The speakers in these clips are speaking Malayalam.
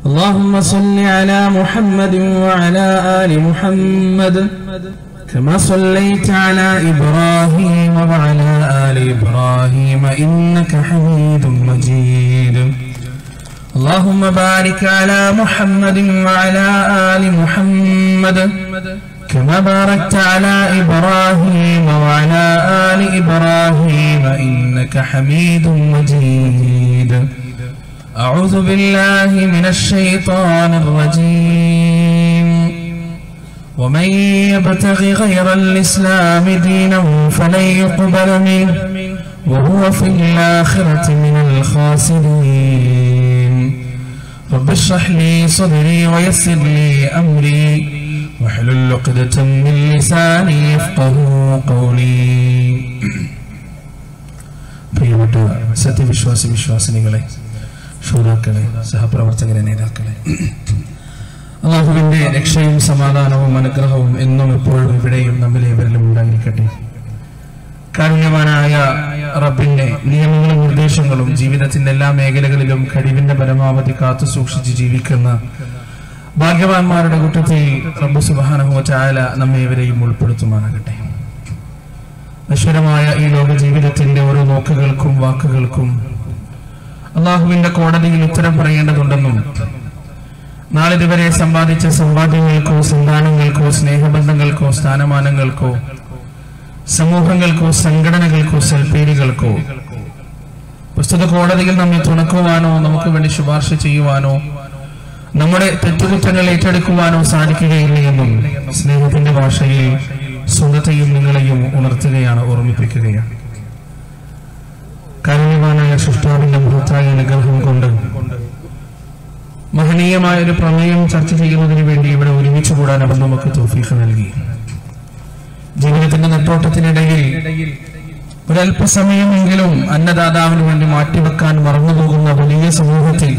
اللهم صل على محمد وعلى آل محمد كما صليت على إبراهيم وعلى آل إبراهيم إنك حميد مجيد اللهم بارك على محمد وعلى آل محمد كما باركت على إبراهيم وعلى آل إبراهيم إنك حميد مجيد أعوذ بالله من الشيطان الرجيم ومن يبتغ غير الإسلام دينا فلن يقبل منه وهو في الآخرة من الخاسرين رب اشرح لي صدري ويسر لي أمري واحلل عقدة من لساني يفقه قولي പ്രിയപ്പെട്ട സത്യവിശ്വാസി വിശ്വാസിനികളെ ശ്രോതാക്കളെ സഹപ്രവർത്തകരെ നേതാക്കളെ അള്ളാഹുവിന്റെ രക്ഷയും സമാധാനവും അനുഗ്രഹവും എന്നും എപ്പോഴും ഇവിടെയും നമ്മിലേവരിലും ഉണ്ടായിരിക്കട്ടെ കാരുണ്യവാനായ റബ്ബിന്റെ നിയമങ്ങളും നിർദ്ദേശങ്ങളും ജീവിതത്തിന്റെ എല്ലാ മേഖലകളിലും കഴിവിന്റെ പരമാവധി കാത്തു സൂക്ഷിച്ച് ജീവിക്കുന്ന ഭാഗ്യവാന്മാരുടെ കൂട്ടത്തിൽ റബ്ബു സുബാനഹു ചായാല നമ്മേവരെയും ഉൾപ്പെടുത്തുമാറാകട്ടെ നശ്വരമായ ഈ ലോക ജീവിതത്തിന്റെ ഓരോ നോക്കുകൾക്കും വാക്കുകൾക്കും അള്ളാഹുവിന്റെ കോടതിയിൽ ഉത്തരം പറയേണ്ടതുണ്ടെന്നും നാളിതുവരെ സമ്പാദിച്ച സമ്പാദ്യങ്ങൾക്കോ സന്താനങ്ങൾക്കോ സ്നേഹബന്ധങ്ങൾക്കോ സ്ഥാനമാനങ്ങൾക്കോ സമൂഹങ്ങൾക്കോ സംഘടനകൾക്കോ സൽപ്പേരുകൾക്കോ പ്രസ്തുത കോടതിയിൽ നമ്മെ തുണക്കുവാനോ നമുക്ക് വേണ്ടി ശുപാർശ ചെയ്യുവാനോ നമ്മുടെ തെറ്റുകുറ്റങ്ങൾ ഏറ്റെടുക്കുവാനോ സാധിക്കുകയില്ല എന്നും സ്നേഹത്തിന്റെ ഭാഷയിൽ സ്വന്തത്തെയും നിങ്ങളെയും ഉണർത്തുകയാണ് ഓർമ്മിപ്പിക്കുകയാണ് കാരുണ്യവാനായ സൃഷ്ടാവിന്റെ മഹത്തായ അനുഗ്രഹം കൊണ്ട് മഹനീയമായ ഒരു പ്രമേയം ചർച്ച ചെയ്യുന്നതിന് വേണ്ടി ഇവിടെ ഒരുമിച്ച് കൂടാൻ അവർ നമുക്ക് തോഫീഖ് നൽകി ജീവിതത്തിന്റെ നെട്ടോട്ടത്തിനിടയിൽ ഒരല്പസമയമെങ്കിലും അന്നദാതാവിന് വേണ്ടി മാറ്റിവെക്കാൻ മറന്നുപോകുന്ന വലിയ സമൂഹത്തിൽ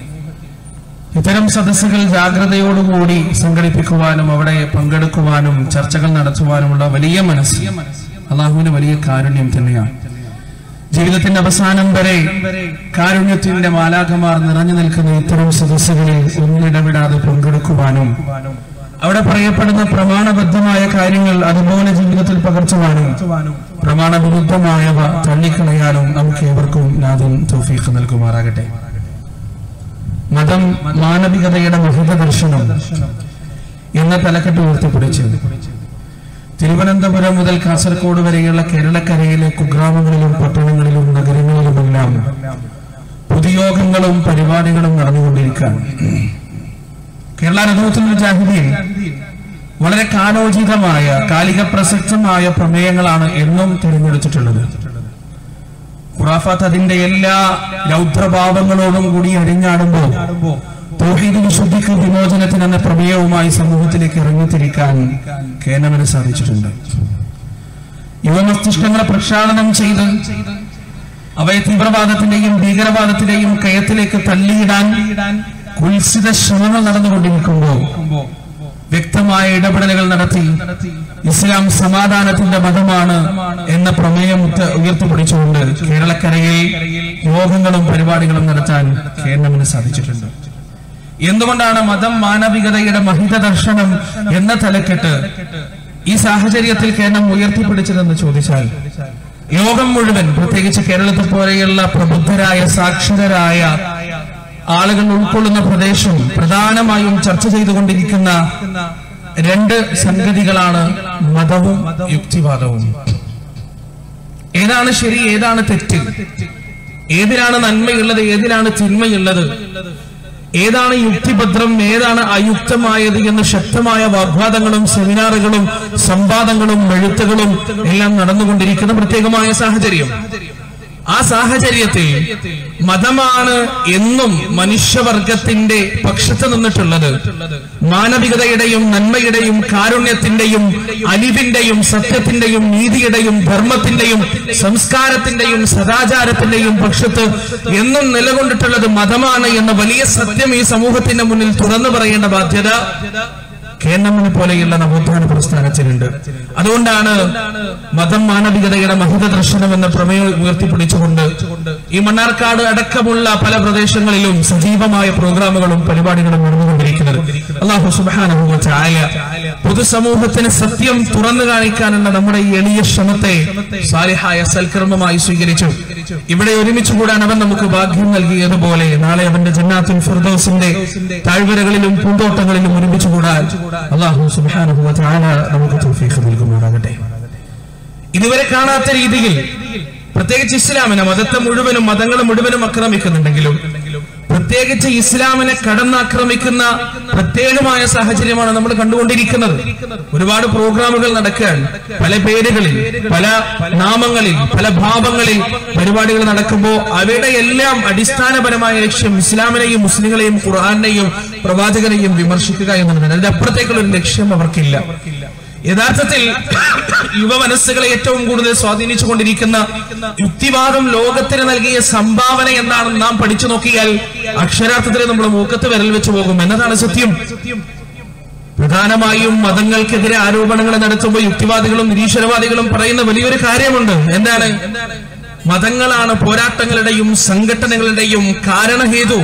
ഇത്തരം സദസ്സുകൾ ജാഗ്രതയോടുകൂടി സംഘടിപ്പിക്കുവാനും അവിടെ പങ്കെടുക്കുവാനും ചർച്ചകൾ നടത്തുവാനുമുള്ള വലിയ മനസ്സ് അള്ളാഹുവിന് വലിയ കാരുണ്യം തന്നെയാണ് ജീവിതത്തിന്റെ അവസാനം വരെ കാരുണ്യത്തിന്റെ മാലാഖമാർ നിറഞ്ഞു നിൽക്കുന്ന ഇത്തരം സദസ്സുകളിൽ ഒന്നിടവിടാതെ പങ്കെടുക്കുവാനും അവിടെ പറയപ്പെടുന്ന പ്രമാണബദ്ധമായ കാര്യങ്ങൾ അതുപോലെ ജീവിതത്തിൽ പകർത്തുവാനും പ്രമാണവിരുദ്ധമായവ തള്ളിക്കളയാനും നമുക്ക് ഏവർക്കും നാഥൻ തൗഫീഖ് നൽകുമാറാകട്ടെ മതം മാനവികതയുടെ മഹിത ദർശനം എന്ന തലക്കെട്ട് ഉയർത്തിപ്പിടിച്ചു തിരുവനന്തപുരം മുതൽ കാസർഗോഡ് വരെയുള്ള കേരളക്കരയിലെ കുഗ്രാമങ്ങളിലും പട്ടണങ്ങളിലും നഗരങ്ങളിലുമെല്ലാം പൊതുയോഗങ്ങളും പരിപാടികളും നടന്നുകൊണ്ടിരിക്കുകയാണ് കേരള രഥോത്സവ മുജാഹിദീൻ വളരെ കാലോചിതമായ കാലിക പ്രസക്തമായ പ്രമേയങ്ങളാണ് എന്നും തിരഞ്ഞെടുത്തിട്ടുള്ളത് ഖുറാഫാത്ത് അതിന്റെ എല്ലാ രൗദ്രഭാവങ്ങളോടും കൂടി അഴിഞ്ഞാടുമ്പോൾ തൗഹീദ് വിശുദ്ധിക്ക് വിമോചനത്തിന് എന്ന പ്രമേയവുമായി സമൂഹത്തിലേക്ക് ഇറങ്ങിത്തിരിക്കാൻ കേന്ദ്രമിന് സാധിച്ചിട്ടുണ്ട് യുവമസ്തിഷ്കങ്ങളെ പ്രക്ഷാളനം ചെയ്ത് അവയെ തീവ്രവാദത്തിന്റെയും ഭീകരവാദത്തിന്റെയും കയത്തിലേക്ക് തള്ളിയിടാൻ കുൽസിത ശ്രമങ്ങൾ നടന്നുകൊണ്ടിരിക്കുമ്പോൾ വ്യക്തമായ ഇടപെടലുകൾ നടത്തി ഇസ്ലാം സമാധാനത്തിന്റെ മതമാണ് എന്ന പ്രമേയം ഉത്ത- ഉയർത്തിപ്പിടിച്ചുകൊണ്ട് കേരളക്കരയിൽ യോഗങ്ങളും പരിപാടികളും നടത്താൻ കേന്ദ്രമിന് സാധിച്ചിട്ടുണ്ട് എന്തുകൊണ്ടാണ് മതം മാനവികതയുടെ മഹിത ദർശനം എന്ന തലക്കെട്ട് ഈ സാഹചര്യത്തിൽ കേന്ദ്രം ഉയർത്തിപ്പിടിച്ചതെന്ന് ചോദിച്ചാൽ ലോകം മുഴുവൻ പ്രത്യേകിച്ച് കേരളത്തെ പോലെയുള്ള പ്രബുദ്ധരായ സാക്ഷരരായ ആളുകൾ ഉൾക്കൊള്ളുന്ന പ്രദേശം പ്രധാനമായും ചർച്ച ചെയ്തുകൊണ്ടിരിക്കുന്ന രണ്ട് സംഗതികളാണ് മതവും യുക്തിവാദവും ഏതാണ് ശരി ഏതാണ് തെറ്റ് ഏതിലാണ് നന്മയുള്ളത് ഏതിലാണ് തിന്മയുള്ളത് ഏതാണ് യുക്തിഭദ്രം ഏതാണ് അയുക്തമായത് എന്ന് ശക്തമായ വാഗ്വാദങ്ങളും സെമിനാറുകളും സംവാദങ്ങളും എഴുത്തുകളും എല്ലാം നടന്നുകൊണ്ടിരിക്കുന്ന പ്രത്യേകമായ സാഹചര്യം ആ സാഹചര്യത്തിൽ മതമാണ് എന്നും മനുഷ്യവർഗത്തിന്റെ പക്ഷത്ത് നിന്നിട്ടുള്ളത് മാനവികതയുടെയും നന്മയുടെയും കാരുണ്യത്തിന്റെയും അലിവിന്റെയും സത്യത്തിന്റെയും നീതിയുടെയും ധർമ്മത്തിന്റെയും സംസ്കാരത്തിന്റെയും സദാചാരത്തിന്റെയും പക്ഷത്ത് എന്നും നിലകൊണ്ടിട്ടുള്ളത് മതമാണ് എന്ന വലിയ സത്യം ഈ സമൂഹത്തിന്റെ മുന്നിൽ തുറന്നു പറയേണ്ട ബാധ്യത കേന്ദ്രമിനെ പോലെയുള്ള നവോത്ഥാന പ്രസ്ഥാനത്തിനുണ്ട് അതുകൊണ്ടാണ് മതം മാനവികതയുടെ മഹിത ദർശനം എന്ന പ്രമേയം ഉയർത്തിപ്പിടിച്ചുകൊണ്ട് ഈ മണ്ണാർക്കാട് അടക്കമുള്ള പല പ്രദേശങ്ങളിലും സജീവമായ പ്രോഗ്രാമുകളും പരിപാടികളും നടന്നുകൊണ്ടിരിക്കുന്നത് അള്ളാഹു സുബ്ഹാനഹു വ തആല പൊതുസമൂഹത്തിന് സത്യം തുറന്നു കാണിക്കാനുള്ള നമ്മുടെ ഈ എളിയ ശ്രമത്തെ സാലിഹായ സൽക്കർമ്മമായി സ്വീകരിച്ചു ഇവിടെ ഒരുമിച്ച് കൂടാൻ അവൻ നമുക്ക് ഭാഗ്യം നൽകിയതുപോലെ നാളെ അവന്റെ ജന്നാത്തുൽ ഫിർദൗസിന്റെ താഴ്വരകളിലും പൂന്തോട്ടങ്ങളിലും ഒരുമിച്ച് കൂടാൻ അള്ളാഹു സുബ്ഹാനഹു വ തആല നമുക്ക് തൗഫീഖ് നൽകുമാറാകട്ടെ ഇതുവരെ കാണാത്ത രീതിയിൽ പ്രത്യേകിച്ച് ഇസ്ലാമിനെ മതത്തെ മുഴുവനും മതങ്ങൾ മുഴുവനും ആക്രമിക്കുന്നുണ്ടെങ്കിലും പ്രത്യേകിച്ച് ഇസ്ലാമിനെ കടന്നാക്രമിക്കുന്ന പ്രത്യേകമായ സാഹചര്യമാണ് നമ്മൾ കണ്ടുകൊണ്ടിരിക്കുന്നത് ഒരുപാട് പ്രോഗ്രാമുകൾ നടക്കുകയാണ് പല പേരുകളിൽ പല നാമങ്ങളിൽ പല ഭാവങ്ങളിൽ പരിപാടികൾ നടക്കുമ്പോൾ അവയുടെ എല്ലാം അടിസ്ഥാനപരമായ ലക്ഷ്യം ഇസ്ലാമിനെയും മുസ്ലിങ്ങളെയും ഖുർആാനെയും പ്രവാചകനെയും വിമർശിക്കുക എന്നുള്ളതാണ് അതിന്റെ അപ്പുറത്തേക്കുള്ള ഒരു ലക്ഷ്യം അവർക്കില്ല യഥാർത്ഥത്തിൽ യുവ മനസ്സുകളെ ഏറ്റവും കൂടുതൽ സ്വാധീനിച്ചുകൊണ്ടിരിക്കുന്ന യുക്തിവാദം ലോകത്തിന് നൽകിയ സംഭാവന എന്താണെന്ന് നാം പഠിച്ചു നോക്കിയാൽ അക്ഷരാർത്ഥത്തിൽ നമ്മൾ മൂക്കത്ത് വിരൽ വെച്ച് പോകും എന്നതാണ് സത്യം പ്രധാനമായും മതങ്ങൾക്കെതിരെ ആരോപണങ്ങൾ നടത്തുമ്പോൾ യുക്തിവാദികളും നിരീശ്വരവാദികളും പറയുന്ന വലിയൊരു കാര്യമുണ്ട് എന്താണ് മതങ്ങളാണ് പോരാട്ടങ്ങളുടെയും സംഘടനകളുടെയും കാരണഹേതു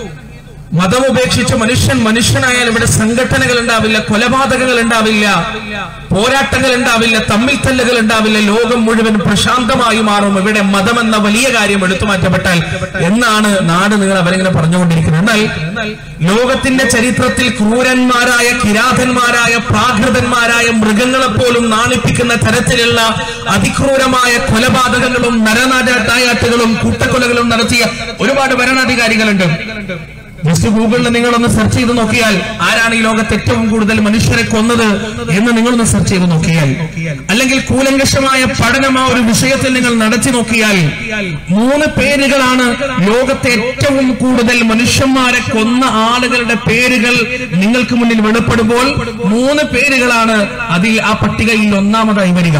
മതം ഉപേക്ഷിച്ച് മനുഷ്യൻ മനുഷ്യനായാൽ ഇവിടെ സംഘടനകൾ ഉണ്ടാവില്ല കൊലപാതകങ്ങൾ ഉണ്ടാവില്ല പോരാട്ടങ്ങൾ ഉണ്ടാവില്ല തമ്മിൽ തല്ലുകൾ ഉണ്ടാവില്ല ലോകം മുഴുവൻ പ്രശാന്തമായി മാറും ഇവിടെ മതം എന്ന വലിയ കാര്യം എടുത്തു മാറ്റപ്പെട്ടാൽ എന്നാണ് നാട് നിങ്ങൾ അവരിങ്ങനെ പറഞ്ഞുകൊണ്ടിരിക്കുന്നത് എന്നാൽ ലോകത്തിന്റെ ചരിത്രത്തിൽ ക്രൂരന്മാരായ കിരാതന്മാരായ പ്രാകൃതന്മാരായ മൃഗങ്ങളെ പോലും നാണിപ്പിക്കുന്ന തരത്തിലുള്ള അതിക്രൂരമായ കൊലപാതകങ്ങളും നരനാട്ടായാട്ടുകളും കൂട്ടക്കൊലകളും നടത്തിയ ഒരുപാട് ഭരണാധികാരികളുണ്ട് ജസ്റ്റ് ഗൂഗിളിൽ നിങ്ങളൊന്ന് സെർച്ച് ചെയ്ത് നോക്കിയാൽ ആരാണ് ഈ ലോകത്ത് ഏറ്റവും കൂടുതൽ മനുഷ്യരെ കൊന്നത് എന്ന് നിങ്ങളൊന്ന് സെർച്ച് ചെയ്ത് നോക്കിയാൽ അല്ലെങ്കിൽ കൂലങ്കഷമായ പഠനം ആ ഒരു വിഷയത്തിൽ നിങ്ങൾ നടത്തി നോക്കിയാൽ മൂന്ന് പേരുകളാണ് ലോകത്തെ ഏറ്റവും കൂടുതൽ മനുഷ്യന്മാരെ കൊന്ന ആളുകളുടെ പേരുകൾ നിങ്ങൾക്ക് മുന്നിൽ വെളിപ്പെടുമ്പോൾ മൂന്ന് പേരുകളാണ് അതിൽ ആ പട്ടികയിൽ ഒന്നാമതായി വരിക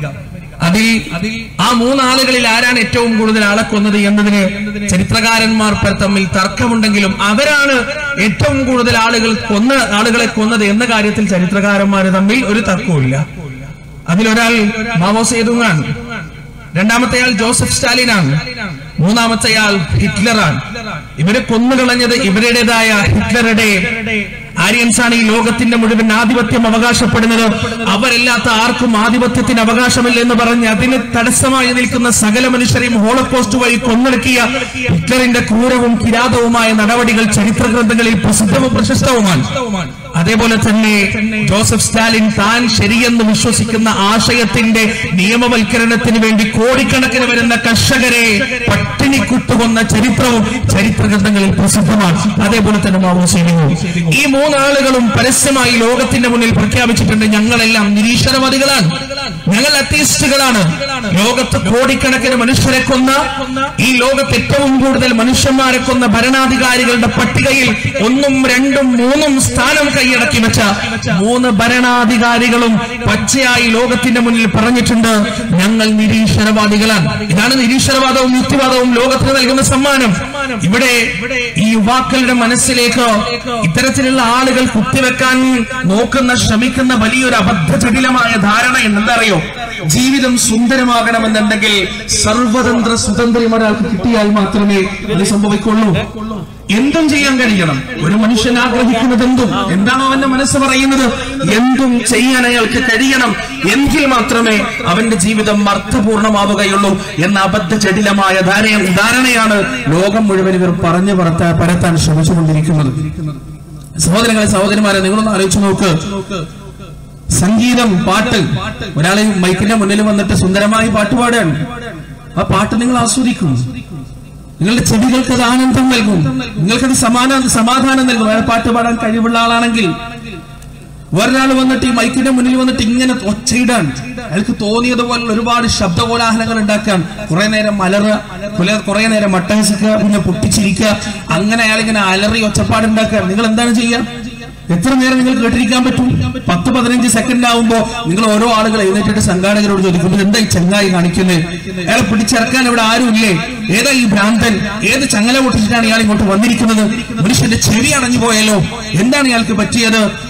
അതിൽ ആ മൂന്നാളുകളിൽ ആരാണ് ഏറ്റവും കൂടുതൽ ആളെ കൊന്നത് എന്നതിന് ചരിത്രകാരന്മാർ പല തമ്മിൽ തർക്കമുണ്ടെങ്കിലും അവരാണ് ഏറ്റവും കൂടുതൽ ആളുകൾ കൊന്ന ആളുകളെ കൊന്നത് എന്ന കാര്യത്തിൽ ചരിത്രകാരന്മാർ തമ്മിൽ ഒരു തർക്കവുമില്ല അതിലൊരാൾ മാവോ സേതുങ്ങാണ് രണ്ടാമത്തെയാൾ ജോസഫ് സ്റ്റാലിനാണ് മൂന്നാമത്തെയാൾ ഹിറ്റ്ലറാണ് ഇവരെ കൊന്നുകളഞ്ഞത് ഇവരുടേതായ ഹിറ്റ്ലറുടെ ആര്യൻസ് ആണ് ഈ ലോകത്തിന്റെ മുഴുവൻ ആധിപത്യം അവകാശപ്പെടുന്നത് അവരല്ലാത്ത ആർക്കും ആധിപത്യത്തിന് അവകാശമില്ല എന്ന് പറഞ്ഞ് അതിന് തടസ്സമായി നിൽക്കുന്ന സകല മനുഷ്യരെയും ഹോളോകോസ്റ്റ് വഴി കൊന്നൊടുക്കിയ ഹിറ്റ്ലറിന്റെ ക്രൂരവും കിരാതവുമായ നടപടികൾ ചരിത്ര ഗ്രന്ഥങ്ങളിൽ പ്രസിദ്ധവും പ്രശസ്തവുമാണ് അതേപോലെ തന്നെ ജോസഫ് സ്റ്റാലിൻ താൻ ശരിയെന്ന് വിശ്വസിക്കുന്ന ആശയത്തിന്റെ നിയമവൽക്കരണത്തിന് വേണ്ടി കോടിക്കണക്കിന് വരുന്ന കർഷകരെ പട്ടിണി കുത്തുകൊന്ന ചരിത്രവും ചരിത്ര ഗ്രന്ഥങ്ങളിൽ പ്രസിദ്ധമാണ് അതേപോലെ തന്നെ മാവോ സേനയും ഈ മൂന്നാളുകളും പരസ്യമായി ലോകത്തിന്റെ മുന്നിൽ പ്രഖ്യാപിച്ചിട്ടുണ്ട് ഞങ്ങളെല്ലാം നിരീശ്വരവാദികളാണ് ഞങ്ങൾ അത്തീസ്റ്റുകളാണ് ലോകത്ത് കോടിക്കണക്കിന് മനുഷ്യരെ കൊന്ന ഈ ലോകത്ത് ഏറ്റവും കൂടുതൽ മനുഷ്യന്മാരെ കൊന്ന ഭരണാധികാരികളുടെ പട്ടികയിൽ ഒന്നും രണ്ടും മൂന്നും സ്ഥാനം കൈയടക്കി വെച്ച മൂന്ന് ഭരണാധികാരികളും പച്ചയായി ലോകത്തിന്റെ മുന്നിൽ പറഞ്ഞിട്ടുണ്ട് ഞങ്ങൾ നിരീശ്വരവാദികളാണ് ഇതാണ് നിരീശ്വരവാദവും യുക്തിവാദവും ലോകത്തിന് നൽകുന്ന സമ്മാനം ഇവിടെ ഈ യുവാക്കളുടെ മനസ്സിലേക്ക് ഇത്തരത്തിലുള്ള ആളുകൾ കുത്തിവെക്കാൻ നോക്കുന്ന ശ്രമിക്കുന്ന വലിയൊരു അബദ്ധജടിലമായ ധാരണ എന്താ അറിയോ ജീവിതം സുന്ദരമാകണമെന്നുണ്ടെങ്കിൽ സർവതന്ത്ര സ്വതന്ത്രം ഒരാൾക്ക് കിട്ടിയാൽ മാത്രമേ ഇത് സംഭവിക്കുള്ളൂ എന്തും ചെയ്യാൻ കഴിയണം ഒരു മനുഷ്യൻ ആഗ്രഹിക്കുന്നത് എന്തും എന്താണോ അവന്റെ മനസ്സ് പറയുന്നത് എന്തും ചെയ്യാൻ അയാൾക്ക് കഴിയണം എങ്കിൽ മാത്രമേ അവന്റെ ജീവിതം അർത്ഥപൂർണമാവുകയുള്ളൂ എന്ന അബദ്ധജടിലമായ ധാരണ ധാരണയാണ് ലോകം മുഴുവൻ ഇവർ പറഞ്ഞു പറത്താ പരത്താൻ ശ്രമിച്ചുകൊണ്ടിരിക്കുന്നത് സഹോദരങ്ങളെ സഹോദരിമാരെ നിങ്ങളൊന്ന് ആലോചിച്ച് നോക്ക് സംഗീതം പാട്ട് ഒരാളെ മൈക്കിന്റെ മുന്നിൽ വന്നിട്ട് സുന്ദരമായി പാട്ട് പാടുകയാണ് ആ പാട്ട് നിങ്ങൾ ആസ്വദിക്കും നിങ്ങളുടെ ചെവികൾക്ക് അത് ആനന്ദം നൽകും നിങ്ങൾക്കത് സമാന സമാധാനം നൽകും അയാൾ പാട്ട് പാടാൻ കഴിവുള്ള ആളാണെങ്കിൽ വേറൊരാൾ വന്നിട്ട് ഈ മൈക്കിന്റെ മുന്നിൽ വന്നിട്ട് ഇങ്ങനെ ഒച്ചയിടാൻ അയാൾക്ക് തോന്നിയതുപോലെ ഒരുപാട് ശബ്ദകോലാഹലങ്ങൾ ഉണ്ടാക്കാൻ കുറെ നേരം അലറുക കുറെ- കുറെ നേരം മട്ടഹസിക്കുക പിന്നെ പൊട്ടിച്ചിരിക്കുക അങ്ങനെ അയാൾ ഇങ്ങനെ അലറി ഒച്ചപ്പാട് ഉണ്ടാക്കുക നിങ്ങൾ എന്താണ് ചെയ്യുക എത്ര നേരം നിങ്ങൾ കേട്ടിരിക്കാൻ പറ്റും പത്ത് പതിനഞ്ച് സെക്കൻഡ് ആവുമ്പോ നിങ്ങൾ ഓരോ ആളുകൾ എഴുന്നേറ്റിട്ട് സംഘാടകരോട് ചോദിക്കും എന്താ ഈ ചങ്ങായി കാണിക്കുന്നത് അയാളെ പിടിച്ചിറക്കാൻ ഇവിടെ ആരുമില്ലേ ഏതാ ഈ ഭ്രാന്തൻ ഏത് ചങ്ങല പൊട്ടിച്ചിട്ടാണ് ഇയാൾ ഇങ്ങോട്ട് വന്നിരിക്കുന്നത് മനുഷ്യന്റെ ചെവി അടഞ്ഞു പോയല്ലോ എന്താണ് ഇയാൾക്ക് പറ്റിയത്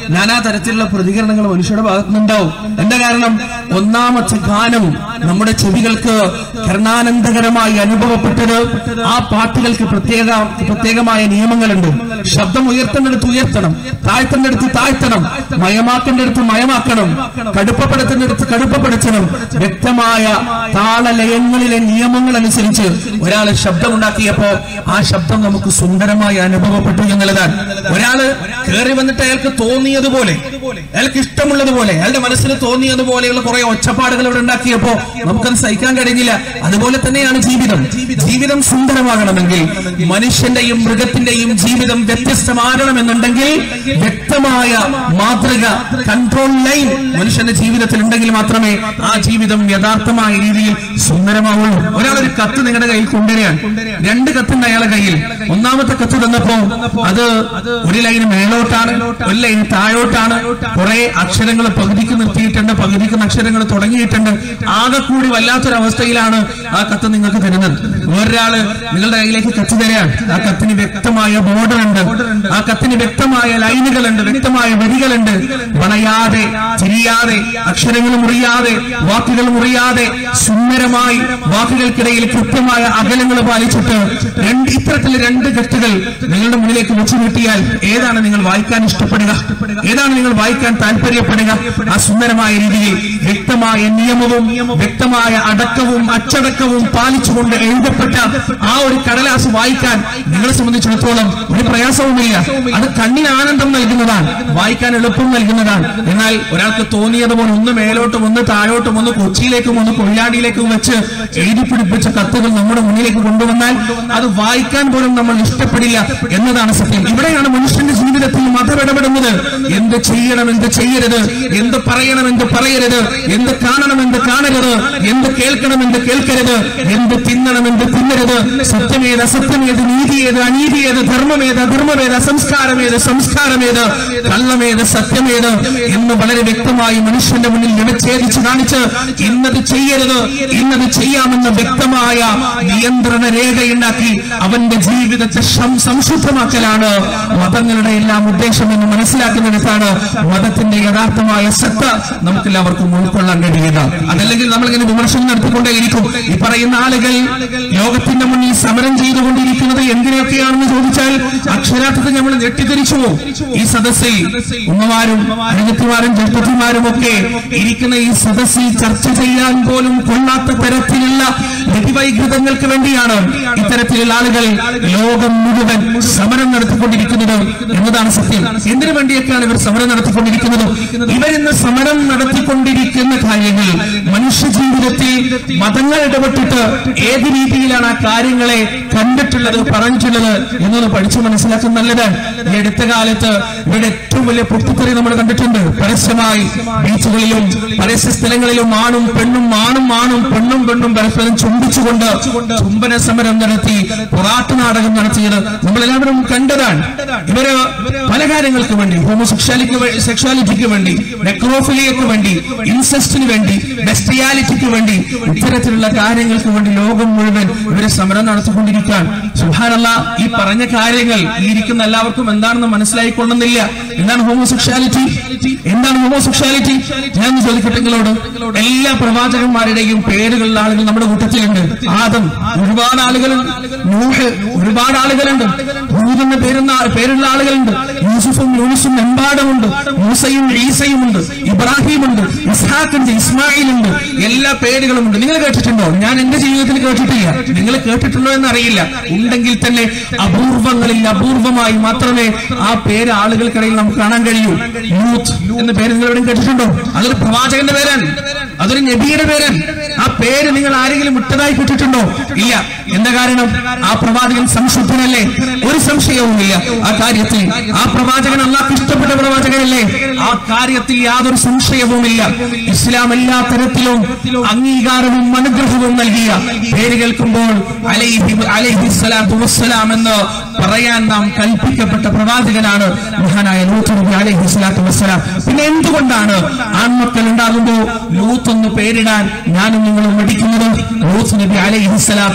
നാനാ തരത്തിലുള്ള പ്രതികരണങ്ങൾ മനുഷ്യരുടെ ഭാഗത്തു നിന്നുണ്ടാവും എന്താ കാരണം ഒന്നാമത്തെ ഗാനം നമ്മുടെ ചെവികൾക്ക് കർണാനന്ദകരമായി അനുഭവപ്പെട്ടത് ആ പാട്ടുകൾക്ക് പ്രത്യേക പ്രത്യേകമായ നിയമങ്ങളുണ്ട് ശബ്ദം ഉയർത്തേണ്ടടുത്ത് ഉയർത്തണം താഴ്ത്തേണ്ടടുത്ത് താഴ്ത്തണം മയമാക്കേണ്ടടുത്ത് മയമാക്കണം കടുപ്പപ്പെടുത്തേണ്ടടുത്ത് കടുപ്പപ്പെടുത്തണം വ്യക്തമായ താളലയങ്ങളിലെ നിയമങ്ങൾ അനുസരിച്ച് ഒരാൾ ശബ്ദമുണ്ടാക്കിയപ്പോ ആ ശബ്ദം നമുക്ക് സുന്ദരമായി അനുഭവപ്പെട്ടു എന്നുള്ളതാണ് ഒരാള് കയറി വന്നിട്ട് അയാൾക്ക് തോന്നിയതുപോലെ അയാൾക്ക് ഇഷ്ടമുള്ളതുപോലെ അയാളുടെ മനസ്സിൽ തോന്നിയതുപോലെയുള്ള കുറെ ഒച്ചപ്പാടുകൾ ഇവിടെ ഉണ്ടാക്കിയപ്പോ നമുക്കത് സഹിക്കാൻ കഴിഞ്ഞില്ല അതുപോലെ തന്നെയാണ് ജീവിതം ജീവിതം സുന്ദരമാകണമെങ്കിൽ മനുഷ്യന്റെയും മൃഗത്തിന്റെയും ജീവിതം വ്യത്യസ്തമാകണമെന്നുണ്ടെങ്കിൽ വ്യക്തമായ മാതൃക കൺട്രോൾ ലൈൻ മനുഷ്യന്റെ ജീവിതത്തിൽ ഉണ്ടെങ്കിൽ മാത്രമേ ആ ജീവിതം യഥാർത്ഥമായ രീതിയിൽ സുന്ദരമാവുള്ളൂ ഒരാൾ ഒരു കത്ത് നിങ്ങളുടെ കയ്യിൽ കൊണ്ടുവരികയാണ് രണ്ട് കത്തുണ്ട് അയാളെ കയ്യിൽ ഒന്നാമത്തെ കത്ത് തന്നപ്പോ അത് ഒരു ലൈൻ മേലോട്ടാണ് ഒരു ലൈൻ താഴോട്ടാണ് കുറെ അക്ഷരങ്ങൾ പകുതിക്ക് നിർത്തിയിട്ടുണ്ട് പകുതിക്ക് അക്ഷരങ്ങൾ തുടങ്ങിയിട്ടുണ്ട് ആകെ കൂടി വല്ലാത്തൊരവസ്ഥയിലാണ് ആ കത്ത് നിങ്ങൾക്ക് തരുന്നത് വേറൊരാള് നിങ്ങളുടെ കയ്യിലേക്ക് കത്ത് തരാൻ ആ കത്തിന് വ്യക്തമായ ബോർഡർ ഉണ്ട് ആ കത്തിന് വ്യക്തമായ ലൈനുകളുണ്ട് വ്യക്തമായ വരികളുണ്ട് വളയാതെ തിരിയാതെ അക്ഷരങ്ങൾ മുറിയാതെ വാക്കുകൾ മുറിയാതെ സുന്ദരമായി വാക്കുകൾക്കിടയിൽ കൃത്യമായ അകലങ്ങൾ പാലിച്ചിട്ട് രണ്ട് ഇത്തരത്തിൽ രണ്ട് കത്തുകൾ നിങ്ങളുടെ മുന്നിലേക്ക് വെച്ചു കിട്ടിയാൽ ഏതാണ് നിങ്ങൾ വായിക്കാൻ ഇഷ്ടപ്പെടുക ഏതാണ് നിങ്ങൾ വായിക്കാൻ താല്പര്യപ്പെടുക ആ സുന്ദരമായ രീതിയിൽ വ്യക്തമായ നിയമവും വ്യക്തമായ അടക്കവും അച്ചടക്കവും പാലിച്ചുകൊണ്ട് എഴുതപ്പെട്ട ആ ഒരു കടലാസ് വായിക്കാൻ നിങ്ങളെ സംബന്ധിച്ചിടത്തോളം ഒരു പ്രയാസവുമില്ല അത് കണ്ണിന് ആനന്ദം നൽകുന്നതാണ് വായിക്കാൻ എളുപ്പം നൽകുന്നതാണ് എന്നാൽ ഒരാൾക്ക് തോന്നിയതുപോലെ ഒന്ന് മേലോട്ടും ഒന്ന് താഴോട്ടും ഒന്ന് കൊച്ചിയിലേക്കും ഒന്ന് കൊയിലാണ്ടിയിലേക്കും വെച്ച് എഴുതി പിടിപ്പിച്ച കത്തുകൾ നമ്മുടെ മുന്നിലേക്ക് കൊണ്ടുവന്നാൽ അത് വായിക്കാൻ പോലും നമ്മൾ ഇഷ്ടപ്പെടില്ല എന്നതാണ് സത്യം ഇവിടെയാണ് മനുഷ്യന്റെ ജീവിതത്തിൽ മതം ഇടപെടുന്നത് എന്ത് ചെയ്യണം എന്ത് ചെയ്യരുത് എന്ത് പറയണം എന്ത് പറയരുത് എന്ത് കാണണം എന്ത് കാണരുത് എന്ത് കേൾക്കണം എന്ത് കേൾക്കരുത് എന്ത് തിന്നണം എന്ത് തിന്നരുത് സത്യമേത് അസത്യമേത് നീതിയേത് അനീതിയേത് ധർമ്മമേത് അധർമ്മമേത് അസംസ്കാരമേത് സംസ്കാരമേത് കള്ളമേത് സത്യമേത് എന്ന് വളരെ വ്യക്തമായി മനുഷ്യന്റെ മുന്നിൽ വിമച്ഛേദിച്ച് കാണിച്ച് ഇന്നത് ചെയ്യരുത് ഇന്നത് ചെയ്യാമെന്ന വ്യക്തമായ നിയന്ത്രണ രേഖയുണ്ടാക്കി അവന്റെ ജീവിതത്തെ സം- സംശുദ്ധമാക്കലാണ് മതങ്ങളുടെ എല്ലാം ഉദ്ദേശം എന്ന് മനസ്സിലാക്കുന്നിടത്താണ് മതത്തിന്റെ യഥാർത്ഥമായ സത്ത നമുക്ക് എല്ലാവർക്കും ഉൾക്കൊള്ളാൻ കഴിയുക അതല്ലെങ്കിൽ നമ്മളിങ്ങനെ വിമർശനം നടത്തിക്കൊണ്ടേയിരിക്കും ഈ പറയുന്ന ആളുകൾ ലോകത്തിന്റെ മുന്നിൽ സമരം ചെയ്തുകൊണ്ടിരിക്കുന്നത് എന്തിനൊക്കെയാണെന്ന് ചോദിച്ചാൽ അക്ഷരാർത്ഥത്തിൽ നമ്മൾ ഞെട്ടിദ്ധരിച്ചു പോകും ഈ സദസ്സിൽ ഉമ്മമാരും അനുജത്തിമാരും ജഡ്പത്തിമാരും ഒക്കെ ഇരിക്കുന്ന ഈ സദസ്സിൽ ചർച്ച ചെയ്യാൻ പോലും കൊള്ളാത്ത തരത്തിലുള്ള രതിവൈകൃതങ്ങൾക്ക് വേണ്ടിയാണ് ഇത്തരത്തിലുള്ള ആളുകൾ ലോകം മുഴുവൻ സമരം നടത്തിക്കൊണ്ടിരിക്കുന്നത് എന്നതാണ് സത്യം എന്തിനു വേണ്ടിയൊക്കെയാണ് ഇവർ സമരം നടത്തിക്കൊണ്ടിരിക്കുന്നത് ഇവരിന്ന് സമരം നടത്തിക്കൊണ്ടിരിക്കുന്ന കാര്യങ്ങൾ മനുഷ്യ ജീവിതത്തിൽ മതങ്ങൾ ഇടപെട്ടിട്ട് ഏത് രീതിയിലാണ് ആ കാര്യങ്ങളെ കണ്ടിട്ടുള്ളത് പറഞ്ഞിട്ടുള്ളത് എന്നൊന്ന് പഠിച്ചു മനസ്സിലാക്കുന്നത് നല്ലതാണ് ഈ അടുത്ത കാലത്ത് ഇവിടെ ഏറ്റവും വലിയ പൊട്ടിത്തെറി നമ്മൾ കണ്ടിട്ടുണ്ട് പരസ്യമായി ബീച്ചുകളിലും പരസ്യ സ്ഥലങ്ങളിലും ആണും പെണ്ണും ആണും ആണും പെണ്ണും പെണ്ണും പരസ്പരം ചുംബിച്ചുകൊണ്ട് ചുംബന സമരം നടത്തി പൊറാട്ട് നാടകം നടത്തിയത് നമ്മളെല്ലാവരും കണ്ടതാണ് ഇവര് പല കാര്യങ്ങൾക്ക് വേണ്ടി ഹോമോസെക്ഷാലിക്ക് സെക്ഷാലിറ്റിക്ക് വേണ്ടി നെക്രോഫിലിയക്ക് വേണ്ടി ഇൻസെസ്റ്റിന് വേണ്ടി ബെസ്റ്റിയാലിറ്റിക്ക് വേണ്ടി ഇത്തരത്തിലുള്ള കാര്യങ്ങൾക്ക് വേണ്ടി ലോകം മുഴുവൻ ഇവര് സമരം നടത്തിക്കൊണ്ടിരിക്കാൻ സുഹാനല്ല ഈ പറഞ്ഞ കാര്യങ്ങൾ ഈ ഇരിക്കുന്ന എല്ലാവർക്കും എന്താണെന്ന് മനസ്സിലായിക്കൊള്ളുന്നില്ല എന്താണ് ഹോമോസെക്ഷാലിറ്റി എന്താണ് ഹോമോസെക്ഷാലിറ്റി ഞാൻ ഒന്ന് ചോദിക്കട്ടെ നിങ്ങളോട് എല്ലാ പ്രവാചകന്മാരുടെയും പേരുകളുള്ള ആളുകൾ നമ്മുടെ കൂട്ടത്തിലുണ്ട് ആദം ഒരുപാട് ആളുകളുണ്ട് നൂഹ് ഒരുപാട് ആളുകളുണ്ട് ഹൂദ് എന്ന പേരുന്ന പേരുള്ള ആളുകളുണ്ട് യൂസുഫും യൂനിസും എമ്പാടുമുണ്ട് മൂസയും ഈസയും ഉണ്ട് ഇബ്രാഹിമുണ്ട് ഇസ്ഹാഖ് ഉണ്ട് ഇസ്മായിൽ ഉണ്ട് എല്ലാ പേരുകളും ഉണ്ട് നിങ്ങൾ കേട്ടിട്ടുണ്ടോ ഞാൻ എന്റെ ജീവിതത്തിൽ കേട്ടിട്ടില്ല നിങ്ങൾ കേട്ടിട്ടുണ്ടോ എന്ന് അറിയില്ല ഉണ്ടെങ്കിൽ തന്നെ അപൂർവങ്ങളിൽ അപൂർവമായി മാത്രമേ ആ പേര് ആളുകൾക്കിടയിൽ നമുക്ക് കാണാൻ കഴിയൂ യൂത്ത് എന്ന പേര് നിങ്ങൾ എവിടെയും കേട്ടിട്ടുണ്ടോ അതൊരു പ്രവാചകന്റെ പേരാണ് അതൊരു നബിയുടെ പേരാണ് ആ പേര് നിങ്ങൾ ആരെങ്കിലും വിട്ടതായി കേട്ടിട്ടുണ്ടോ ഇല്ല എന്താ കാരണം ആ പ്രവാചകൻ സംശുദ്ധനല്ലേ ഒരു സംശയവുമില്ല ആ കാര്യത്തിൽ ആ പ്രവാചകൻ അള്ളാഹ് ഇഷ്ടപ്പെട്ട പ്രവാചകനല്ലേ ആ കാര്യത്തിൽ യാതൊരു സംശയവുമില്ല ഇസ്ലാം എല്ലാ തരത്തിലും അംഗീകാരവും അനുഗ്രഹവും നൽകിയ പേര് കേൾക്കുമ്പോൾ അലൈഹി അലൈഹി സ്വലാത്തു വസ്സലാം എന്ന് പറയാൻ നാം കൽപ്പിക്കപ്പെട്ട പ്രവാചകനാണ് മഹാനായ ലൂത്ത് നബി അലൈഹി സ്വലാത്തു വസ്സലാം പിന്നെ എന്തുകൊണ്ടാണ് ആൺമക്കൾ ഉണ്ടാകുമ്പോൾ ലൂത്ത് എന്ന് പേരിടാൻ ഞാനും നിങ്ങളും മടിക്കുന്നത് ലൂത്ത് നബി അലൈഹി സ്വലാത്തു വസ്സലാം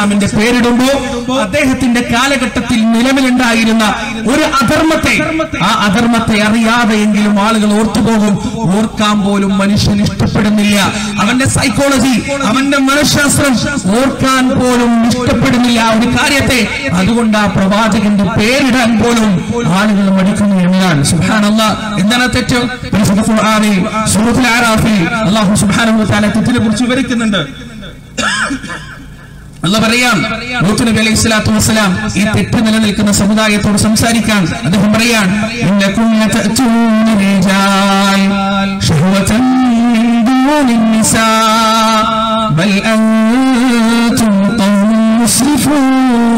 വസ്സലാമിന്റെ പേരിടുമ്പോ അദ്ദേഹത്തിന്റെ കാലഘട്ടത്തിൽ നിലവിലുണ്ടായിരുന്ന ഒരു അധർമ്മത്തെ ആ അധർമ്മത്തെ അറിയാതെയെങ്കിലും ആളുകൾ ഓർത്തുപോകും ഓർക്കാൻ പോലും മനുഷ്യൻ ഇഷ്ടപ്പെടുന്നില്ല അവന്റെ സൈക്കോളജി അവന്റെ മനഃശാസ്ത്രം ഓർക്കാൻ പോലും ഇഷ്ടപ്പെടുന്നില്ല ആ ഒരു കാര്യത്തെ അതുകൊണ്ട് ആ പ്രവാചകന്റെ പേരിടാൻ പോലും ആളുകൾ മടിക്കുന്നു എന്നതാണ് സുബ്ഹാനല്ലാ എന്താണ് ആ തെറ്റ് പരിശുദ്ധ ഖുർആനിൽ സൂറത്തുൽ ആറാഫിൽ അല്ലാഹു സുബ്ഹാനഹു വ തആല തെറ്റിനെ കുറിച്ച് വിവരിക്കുന്നുണ്ട് അല്ല പറയാം ലൂത്ത് നബി അലൈഹി സ്വലാത്തു വസ്സലാം ഈ തെറ്റ് നിലനിൽക്കുന്ന സമുദായത്തോട് സംസാരിക്കാൻ അദ്ദേഹം പറയാൻ ഇന്നക്കും ലതഅ്തൂന റിജാൽ ശഹവതൻ മിൻ ദൂനി നിസാ ബൽ അൻതും ഖൗമുൻ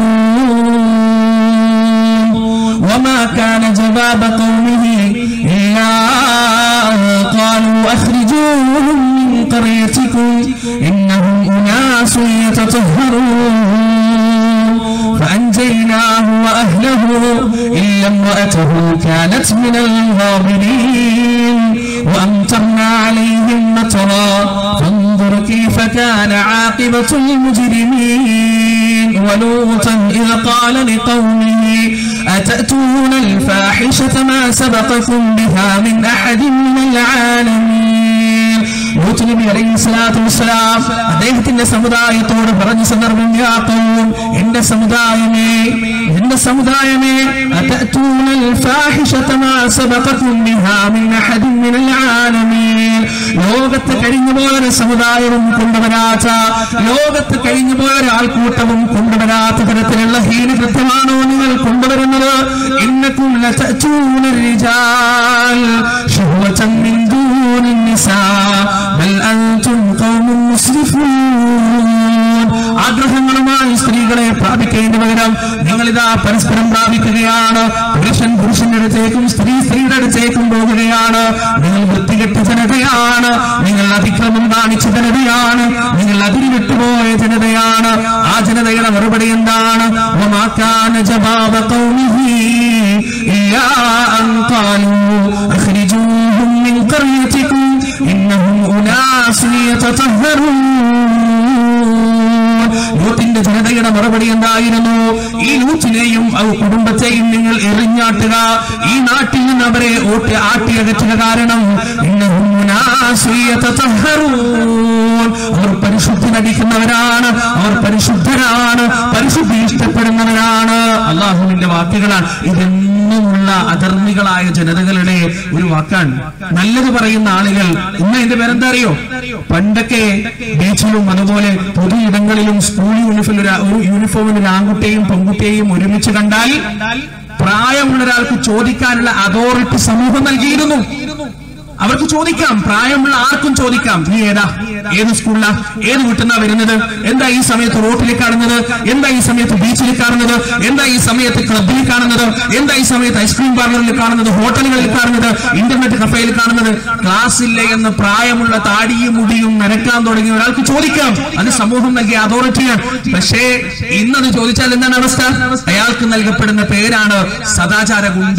മുസ്രിഫൂൻ وما كان جواب قومه إلا أن قالوا أخرجوهم من قريتكم إنهم أناس يتطهرون فأنجيناه وأهله إلا امرأته كانت من الغابرين وأمطرنا عليهم مطرا فانظر كيف كان عاقبة المجرمين ولوطا إذ قال لقومه أتأتون الفاحشة ما سبقكم بها من أحد من العالمين ലൂത്ത് നബി അലൈഹി സ്വലാത്തു വസ്സലാം അദ്ദേഹത്തിന്റെ സമുദായത്തോട് പറഞ്ഞ സന്ദർഭം യാക്കവും എന്റെ സമുദായമേ എന്റെ സമുദായമേ أتأتون الفاحشة ما سبقكم بها من أحد من العالمين ലോകത്ത് കഴിഞ്ഞു പോയ ഒരു സമുദായവും കൊണ്ടുവരാത്ത ലോകത്ത് കഴിഞ്ഞു പോയ ഒരാൾക്കൂട്ടവും കൊണ്ടുവരാത്ത തരത്തിലുള്ള ഹീനകൃത്യമാണോ നിങ്ങൾ കൊണ്ടുവരുന്നത് ഇന്നക്കും ലതഅ്തൂന الرجال شهوة من دون النساء بل أنتم قوم مسرفون ആഗ്രഹങ്ങളുമായി സ്ത്രീകളെ പ്രാപിക്കേണ്ടി പകരം നിങ്ങൾ ഇതാ പരസ്പരം പ്രാപിക്കുകയാണ് പുരുഷൻ പുരുഷന്റെ അടുത്തേക്കും സ്ത്രീ സ്ത്രീയുടെ അടുത്തേക്കും പോകുകയാണ് നിങ്ങൾ വൃത്തികെട്ട ജനതയാണ് നിങ്ങൾ അതിക്രമം കാണിച്ച ജനതയാണ് നിങ്ങൾ അതിരി വിട്ടുപോയ ജനതയാണ് ആ ജനതയുടെ മറുപടി എന്താണ് وَمَا جَوَابَ قَوْمِهِ إِلَّا أَنْ قَالُوا أَخْرِجُوهُم مِّنْ قَرْيَتِكُمْ إِنَّهُمْ أُنَاسٌ يَتَطَهَّرُونَ ലൂത്തിന്റെ ജനതയുടെ മറുപടി എന്തായിരുന്നു ഈ ലൂത്തിനെയും ആ കുടുംബത്തെയും നിങ്ങൾ എറിഞ്ഞാട്ടുക ഈ നാട്ടിൽ നിന്ന് അവരെ ഓട്ടി ആട്ടി അകറ്റുക കാരണം ഇന്നഹും ഉനാസു യതതഹറൂൻ. അവർ പരിശുദ്ധി നടിക്കുന്നവരാണ് അവർ പരിശുദ്ധരാണ് പരിശുദ്ധി ഇഷ്ടപ്പെടുന്നവരാണ് അള്ളാഹുവിന്റെ വാക്കുകളാണ് ഇതെന്നുമുള്ള അധർമ്മികളായ ജനതകളുടെ ഒരു വാക്കാണ് നല്ലത് പറയുന്ന ആളുകൾ ഇന്ന് എന്റെ പേരെന്താ അറിയോ പണ്ടൊക്കെ ബീച്ചിലും അതുപോലെ പൊതു ഇടങ്ങളിലും സ്കൂൾ യൂണിഫോമിൽ ഒരു ഒരു യൂണിഫോമിൽ ഒരു ആൺകുട്ടിയെയും പെൺകുട്ടിയെയും ഒരുമിച്ച് കണ്ടാൽ പ്രായമുള്ള ഒരാൾക്ക് ചോദിക്കാനുള്ള അതോറിറ്റി സമൂഹം നൽകിയിരുന്നു അവർക്ക് ചോദിക്കാം പ്രായമുള്ള ആർക്കും ചോദിക്കാം നീ ഏതാ ഏത് സ്കൂളിലാ ഏത് വീട്ടിൽ നിന്നാ വരുന്നത് എന്താ ഈ സമയത്ത് റോട്ടിൽ കാണുന്നത് എന്താ ഈ സമയത്ത് ബീച്ചിൽ കാണുന്നത് എന്താ ഈ സമയത്ത് ക്ലബിൽ കാണുന്നത് എന്താ ഈ സമയത്ത് ഐസ്ക്രീം പാർലറിൽ കാണുന്നത് ഹോട്ടലുകളിൽ കാണുന്നത് ഇന്റർനെറ്റ് കഫേയിൽ കാണുന്നത് ക്ലാസ് ഇല്ല എന്ന് പ്രായമുള്ള താടിയും മുടിയും നനക്കാൻ തുടങ്ങിയ ഒരാൾക്ക് ചോദിക്കാം അത് സമൂഹം നൽകിയ അതോറിറ്റിയാണ് പക്ഷേ ഇന്നത് ചോദിച്ചാൽ എന്താണ് അവസ്ഥ അയാൾക്ക് നൽകപ്പെടുന്ന പേരാണ് സദാചാര ഗുണ്ട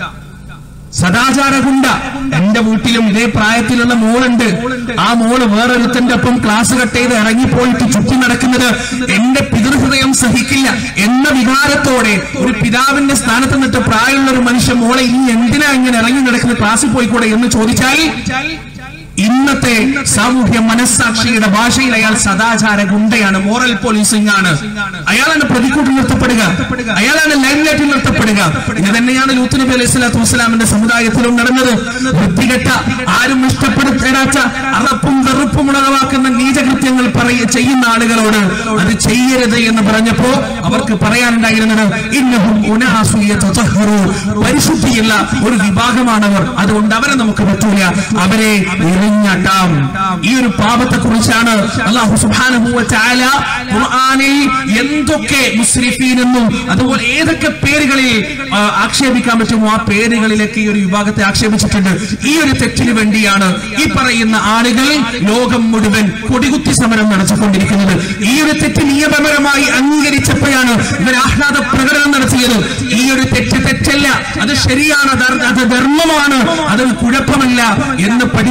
സദാചാര ഗുണ്ട എന്റെ വീട്ടിലും ഇതേ പ്രായത്തിലുള്ള മോളുണ്ട് ആ മോള് വേറൊരുത്തന്റെ ഒപ്പം ക്ലാസ് കട്ട് ചെയ്ത് ഇറങ്ങിപ്പോയിട്ട് ചുറ്റി നടക്കുന്നത് എന്റെ പിതൃഹൃദയം സഹിക്കില്ല എന്ന വികാരത്തോടെ ഒരു പിതാവിന്റെ സ്ഥാനത്ത് നിന്നിട്ട് പ്രായമുള്ള ഒരു മനുഷ്യൻ മോളെ ഇനി എന്തിനാ ഇങ്ങനെ ഇറങ്ങി നടക്കുന്ന ക്ലാസ്സിൽ പോയിക്കൂടെ എന്ന് ചോദിച്ചാൽ ഇന്നത്തെ സാമൂഹ്യ മനസ്സാക്ഷിയുടെ ഭാഷയിൽ അയാൾ സദാചാര ഗുണ്ടയാണ് മോറൽ പോലീസിംഗ് ആണ് അയാളാണ് പ്രതിക്കൂട്ടിൽ നിർത്തപ്പെടുക അയാളാണ് ലൈംലൈറ്റിൽ നിർത്തപ്പെടുക ഇത് തന്നെയാണ് ലൂത്ത് നബി അലൈഹി സ്വലാത്തു വസ്സലാമിന്റെ സമുദായത്തിലും നടന്നത് വൃത്തികെട്ട ആരും ഇഷ്ടപ്പെടുത്തേടാത്ത അറപ്പും വെറുപ്പും ഉളവാക്കുന്ന നീചകൃത്യങ്ങൾ പറയ ചെയ്യുന്ന ആളുകളോട് അത് ചെയ്യരുത് എന്ന് പറഞ്ഞപ്പോ അവർക്ക് പറയാനുണ്ടായിരുന്നത് ഇന്നഹും ഉനഹാസു യതതഹറൂൻ. പരിശുദ്ധിയുള്ള ഒരു വിഭാഗമാണവർ അതുകൊണ്ട് അവരെ നമുക്ക് പറ്റൂല അവരെ എറിഞ്ഞാട്ടാം ഈ ഒരു പാപത്തെ കുറിച്ചാണ് അള്ളാഹു സുബ്ഹാനഹു വ തആല ഖുർആനിൽ എന്തൊക്കെ മുസ്രിഫീൻ എന്നും അതുപോലെ ഏതൊക്കെ പേരുകളിൽ ആ, ആക്ഷേപിക്കാൻ പറ്റുമോ ആ പേരുകളിലൊക്കെ ഈ ഒരു വിഭാഗത്തെ ആക്ഷേപിച്ചിട്ടുണ്ട് ഈ ഒരു തെറ്റിന് വേണ്ടിയാണ് ഈ പറയുന്ന ആളുകൾ ലോകം മുഴുവൻ കൊടികുത്തി സമരം നടത്തിക്കൊണ്ടിരിക്കുന്നത് ഈ ഒരു തെറ്റ് നിയമപരമായി അംഗീകരിച്ചപ്പോഴാണ് ഇവർ ആഹ്ലാദ പ്രകടനം നടത്തിയത് ഈ ഒരു തെറ്റ് തെറ്റല്ല അത് ശരിയാണ് അത് അത് ധർമ്മമാണ് അത് കുഴപ്പമല്ല എന്ന് പഠിപ്പിച്ചു കൊടുക്കാൻ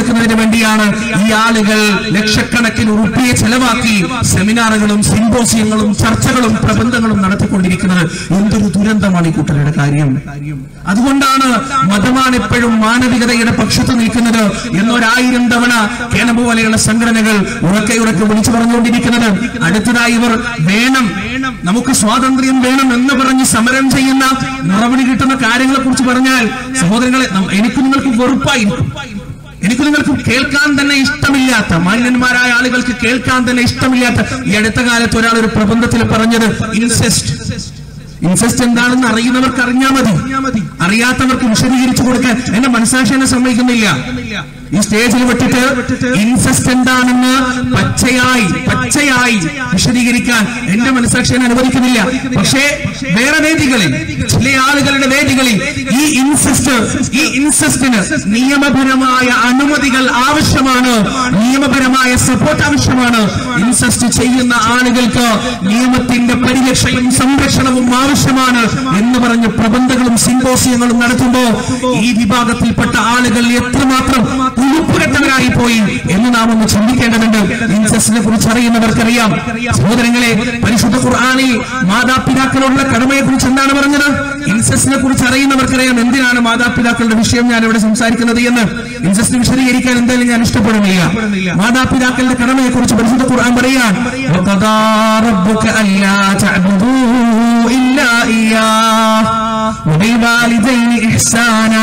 കൊടുക്കുന്നതിന് വേണ്ടിയാണ് ഈ ആളുകൾ ലക്ഷക്കണക്കിന് ഉറുപ്പിയെ ചെലവാക്കി സെമിനാറുകളും സിംബോസിയങ്ങളും ചർച്ചകളും പ്രബന്ധങ്ങളും നടത്തിക്കൊണ്ടിരിക്കുന്നത് എന്തൊരു ദുരന്തമാണ് ഈ കൂട്ടരുടെ കാര്യം അതുകൊണ്ടാണ് മതമാണ് എപ്പോഴും മാനവികതയുടെ പക്ഷത്ത് നിൽക്കുന്നത് എന്നൊരായിരം തവണ കേനബ് പോലെയുള്ള സംഘടനകൾ ഉറക്കെ ഉറക്കെ വിളിച്ചു പറഞ്ഞുകൊണ്ടിരിക്കുന്നത് അടുത്തതായി ഇവർ വേണം നമുക്ക് സ്വാതന്ത്ര്യം വേണം എന്ന് പറഞ്ഞ് സമരം ചെയ്യുന്ന നിറവിന് കിട്ടുന്ന കാര്യങ്ങളെ കുറിച്ച് പറഞ്ഞാൽ സഹോദരങ്ങളെ നം- എനിക്ക് നിങ്ങൾക്ക് വെറുപ്പായിരിക്കും എനിക്ക് നിങ്ങൾക്ക് കേൾക്കാൻ തന്നെ ഇഷ്ടമില്ലാത്ത മാന്യന്മാരായ ആളുകൾക്ക് കേൾക്കാൻ തന്നെ ഇഷ്ടമില്ലാത്ത ഈ അടുത്ത കാലത്ത് ഒരാൾ ഒരു പ്രബന്ധത്തിൽ പറഞ്ഞത് ഇൻസെസ്റ്റ് ഇൻസെസ്റ്റ് എന്താണെന്ന് അറിയുന്നവർക്ക് അറിഞ്ഞാൽ മതി അറിയാത്തവർക്ക് വിശദീകരിച്ചു കൊടുക്കാൻ എന്റെ മനസാക്ഷി എന്നെ സമ്മതിക്കുന്നില്ല ഈ സ്റ്റേജിൽ വിട്ടിട്ട് ഇൻസെസ്റ്റ് എന്താണെന്ന് പച്ചയായി പച്ചയായി വിശദീകരിക്കാൻ എന്റെ മനസാക്ഷി എന്നെ അനുവദിക്കുന്നില്ല പക്ഷേ വേറെ വേദികളിൽ ചില ആളുകളുടെ വേദികളിൽ ഈ ഇൻസെസ്റ്റ് ഈ ഇൻസെസ്റ്റിന് നിയമപരമായ അനുമതികൾ ആവശ്യമാണ് നിയമപരമായ സപ്പോർട്ട് ആവശ്യമാണ് ഇൻസെസ്റ്റ് ചെയ്യുന്ന ആളുകൾക്ക് നിയമത്തിന്റെ പരിരക്ഷയും സംരക്ഷണവും ആവശ്യമാണ് എന്ന് പറഞ്ഞ് പ്രബന്ധങ്ങളും സിംബോസിയങ്ങളും നടത്തുമ്പോ ഈ വിഭാഗത്തിൽപ്പെട്ട ആളുകൾ എത്രമാത്രം ഉളുപ്പുകെട്ടവരായി പോയി എന്ന് നാം ഒന്ന് ചിന്തിക്കേണ്ടതുണ്ട് ഇൻസെസ്റ്റിനെ കുറിച്ച് അറിയുന്നവർക്കറിയാം സഹോദരങ്ങളെ പരിശുദ്ധ ഖുർആാനിൽ മാതാപിതാക്കളോടുള്ള കടമയെ കുറിച്ച് എന്താണ് പറഞ്ഞത് ഇൻസെസ്റ്റിനെ കുറിച്ച് അറിയുന്നവർക്കറിയാം എന്തിനാണ് മാതാപിതാക്കളുടെ വിഷയം ഞാൻ ഇവിടെ സംസാരിക്കുന്നത് എന്ന് ഇൻസെസ്റ്റിനെ വിശദീകരിക്കാൻ എന്തായാലും ഞാൻ ഇഷ്ടപ്പെടുന്നില്ല മാതാപിതാക്കളുടെ കടമയെ കുറിച്ച് പരിശുദ്ധ ഖുർആൻ പറയാൻ وَقَضَى رَبُّكَ أَلَّا تَعْبُدُوا إِلَّا إِيَّاهُ وبالوالدين إحسانا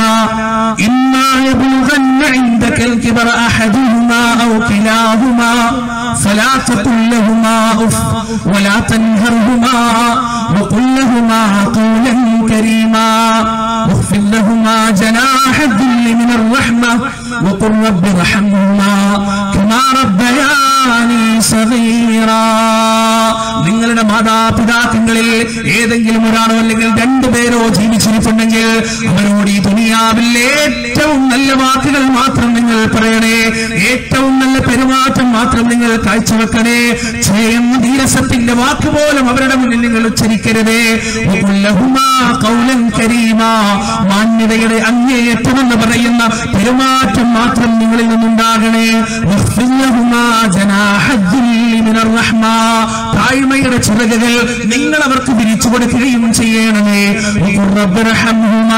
إما يبلغن عندك الكبر أحدهما أو كلاهما فلا تقل لهما أف ولا تنهرهما وقل لهما قولا كريما واخفض لهما جناح الذل من الرحمة وقل رب ارحمهما كما ربياني صغيرا നിങ്ങളുടെ മാതാപിതാക്കളിൽ ഏതെങ്കിലും ഒരാളോ അല്ലെങ്കിൽ രണ്ടുപേരോ ജീവിച്ചിരിപ്പുണ്ടെങ്കിൽ അവരോട് ഈ ദുനിയാവിൽ ഏറ്റവും നല്ല വാക്കുകൾ മാത്രം നിങ്ങൾ പറയണേ ഏറ്റവും നല്ല പെരുമാറ്റം മാത്രം നിങ്ങൾ കാഴ്ചവെക്കണേ ചെയ്യുന്ന ധീരസത്തിന്റെ വാക്ക് പോലും അവരുടെ മുന്നിൽ നിങ്ങൾ ഉച്ചരിക്കരുതേ വഖുല്ലഹുമാ ഖൗലൻ കരീമാ മാന്യതയുടെ അങ്ങേയറ്റമെന്ന് പറയുന്ന പെരുമാറ്റം മാത്രം നിങ്ങളിൽ നിന്നുണ്ടാകണേ വഖ്ഫില്ലഹുമാ ജനാഹദ്ദില്ലി മിനർ റഹ്മാ താഴ്മയുടെ ചിറകുകൾ നിങ്ങൾ അവർക്ക് വിരിച്ചു കൊടുക്കുകയും ചെയ്യണമേ വഖുർ റബ്ബിർഹംഹുമാ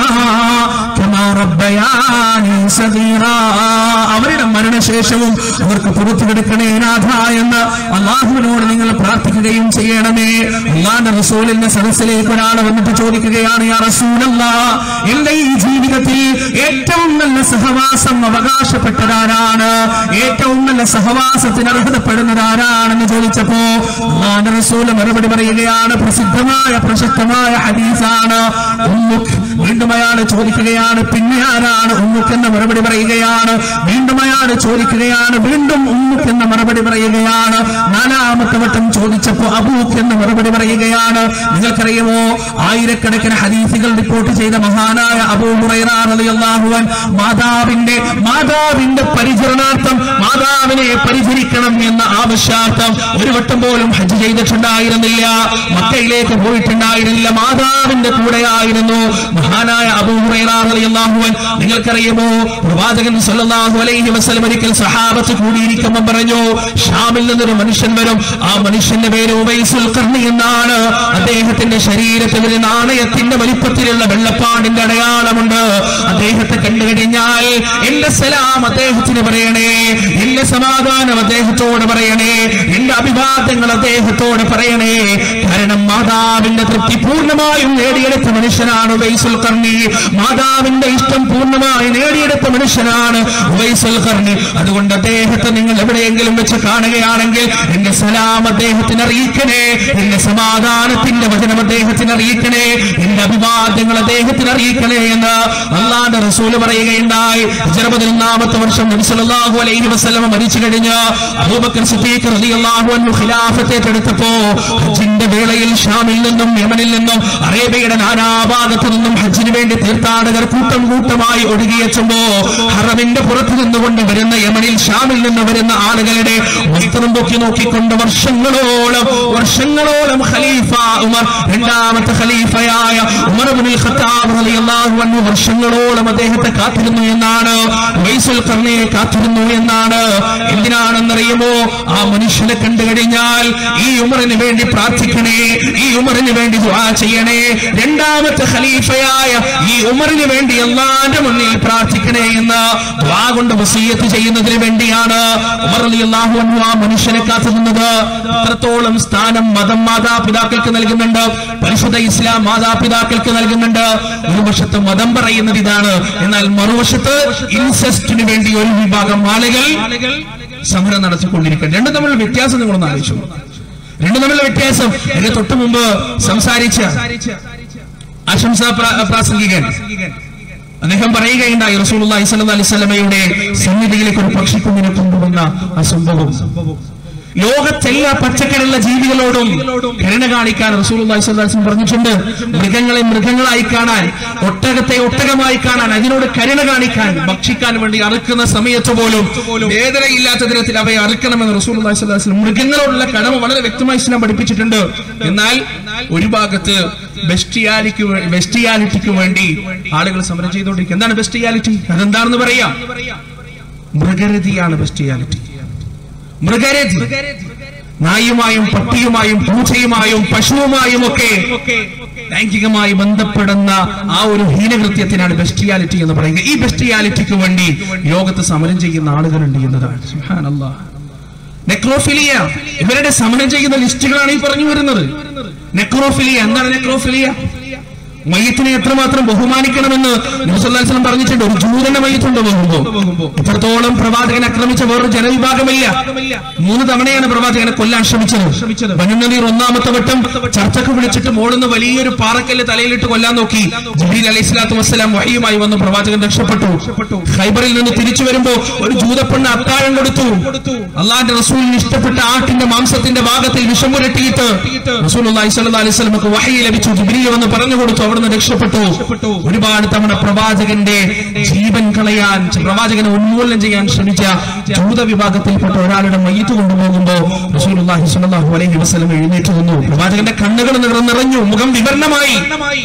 കമാ റബ്ബയാനി സഗീറാ അവരുടെ മരണശേഷവും അവർക്ക് പുറത്തു കിടക്കണേ നാഥ എന്ന് അള്ളാഹുവിനോട് നിങ്ങൾ പ്രാർത്ഥിക്കുകയും ചെയ്യണമേ അള്ളാന്റെ റസൂലിന്റെ സദസ്സിലേക്ക് ഒരാൾ വന്നിട്ട് ചോദിക്കുകയാണ് യാ റസൂലല്ലാ എന്റെ ഈ ജീവിതത്തിൽ ഏറ്റവും നല്ല സഹവാസം അവകാശപ്പെട്ടതാരാണ് ഏറ്റവും നല്ല സഹവാസത്തിന് അർഹതപ്പെടുന്നതാരാണെന്ന് ചോദിച്ചപ്പോ അള്ളാന്റെ റസൂല് മറുപടി പറയുകയാണ് പ്രസിദ്ധമായ പ്രശസ്തമായ ഹദീസാണ് ഉമ്മുഖ് വീണ്ടും അയാൾ ചോദിക്കുകയാണ് പിന്നെ ആരാണ് ഉമ്മുഖ് എന്ന മറുപടി പറയുകയാണ് വീണ്ടും അയാൾ ചോദിക്കുകയാണ് വീണ്ടും ഉമ്മുഖ് എന്ന മറുപടി പറയുകയാണ് നാലാമത്തെ വട്ടം ചോദിച്ചപ്പോ അബൂഖ് എന്ന മറുപടി പറയുകയാണ് നിങ്ങൾക്കറിയുമോ ആയിരക്കണക്കിന് ഹദീസുകൾ റിപ്പോർട്ട് ചെയ്ത മഹാനായ അബൂ ഹുറൈറ റളിയല്ലാഹു അൻഹു മാതാവിന്റെ മാതാവിന്റെ പരിചരണാർത്ഥം മാതാവിനെ പരിചരിക്കണം എന്ന ആവശ്യാർത്ഥം ഒരു വട്ടം പോലും ഹജ്ജ് ചെയ്തിട്ടുണ്ടായിരുന്നില്ല മക്കയിലേക്ക് പോയിട്ടുണ്ടായിരുന്നില്ല മാതാവിന്റെ കൂടെയായിരുന്നു മഹാനായ അബൂ ഹുറൈറ റളിയല്ലാഹു അൻഹു നിങ്ങൾക്കറിയുമോ പ്രവാചകൻ സല്ലല്ലാഹു അലൈഹി വസല്ലം ഒരിക്കൽ സഹാബത്ത് കൂടിയിരിക്കുമ്പോൾ പറഞ്ഞു ഷാമിൽ നിന്നൊരു മനുഷ്യൻ വരും ആ മനുഷ്യന്റെ പേര് ഉവൈസുൽ ഖർണി എന്നാണ് അദ്ദേഹത്തിന്റെ ശരീരത്തിൽ ഒരു നാണയത്തിന്റെ വലിപ്പത്തിലുള്ള വെള്ളപ്പാടിന്റെ അടയാളമുണ്ട് അദ്ദേഹത്തെ കണ്ടു കഴിഞ്ഞാൽ എന്റെ സലാം അദ്ദേഹത്തിന് പറയണേ എന്റെ സമാധാനം അദ്ദേഹത്തോട് പറയണേ എന്റെ അഭിവാദ്യങ്ങൾ അദ്ദേഹത്തോട് പറയണേ കാരണം മാതാവിന്റെ തൃപ്തി പൂർണ്ണമായും നേടിയെടുത്ത മനുഷ്യനാണ് ഉവൈസുൽ ഖർണി മാതാവിന്റെ ഇഷ്ടം പൂർണ്ണമായി നേടിയെടുത്ത മനുഷ്യനാണ് ഉവൈസുൽ ഖർണി അതുകൊണ്ട് അദ്ദേഹത്തെ നിങ്ങൾ എവിടെയെങ്കിലും വെച്ച് കാണുകയാണെങ്കിൽ എന്റെ സലാം അദ്ദേഹത്തിന് അറിയിക്കണേ എന്റെ സമാധാനത്തിന്റെ വചനം അദ്ദേഹത്തിന് അറിയിക്കണേ എന്റെ അഭിവാദ്യങ്ങൾ അദ്ദേഹത്തിന് അറിയിക്കണേ എന്ന് അള്ളാന്റെ റസൂല് പറയുകയുണ്ടായി ഹിജ്റ പതിനൊന്നാമത്തെ വർഷം നബി സല്ലല്ലാഹു അലൈഹി വസല്ലം മരിച്ചു കഴിഞ്ഞ് അബൂബക്കർ സിദ്ദീഖ് റളിയല്ലാഹു അൻഹു ഖിലാഫത്ത് ഏറ്റെടുത്തപ്പോ ഹജ്ജിന്റെ വേളയിൽ ഷാമിൽ നിന്നും യമനിൽ നിന്നും അറേബ്യയുടെ നാനാഭാഗത്തു നിന്നും ഹജ്ജിന് വേണ്ടി തീർത്ഥാടകർ കൂട്ടം കൂട്ടമായി ഒഴുകിയെത്തുമ്പോ ഹറമിന്റെ പുറത്തു നിന്നുകൊണ്ട് വരുന്ന യമനിൽ ഷാമിൽ നിന്ന് വരുന്ന ആളുകളുടെ വസ്ത്രം പൊക്കി നോക്കിക്കൊണ്ട് വർഷങ്ങളോളം വർഷങ്ങളോളം ഖലീഫ ഉമർ രണ്ടാമത്തെ ഖലീഫയായ ഉമർ ഇബ്നുൽ ഖത്താബ് റളിയല്ലാഹു അൻഹു വർഷങ്ങളോളം അദ്ദേഹത്തെ കാത്തിരുന്നു എന്നാണ് വൈസുൽ കർണയെ കാത്തിരുന്നു എന്നാണ് എന്തിനാണെന്നറിയുമോ ആ മനുഷ്യനെ കണ്ടു കഴിഞ്ഞാൽ ഈ ഉമറിന് വേണ്ടി പ്രാർത്ഥിക്കണേ ഈ ഉമറിന് വേണ്ടി ദുആ ചെയ്യണേ രണ്ടാമത്തെ ഖലീഫയായ ഈ ഉമറിന് വേണ്ടി അള്ളാന്റെ മുന്നിൽ പ്രാർത്ഥിക്കണേ എന്ന് ദുആ കൊണ്ട് വസീയത്ത് ചെയ്യുന്നതിന് വേണ്ടിയാണ് ഉമർ റളിയല്ലാഹു അൻഹു ആ മനുഷ്യനെ കാത്തുനിന്നത് അത്രത്തോളം സ്ഥാനം മതം മാതാപിതാക്കൾക്ക് നൽകുന്നുണ്ട് പരിശുദ്ധ ഇസ്ലാം മാതാപിതാക്കൾക്ക് നൽകുന്നുണ്ട് ഒരു വശത്ത് മതം പറയുന്നത് ഇതാണ് എന്നാൽ മറുവശത്ത് ഇൻസെസ്റ്റിന് വേണ്ടി ഒരു വിഭാഗം ആളുകൾ സമരം നടത്തിക്കൊണ്ടിരിക്കുക രണ്ടും തമ്മിലുള്ള വ്യത്യാസം നിങ്ങളൊന്ന് ആലോചിച്ചു രണ്ടും തമ്മിലുള്ള വ്യത്യാസം എന്റെ തൊട്ടു മുമ്പ് സംസാരിച്ച ആശംസാ പ്രാ- പ്രാസംഗികൻ അദ്ദേഹം പറയുകയുണ്ടായി റസൂലുള്ളാഹി സ്വല്ലല്ലാഹി അലൈഹി വസല്ലമയുടെ സന്നിധിയിലേക്ക് ഒരു പക്ഷിക്കുഞ്ഞിനെ കൊണ്ടുവന്ന ആ സംഭവം ലോകത്തെല്ലാ പച്ചക്കറുള്ള ജീവികളോടും കരുണ കാണിക്കാൻ റസൂലുള്ളാഹി സ്വല്ലല്ലാഹി അലൈഹി വസല്ലം പറഞ്ഞിട്ടുണ്ട് മൃഗങ്ങളെ മൃഗങ്ങളായി കാണാൻ ഒട്ടകത്തെ ഒട്ടകമായി കാണാൻ അതിനോട് കരുണ കാണിക്കാൻ ഭക്ഷിക്കാൻ വേണ്ടി അറുക്കുന്ന സമയത്ത് പോലും വേദനയില്ലാത്ത തരത്തിൽ അവയെ അറുക്കണമെന്ന് റസൂലുള്ളാഹി സ്വല്ലല്ലാഹി അലൈഹി വസല്ലം മൃഗങ്ങളോടുള്ള കടമ വളരെ വ്യക്തമായി ഇസ്ലാം പഠിപ്പിച്ചിട്ടുണ്ട് എന്നാൽ ഒരു ഭാഗത്ത് ബെസ്റ്റിയാലിക്ക് ബെസ്റ്റിയാലിറ്റിക്ക് വേണ്ടി ആളുകൾ സമരം ചെയ്തുകൊണ്ടിരിക്കുക എന്താണ് ബെസ്റ്റിയാലിറ്റി അതെന്താണെന്ന് പറയാം മൃഗരതിയാണ് ബെസ്റ്റിയാലിറ്റി മൃഗരതി നായുമായും പട്ടിയുമായും പൂച്ചയുമായും പശുവുമായും ഒക്കെ ലൈംഗികമായി ബന്ധപ്പെടുന്ന ആ ഒരു ഹീനകൃത്യത്തിനാണ് ബെസ്റ്റിയാലിറ്റി എന്ന് പറയുന്നത് ഈ ബെസ്റ്റിയാലിറ്റിക്ക് വേണ്ടി ലോകത്ത് സമരം ചെയ്യുന്ന ആളുകളുണ്ട് എന്നതാണ് സുബ്ഹാനല്ലാഹ് നെക്രോഫിലിയ ഇവരുടെ സമരം ചെയ്യുന്ന ലിസ്റ്റുകളാണ് ഈ പറഞ്ഞു വരുന്നത് നെക്രോഫിലിയ എന്താണ് നെക്രോഫിലിയ മയ്യത്തിനെ എത്രമാത്രം ബഹുമാനിക്കണമെന്ന് നബിസ്വല്ലാസ്ലം പറഞ്ഞിട്ടുണ്ട് ഒരു ജൂതന്റെ മയ്യത്തുണ്ടോ പോകുമ്പോ ഇത്രത്തോളം പ്രവാചകൻ ആക്രമിച്ച വേറൊരു ജനവിഭാഗമില്ല മൂന്ന് തവണയാണ് പ്രവാചകനെ കൊല്ലാൻ ശ്രമിച്ചത് ബനുനദീർ ഒന്നാമത്തെ വട്ടം ചർച്ചക്ക് വിളിച്ചിട്ട് മോളുന്ന് വലിയൊരു പാറക്കല്ല് തലയിലിട്ട് കൊല്ലാൻ നോക്കി ജബീൽ അലൈഹി സ്വലാത്തു വസ്സലാം വഹിയുമായി വന്ന് പ്രവാചകൻ രക്ഷപ്പെട്ടു ഖൈബറിൽ നിന്ന് തിരിച്ചു വരുമ്പോ ഒരു ജൂതപ്പെണ്ണ് അത്താഴം കൊടുത്തു അള്ളാന്റെ റസൂലിന് ഇഷ്ടപ്പെട്ട ആട്ടിന്റെ മാംസത്തിന്റെ ഭാഗത്തിൽ വിഷം പുരട്ടിയിട്ട് റസൂൽ അലൈഹി സ്വലമക്ക് വഹി ലഭിച്ചു ജിബ്രീൽ വന്ന് പറഞ്ഞു കൊടുത്തു അവിടുന്ന് രക്ഷപ്പെട്ടു ഒരുപാട് തവണ പ്രവാചകന്റെ ജീവൻ കളയാൻ പ്രവാചകനെ ഉന്മൂലനം ചെയ്യാൻ ശ്രമിച്ച ജൂത വിഭാഗത്തിൽപ്പെട്ട ഒരാളുടെ മയ്യത്ത് കൊണ്ടുപോകുമ്പോ റസൂൽ സ്വല്ലല്ലാഹു അലൈഹി വസല്ലം എഴുന്നേറ്റ് നിന്നു പ്രവാചകന്റെ കണ്ണുകൾ നിറ- നിറഞ്ഞു മുഖം വിവരണമായി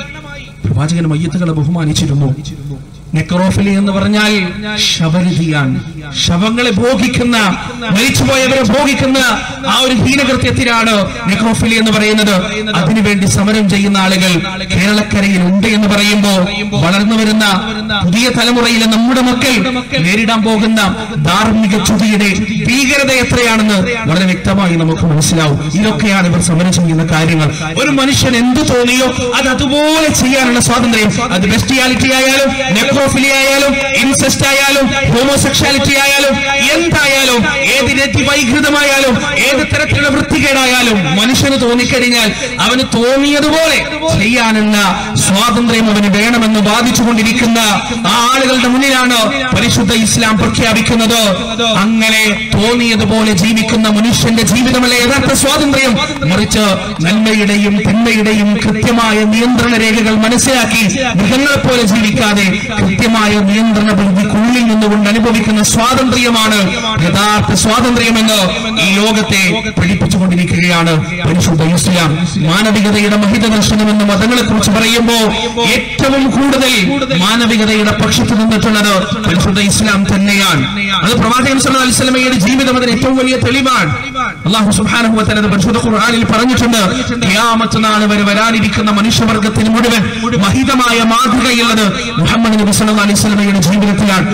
പ്രവാചകൻ മയ്യത്തുകളെ ബഹുമാനിച്ചിരുന്നു നെക്രോഫിലി എന്ന് പറഞ്ഞാൽ ശവരതിയാണ് ശവങ്ങളെ ഭോഗിക്കുന്ന മരിച്ചുപോയവരെ ഭോഗിക്കുന്ന ആ ഒരു ഹീനകൃത്യത്തിലാണ് നെക്രോഫിലി എന്ന് പറയുന്നത് അതിനുവേണ്ടി സമരം ചെയ്യുന്ന ആളുകൾ കേരളക്കരയിൽ ഉണ്ട് എന്ന് പറയുമ്പോ വളർന്നു വരുന്ന പുതിയ തലമുറയിലെ നമ്മുടെ മക്കൾ നേരിടാൻ പോകുന്ന ധാർമ്മിക ചുതിയുടെ ഭീകരത എത്രയാണെന്ന് വളരെ വ്യക്തമായി നമുക്ക് മനസ്സിലാവും ഇതൊക്കെയാണ് ഇവർ സമരം ചെയ്യുന്ന കാര്യങ്ങൾ ഒരു മനുഷ്യൻ എന്ത് തോന്നിയോ അത് അതുപോലെ ചെയ്യാനുള്ള സ്വാതന്ത്ര്യം അത് ബെസ്റ്റിയാലിറ്റി ആയാലും നെക്രോഫിലി ആയാലും ഇൻസെസ്റ്റ് ആയാലും ഹോമോസെക്ഷാലിറ്റി ആയാലും എന്തായാലും ഏത് രതി വൈകൃതമായാലും ഏത് തരത്തിലുള്ള വൃത്തികേടായാലും മനുഷ്യന് തോന്നിക്കഴിഞ്ഞാൽ അവന് തോന്നിയതുപോലെ ചെയ്യാനുള്ള സ്വാതന്ത്ര്യം അവന് വേണമെന്ന് വാദിച്ചുകൊണ്ടിരിക്കുന്ന ആ ആളുകളുടെ മുന്നിലാണ് പരിശുദ്ധ ഇസ്ലാം പ്രഖ്യാപിക്കുന്നത് അങ്ങനെ തോന്നിയതുപോലെ ജീവിക്കുന്ന മനുഷ്യന്റെ ജീവിതമല്ല യഥാർത്ഥ സ്വാതന്ത്ര്യം മറിച്ച് നന്മയുടെയും തിന്മയുടെയും കൃത്യമായ നിയന്ത്രണ രേഖകൾ മനസ്സിലാക്കി മൃഗങ്ങളെ പോലെ ജീവിക്കാതെ കൃത്യമായ നിയന്ത്രണ പരിധിക്കുള്ളിൽ നിന്നുകൊണ്ട് അനുഭവിക്കുന്ന സ്വാതന്ത്ര്യമാണ് യഥാർത്ഥ സ്വാതന്ത്ര്യമെന്ന് ഈ ലോകത്തെ പഠിപ്പിച്ചുകൊണ്ടിരിക്കുകയാണ് പരിശുദ്ധ ഇസ്ലാം മാനവികതയുടെ മഹിത ദർശനമെന്ന് മതങ്ങളെ കുറിച്ച് പറയുമ്പോ ഏറ്റവും കൂടുതൽ മാനവികതയുടെ പക്ഷത്ത് നിന്നിട്ടുള്ളത് പരിശുദ്ധ ഇസ്ലാം തന്നെയാണ് അത് പ്രവാചകൻ സല്ലല്ലാഹു അലൈഹി വസല്ലമയുടെ ജീവിതം അതിന് ഏറ്റവും വലിയ തെളിവാണ് അള്ളാഹു സുബ്ഹാനഹു വ തആല പരിശുദ്ധ ഖുർആനിൽ പറഞ്ഞിട്ടുണ്ട് ഖിയാമത്ത് നാൾ വരെ വരാനിരിക്കുന്ന മനുഷ്യവർഗത്തിന് മുഴുവൻ മഹിതമായ മാതൃകയുള്ളത് മുഹമ്മദ് നബി സല്ലല്ലാഹു അലൈഹി വസല്ലമയുടെ ജീവിതത്തിലാണ്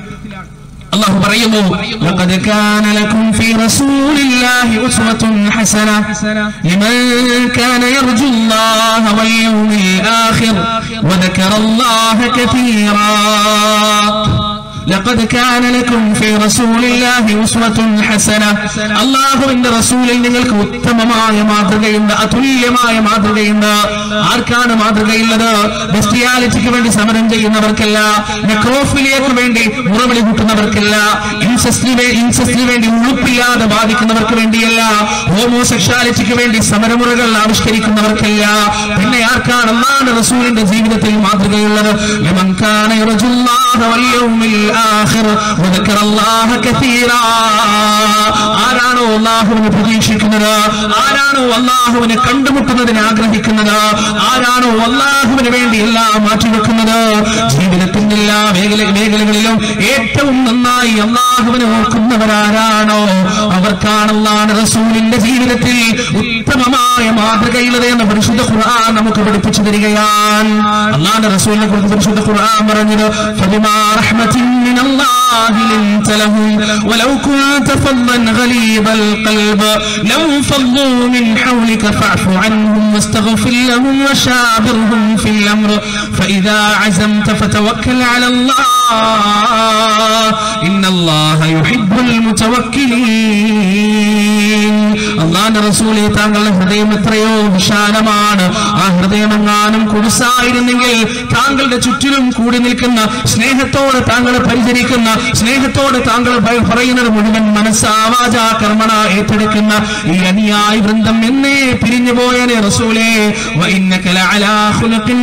അള്ളാഹു പറയുന്നു لقد كان لكم في رسول الله أسوة حسنة لمن كان يرجو الله واليوم الآخر وذكر الله كثيرا لقد كان لكم في رسول الله أسوة حسنة അള്ളാഹുവിന്റെ റസൂലിൽ നിങ്ങൾക്ക് ഉത്തമമായ മാതൃകയുണ്ട് അതുല്യമായ മാതൃകയുണ്ട് ആർക്കാണ് മാതൃകയുള്ളത് ബെസ്റ്റിയാലിറ്റിക്ക് വേണ്ടി സമരം ചെയ്യുന്നവർക്കല്ല നെക്രോഫിലിയക്ക് വേണ്ടി മുറവിളി കൂട്ടുന്നവർക്കല്ല ഇൻസെസ്റ്റിന് ഇൻസെസ്റ്റിന് വേണ്ടി ഉളുപ്പില്ലാതെ ബാധിക്കുന്നവർക്ക് വേണ്ടിയല്ല ഹോമോസെക്ഷാലിറ്റിക്ക് വേണ്ടി സമരമുറകൾ ആവിഷ്കരിക്കുന്നവർക്കല്ല പിന്നെ ആർക്കാണ് അള്ളാഹുന്റെ റസൂലിന്റെ ജീവിതത്തിൽ മാതൃകയുള്ളത് ലമൻ കാന യർജുല്ലാഹ വൽ യൗമിൽ ആഖിർ വദക്കറ അല്ലാഹ കസീറാ ആരാണോ അള്ളാഹുവിനെ പ്രതീക്ഷിക്കുന്നത് ആരാണോ അള്ളാഹുവിനെ കണ്ടുമുട്ടുന്നതിന് ആഗ്രഹിക്കുന്നത് ആരാണോ അള്ളാഹുവിന് വേണ്ടി എല്ലാം മാറ്റിവെക്കുന്നത് ജീവിതത്തിന്റെ എല്ലാ മേഖല മേഖലകളിലും ഏറ്റവും നന്നായി അള്ളാഹുവിനെ ഓർക്കുന്നവരാരാണോ അവർക്കാണ് അള്ളാഹ് റസൂലിന്റെ ജീവിതത്തിൽ ഉത്തമമായ മാതൃകയുള്ളത് എന്ന് പരിശുദ്ധ ഖുർആൻ നമുക്ക് പഠിപ്പിച്ചു തരികയാണ് അള്ളാഹുന്റെ റസൂലിനെ കുറിച്ച് പരിശുദ്ധ ഖുർആൻ പറഞ്ഞത് ഫബിമാ റഹ്മത്തിൻ മിനല്ലാഹി ലിൻത ലഹും വലൗ കുൻത ഫദ്ദൻ ഗലീബൽ ഖൽബ് ലം ഫദ്ദു മിൻ ഹൗലിക ഫഅഫു അൻഹും واستغفر لهم وشاورهم في الأمر فإذا عزمت فتوكل على الله إن الله يحب المتوكلين അള്ളാന്റെ റസൂലെ താങ്കളുടെ ഹൃദയം എത്രയോ വിശാലമാണ് ആ ഹൃദയം എങ്ങാനും കുടിസായിരുന്നെങ്കിൽ താങ്കളുടെ ചുറ്റിലും കൂടി നിൽക്കുന്ന സ്നേഹത്തോടെ താങ്കളെ പരിചരിക്കുന്ന സ്നേഹത്തോടെ താങ്കൾ പ- പറയുന്നത് മുഴുവൻ മനസ്സാവാച കർമ്മണ ഏറ്റെടുക്കുന്ന ഈ അനുയായി വൃന്ദം എന്നേ പിരിഞ്ഞു പോയനെ റസൂലേ വഇന്നക ലഅലാ ഖുലുഖിൻ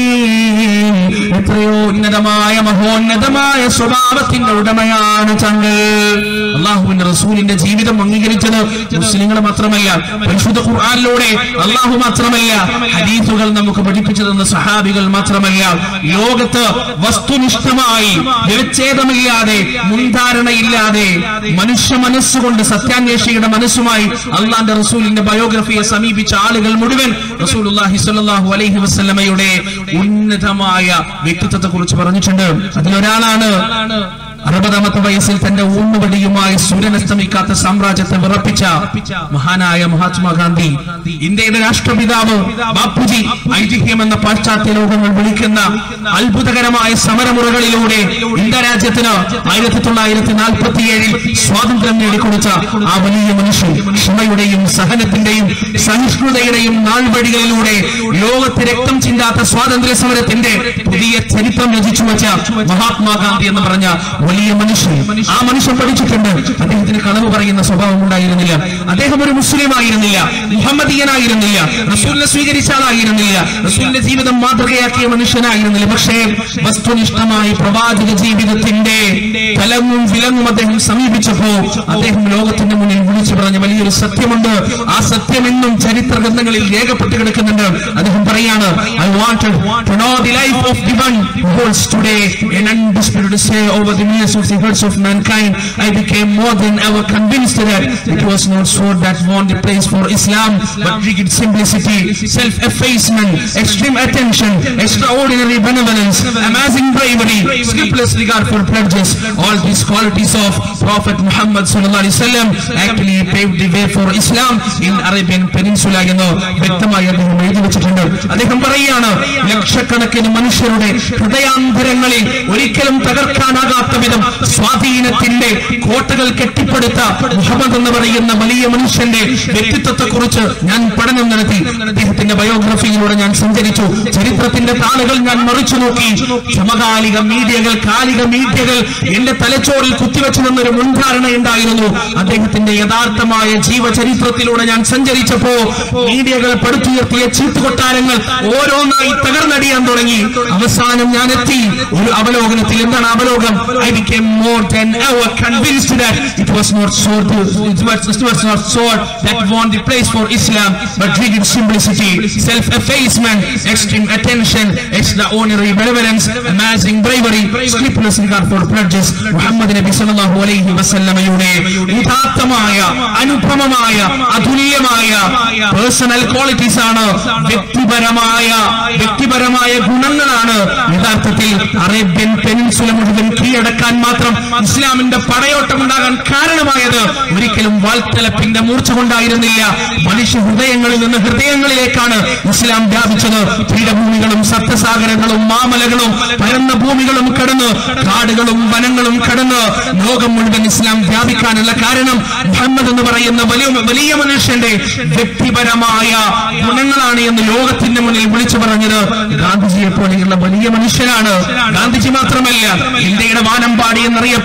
അദീം. എത്രയോ ഉന്നതമായ മഹോന്നതമായ സ്വഭാവത്തിന്റെ ഉടമയാണ് താങ്കൾ അള്ളാഹുവിന്റെ റസൂലിന്റെ ജീവിതം അംഗീകരിച്ചത് മുസ്ലിങ്ങൾ മാത്രമല്ല പരിശുദ്ധ ഖുർആനിലൂടെ അള്ളാഹു മാത്രമല്ല ഹദീസുകൾ നമുക്ക് പഠിപ്പിച്ചു തന്ന സഹാബികൾ മാത്രമല്ല ലോകത്ത് വസ്തുനിഷ്ഠമായി വ്യവച്ഛേദമില്ലാതെ മുൻധാരണയില്ലാതെ മനുഷ്യ മനസ്സുകൊണ്ട് സത്യാന്വേഷിയുടെ മനസ്സുമായി അള്ളാന്റെ റസൂലിന്റെ ബയോഗ്രഫിയെ സമീപിച്ച ആളുകൾ മുഴുവൻ റസൂലുള്ളാഹി സ്വല്ലല്ലാഹു അലൈഹി വസല്ലമയുടെ ഉന്നതമായ വ്യക്തിത്വത്തെ കുറിച്ച് പറഞ്ഞിട്ടുണ്ട് അതിലൊരാളാണ് അറുപതാമത്തെ വയസ്സിൽ തന്റെ ഊന്നുവടിയുമായി സൂര്യനസ്തമിക്കാത്ത സാമ്രാജ്യത്തെ വിറപ്പിച്ച മഹാനായ മഹാത്മാഗാന്ധി ഇന്ത്യയുടെ രാഷ്ട്രപിതാവ് ബാപ്പുജി ഐതിഹ്യം എന്ന പാശ്ചാത്യ ലോകങ്ങൾ വിളിക്കുന്ന അത്ഭുതകരമായ സമരമുറകളിലൂടെ ഇന്ത്യ രാജ്യത്തിന് ആയിരത്തി തൊള്ളായിരത്തി നാൽപ്പത്തി ഏഴിൽ സ്വാതന്ത്ര്യം നേടിക്കൊടുത്ത ആ വലിയ മനുഷ്യൻ ക്ഷമയുടെയും സഹനത്തിന്റെയും സഹിഷ്ണുതയുടെയും നാൾവഴികളിലൂടെ ലോകത്ത് രക്തം ചിന്താത്ത സ്വാതന്ത്ര്യ സമരത്തിന്റെ പുതിയ ചരിത്രം രചിച്ചു വെച്ച മഹാത്മാഗാന്ധി എന്ന് പറഞ്ഞ വലിയ മനുഷ്യൻ ആ മനുഷ്യൻ പഠിച്ചിട്ടുണ്ട് അദ്ദേഹത്തിന് കളവ് പറയുന്ന സ്വഭാവം ഉണ്ടായിരുന്നില്ല അദ്ദേഹം ഒരു മുസ്ലിം ആയിരുന്നില്ല മുഹമ്മദീയനായിരുന്നില്ല റസൂലിനെ സ്വീകരിച്ച ആളായിരുന്നില്ല റസൂലിന്റെ ജീവിതം മാതൃകയാക്കിയ മനുഷ്യനായിരുന്നില്ല പക്ഷേ വസ്തുനിഷ്ഠമായി പ്രവാചക ജീവിതത്തിന്റെ തലങ്ങും വിലങ്ങും അദ്ദേഹം സമീപിച്ചപ്പോ അദ്ദേഹം ലോകത്തിന്റെ മുന്നിൽ വിളിച്ചു പറഞ്ഞ വലിയൊരു സത്യമുണ്ട് ആ സത്യം എന്നും ചരിത്ര ഗ്രന്ഥങ്ങളിൽ രേഖപ്പെട്ട് കിടക്കുന്നുണ്ട് അദ്ദേഹം പറയാണ് I wanted to know the life of the one holds today an undisputed say over the years of the hearts of mankind I became more than ever convinced that it was not sword that won the place for Islam but rigid simplicity self-effacement extreme attention extraordinary benevolence amazing bravery scrupulous regard for pledges all these qualities of Prophet Muhammad sallallahu alaihi wasallam actually paved the way for Islam in Arabian Peninsula എന്ന് വ്യക്തമായി അദ്ദേഹം എഴുതി വെച്ചിട്ടുണ്ട് അദ്ദേഹം പറയുകയാണ് ലക്ഷക്കണക്കിന് മനുഷ്യരുടെ ഹൃദയാന്തരങ്ങളിൽ ഒരിക്കലും തകർക്കാനാകാത്ത വിധം സ്വാധീനത്തിന്റെ കോട്ടകൾ കെട്ടിപ്പടുത്ത മുഹമ്മദ് എന്ന് പറയുന്ന വലിയ മനുഷ്യന്റെ വ്യക്തിത്വത്തെ കുറിച്ച് ഞാൻ പഠനം നടത്തി അദ്ദേഹത്തിന്റെ ബയോഗ്രഫിയിലൂടെ ഞാൻ സഞ്ചരിച്ചു ചരിത്രത്തിന്റെ താളുകൾ ഞാൻ മറിച്ചു നോക്കി സമകാലിക മീഡിയകൾ കാലിക മീഡിയകൾ എന്റെ തലച്ചോറിൽ കുത്തിവെച്ചു നിന്നൊരു മുൻധാരണ ഉണ്ടായിരുന്നു അദ്ദേഹത്തിന്റെ യഥാർത്ഥമായ ജീവചരിത്രത്തിലൂടെ ഞാൻ സഞ്ചരിച്ചപ്പോ മീഡിയകൾ പടുത്തുയർത്തിയ ചീട്ടുകൊട്ടാരങ്ങൾ ഓരോന്നായി തകർന്നടിയാൻ തുടങ്ങി അവസാനം ഞാൻ എത്തി ഒരു അവലോകനത്തിൽ എന്താണ് അവലോകം I became more than ever convinced that it was not sword it was, it was not sword that won the place for Islam but rigid simplicity self-effacement extreme attention extraordinary benevolence amazing bravery scrupulous regard for pledges Muhammad നബി സല്ലല്ലാഹു അലൈഹി വസല്ലമയുടെ ഉദാത്തമായ അനുപമമായ അതുല്യമായ പേഴ്സണൽ ക്വാളിറ്റീസ് ആണ് വ്യക്തിപരമായ വ്യക്തിപരമായ ഗുണങ്ങളാണ് യഥാർത്ഥത്തിൽ അറേബ്യൻ പെനിൻസുല മുഴുവൻ കീഴടക്കാൻ മാത്രം ഇസ്ലാമിന്റെ പടയോട്ടം ഉണ്ടാകാൻ കാരണമായത് ഒരിക്കലും വാൽത്തലപ്പിന്റെ മൂർച്ച കൊണ്ടായിരുന്നില്ല മനുഷ്യ ഹൃദയങ്ങളിൽ നിന്ന് ഹൃദയങ്ങളിലേക്കാണ് ഇസ്ലാം വ്യാപിച്ചത് പീഠഭൂമികളും സപ്തസാഗരങ്ങളും മാമലകളും പരന്ന ഭൂമികളും കടന്ന് കാടുകളും വനങ്ങളും കടന്ന് ലോകം മുഴുവൻ ഇസ്ലാം വ്യാപിക്കാനുള്ള കാരണം മുഹമ്മദ് എന്ന് പറയുന്ന വലിയ വലിയ മനുഷ്യന്റെ വ്യക്തിപരമായ ഗുണങ്ങളാണ് എന്ന് ലോകത്തിന്റെ മുന്നിൽ വിളിച്ചു പറഞ്ഞത് ഗാന്ധിജിയെ പോലെയുള്ള വലിയ മനുഷ്യനാണ് ഗാന്ധിജി മാത്രമല്ല ഇന്ത്യയുടെ വാനമ്പാടി എന്നറിയപ്പെട്ട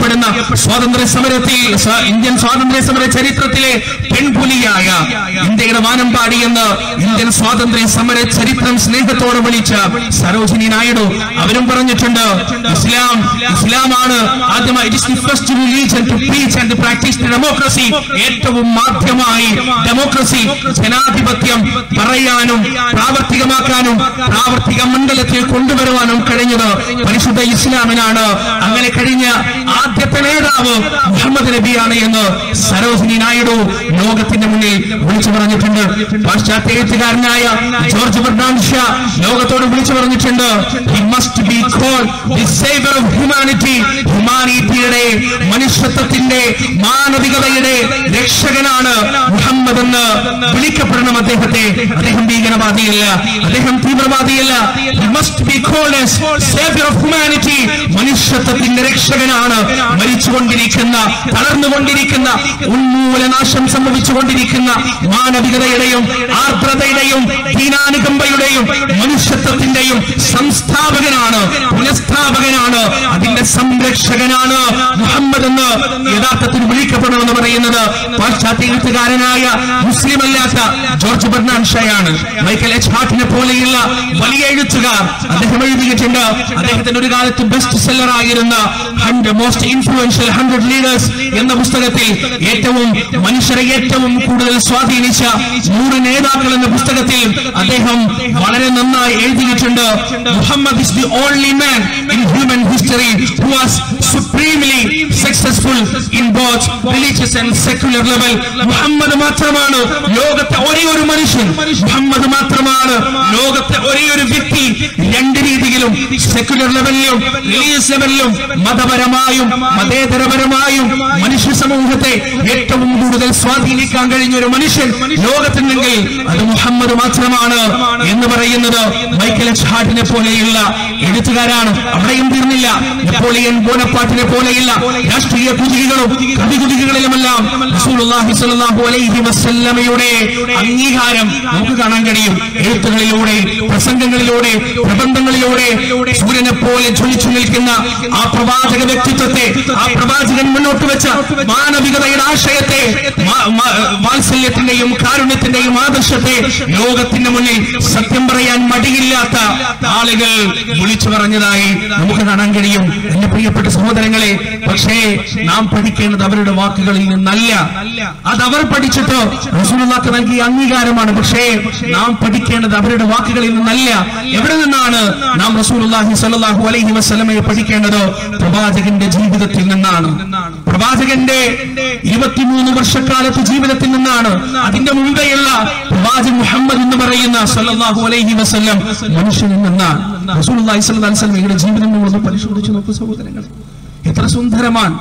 അറിയപ്പെടുന്ന സ്വാതന്ത്ര്യ സമരത്തിൽ സ്വ- ഇന്ത്യൻ സ്വാതന്ത്ര്യ സമര ചരിത്രത്തിലെ പെൺപുലിയായ ഇന്ത്യയുടെ വാനമ്പാടി എന്ന് ഇന്ത്യൻ സ്വാതന്ത്ര്യ സമര ചരിത്രം സ്നേഹത്തോടെ വിളിച്ച സരോജിനി നായിഡു അവരും പറഞ്ഞിട്ടുണ്ട് ഇസ്ലാം ഇസ്ലാമാണ് ആദ്യമായി it is the first religion to teach and practice the democracy ഏറ്റവും മാധ്യമായി ഡെമോക്രസി ജനാധിപത്യം പറയാനും പ്രാവർത്തികമാക്കാനും പ്രാവർത്തിക മണ്ഡലത്തിൽ കൊണ്ടുവരുവാനും കഴിഞ്ഞത് പരിശുദ്ധ ഇസ്ലാമിനാണ് അങ്ങനെ കഴിഞ്ഞ ആദ്യത്തെ നേതാവ് മുഹമ്മദ് നബിയാണ് എന്ന് സരോജിനി നായിഡു ലോകത്തിന്റെ മുന്നിൽ വിളിച്ചു പറഞ്ഞിട്ടുണ്ട് പാശ്ചാത്യ എഴുത്തുകാരനായ ജോർജ് ബെർണാഡ് ഷാ ലോകത്തോട് വിളിച്ചു പറഞ്ഞിട്ടുണ്ട് he must be call the saver of humanity ഹ്യൂമാനിറ്റിയുടെ മനുഷ്യത്വത്തിന്റെ മാനവികതയുടെ രക്ഷകനാണ് മുഹമ്മദ് എന്ന് വിളിക്കപ്പെടണം അദ്ദേഹത്തെ അദ്ദേഹം ഭീകരവാദിയല്ല അദ്ദേഹം തീവ്രവാദിയല്ല he must be called as savior of humanity മനുഷ്യത്വത്തിന്റെ രക്ഷകനാണ് മരിച്ചുകൊണ്ടിരിക്കുന്ന തളർന്നുകൊണ്ടിരിക്കുന്ന ഉന്മൂലനാശം സംഭവിച്ചുകൊണ്ടിരിക്കുന്ന മാനവികതയുടെയും ആർദ്രതയുടെയും ദീനാനുകമ്പയുടെയും മനുഷ്യത്വത്തിന്റെയും സംസ്ഥാപകനാണ് പുനഃസ്ഥാപകനാണ് അതിന്റെ സംരക്ഷകനാണ് മുഹമ്മദ് എന്ന് യഥാർത്ഥത്തിൽ വിളിക്കപ്പെടുമെന്ന് പറയുന്നത് പാശ്ചാത്യ എഴുത്തുകാരനായ മുസ്ലിം അല്ലാത്ത ജോർജ് ബെർണാഡ് ഷയാണ് മൈക്കൽ എച്ച് ഹാർട്ടിനെ പോലെയുള്ള വലിയ എഴുത്തുകാർ അദ്ദേഹം എഴുതിയിട്ടുണ്ട് അദ്ദേഹത്തിന്റെ ഒരു കാലത്ത് ബെസ്റ്റ് സെല്ലർ ആയിരുന്ന hundred most influential hundred leaders എന്ന പുസ്തകത്തിൽ ഏറ്റവും മനുഷ്യരെ ഏറ്റവും കൂടുതൽ സ്വാധീനിച്ച നൂറ് നേതാക്കൾ എന്ന പുസ്തകത്തിൽ അദ്ദേഹം വളരെ നന്നായി എഴുതിയിട്ടുണ്ട് Muhammad is the only man in human history who was supremely successful in both religious and secular level Muhammad മാത്രമാണ് ലോകത്തെ ഒരേ ഒരു മനുഷ്യൻ മുഹമ്മദ് മാത്രമാണ് ലോകത്തെ ഒരേ ഒരു വ്യക്തി രണ്ട് രീതിയിലും സെക്യുലർ ലെവലിലും റിലീജിയസ് ലെവലിലും മതപരമായും മതേതരപരമായും മനുഷ്യ സമൂഹത്തെ ഏറ്റവും കൂടുതൽ സ്വാധീനിക്കാൻ കഴിഞ്ഞ ഒരു മനുഷ്യൻ ലോകത്തുണ്ടെങ്കിൽ അത് മുഹമ്മദ് മാത്രമാണ് എന്ന് പറയുന്നത് മൈക്കൽ എച്ച് ഹാർട്ടിനെ പോലെയുള്ള എഴുത്തുകാരാണ് അവിടെയും തീർന്നില്ല നെപ്പോളിയൻ ബോനപ്പാട്ടിനെ പോലെയുള്ള രാഷ്ട്രീയ കുതികളും കവികുതികളിലുമെല്ലാം റസൂലുള്ളാഹി സ്വല്ലല്ലാഹു അലൈഹി വസല്ലമയുടെ അംഗീകാരം നമുക്ക് കാണാൻ കഴിയും എഴുത്തുകളിലൂടെ പ്രസംഗങ്ങളിലൂടെ പ്രബന്ധങ്ങളിലൂടെ സൂര്യനെ പോലെ ജ്വലിച്ചു നിൽക്കുന്ന ആ പ്രവാചക വ്യക്തിത്വത്തെ ആ പ്രവാചകൻ മുന്നോട്ട് വെച്ച മാനവികതയുടെ ആശയത്തെ മാ- മാ- വാത്സല്യത്തിന്റെയും കാരുണ്യത്തിന്റെയും ആദർശത്തെ ലോകത്തിന്റെ മുന്നിൽ സത്യം പറയാൻ മടിയില്ലാത്ത ആളുകൾ വിളിച്ചു പറഞ്ഞതായി നമുക്ക് കാണാൻ കഴിയും എന്റെ പ്രിയപ്പെട്ട സഹോദരങ്ങളെ പക്ഷേ നാം പഠിക്കേണ്ടത് അവരുടെ വാക്കുകളിൽ നിന്നല്ല അത് അവർ പഠിച്ചിട്ട് റസൂലുള്ളാഹ്ക്ക് നൽകിയ അംഗീകാരമാണ് പക്ഷേ നാം പഠിക്കേണ്ടത് അവരുടെ വാക്കുകളിൽ നിന്നല്ല എവിടെ നിന്നാണ് നാം റസൂലുള്ളാഹി സ്വല്ലല്ലാഹു അലൈഹി വസല്ലമയെ പഠിക്കേണ്ടത് പ്രവാചകന്റെ ജീവിതത്തിൽ നിന്നാണ് പ്രവാചകന്റെ ഇരുപത്തിമൂന്ന് വർഷക്കാലത്തെ ജീവിതത്തിൽ നിന്നാണ് അതിന്റെ മുമ്പെയുള്ള പ്രവാചകൻ മുഹമ്മദ് എന്ന് പറയുന്ന സല്ലല്ലാഹു അലൈഹി വസല്ലം മനുഷ്യനിൽ നിന്നാണ് റസൂലുള്ളാഹി സ്വല്ലല്ലാഹു അലൈഹി വസല്ലമയുടെ ജീവിതം നമ്മളൊന്ന് പരിശോധിച്ച് നോക്കൂ സഹോദരങ്ങളെ എത്ര സുന്ദരമാണ്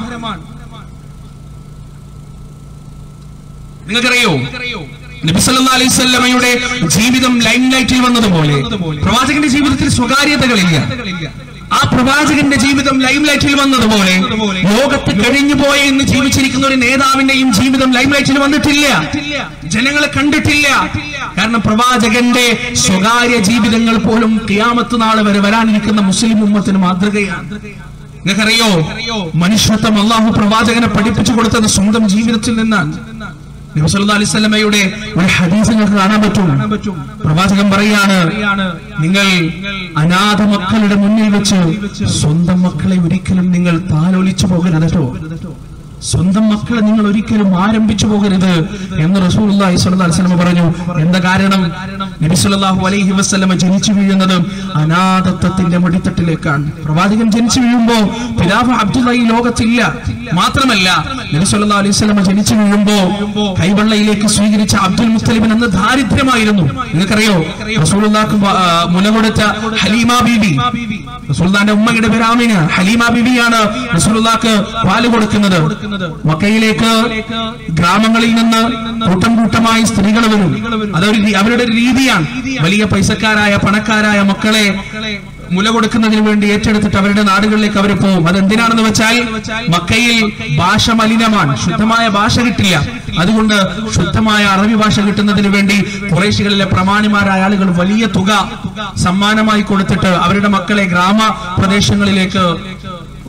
നിങ്ങൾക്കറിയോ നബി സല്ലല്ലാഹു അലൈഹി വസല്ലമയുടെ ജീവിതം ലൈം ലൈറ്റിൽ വന്നതുപോലെ പ്രവാചകന്റെ ജീവിതത്തിൽ സ്വകാര്യതകളില്ല ആ പ്രവാചകന്റെ ജീവിതം ലൈം ലൈറ്റിൽ വന്നതുപോലെ ലോകത്ത് കഴിഞ്ഞു പോയ ഇന്ന് ജീവിച്ചിരിക്കുന്ന ഒരു നേതാവിന്റെയും ജീവിതം ലൈം ലൈറ്റിൽ വന്നിട്ടില്ല ജനങ്ങളെ കണ്ടിട്ടില്ല കാരണം പ്രവാചകന്റെ സ്വകാര്യ ജീവിതങ്ങൾ പോലും കിയാമത്ത് നാൾ വരെ വരാനിരിക്കുന്ന മുസ്ലിം ഉമ്മത്തിന് മാതൃകയാണ് നിങ്ങൾക്കറിയോ മനുഷ്യത്വം അള്ളാഹു പ്രവാചകനെ പഠിപ്പിച്ചു കൊടുത്തത് സ്വന്തം ജീവിതത്തിൽ നിന്നാണ് നബി സല്ലല്ലാഹു അലൈഹി വസല്ലമയുടെ ഒരു ഹദീസ് നിങ്ങൾക്ക് കാണാൻ പറ്റും പ്രവാചകൻ പറയാണ് നിങ്ങൾ അനാഥ മക്കളുടെ മുന്നിൽ വെച്ച് സ്വന്തം മക്കളെ ഒരിക്കലും നിങ്ങൾ താലോലിച്ചു പോകരുത് കേട്ടോ സ്വന്തം മക്കളെ നിങ്ങൾ ഒരിക്കലും ആരംഭിച്ചു പോകരുത് എന്ന് റസൂലുള്ളാഹി സ്വല്ലല്ലാഹു അലൈഹി വസല്ലം പറഞ്ഞു എന്താ കാരണം നബി സല്ലല്ലാഹു അലൈഹി വസല്ലമ ജനിച്ചു വീഴുന്നത് അനാഥത്വത്തിന്റെ മടിത്തട്ടിലേക്കാണ് പ്രവാചകൻ ജനിച്ചു വീഴുമ്പോ പിതാവ് അബ്ദുള്ള ഈ ലോകത്തില്ല മാത്രമല്ല നബി സല്ലല്ലാഹു അലൈഹി വസല്ലമ ജനിച്ചു വീഴുമ്പോ കൈവെള്ളയിലേക്ക് സ്വീകരിച്ച അബ്ദുൽ മുത്തലിബിൻ അന്ന് ദാരിദ്ര്യമായിരുന്നു നിങ്ങൾക്കറിയോ റസൂലുള്ളാഹ്ക്ക് വ- ആ, മുല കൊടുത്ത ഹലീമ ബീബി റസൂലുള്ളാന്റെ ഉമ്മയുടെ പേര് ആമിന ഹലീമ ബീബിയാണ് റസൂലുള്ളാഹ്ക്ക് പാല് കൊടുക്കുന്നത് മക്കയിലേക്ക് ഗ്രാമങ്ങളിൽ നിന്ന് കൂട്ടം കൂട്ടമായി സ്ത്രീകൾ വരും അതൊരു രീ- അവരുടെ ഒരു രീതിയാണ് വലിയ പൈസക്കാരായ പണക്കാരായ മക്കളെ മുല കൊടുക്കുന്നതിന് വേണ്ടി ഏറ്റെടുത്തിട്ട് അവരുടെ നാടുകളിലേക്ക് അവർ പോകും അതെന്തിനാണെന്ന് വെച്ചാൽ മക്കയിൽ ഭാഷ മലിനമാണ് ശുദ്ധമായ ഭാഷ കിട്ടില്ല അതുകൊണ്ട് ശുദ്ധമായ അറബി ഭാഷ കിട്ടുന്നതിന് വേണ്ടി കുറേശികളിലെ പ്രമാണിമാരായ ആളുകൾ വലിയ തുക സമ്മാനമായി കൊടുത്തിട്ട് അവരുടെ മക്കളെ ഗ്രാമ പ്രദേശങ്ങളിലേക്ക്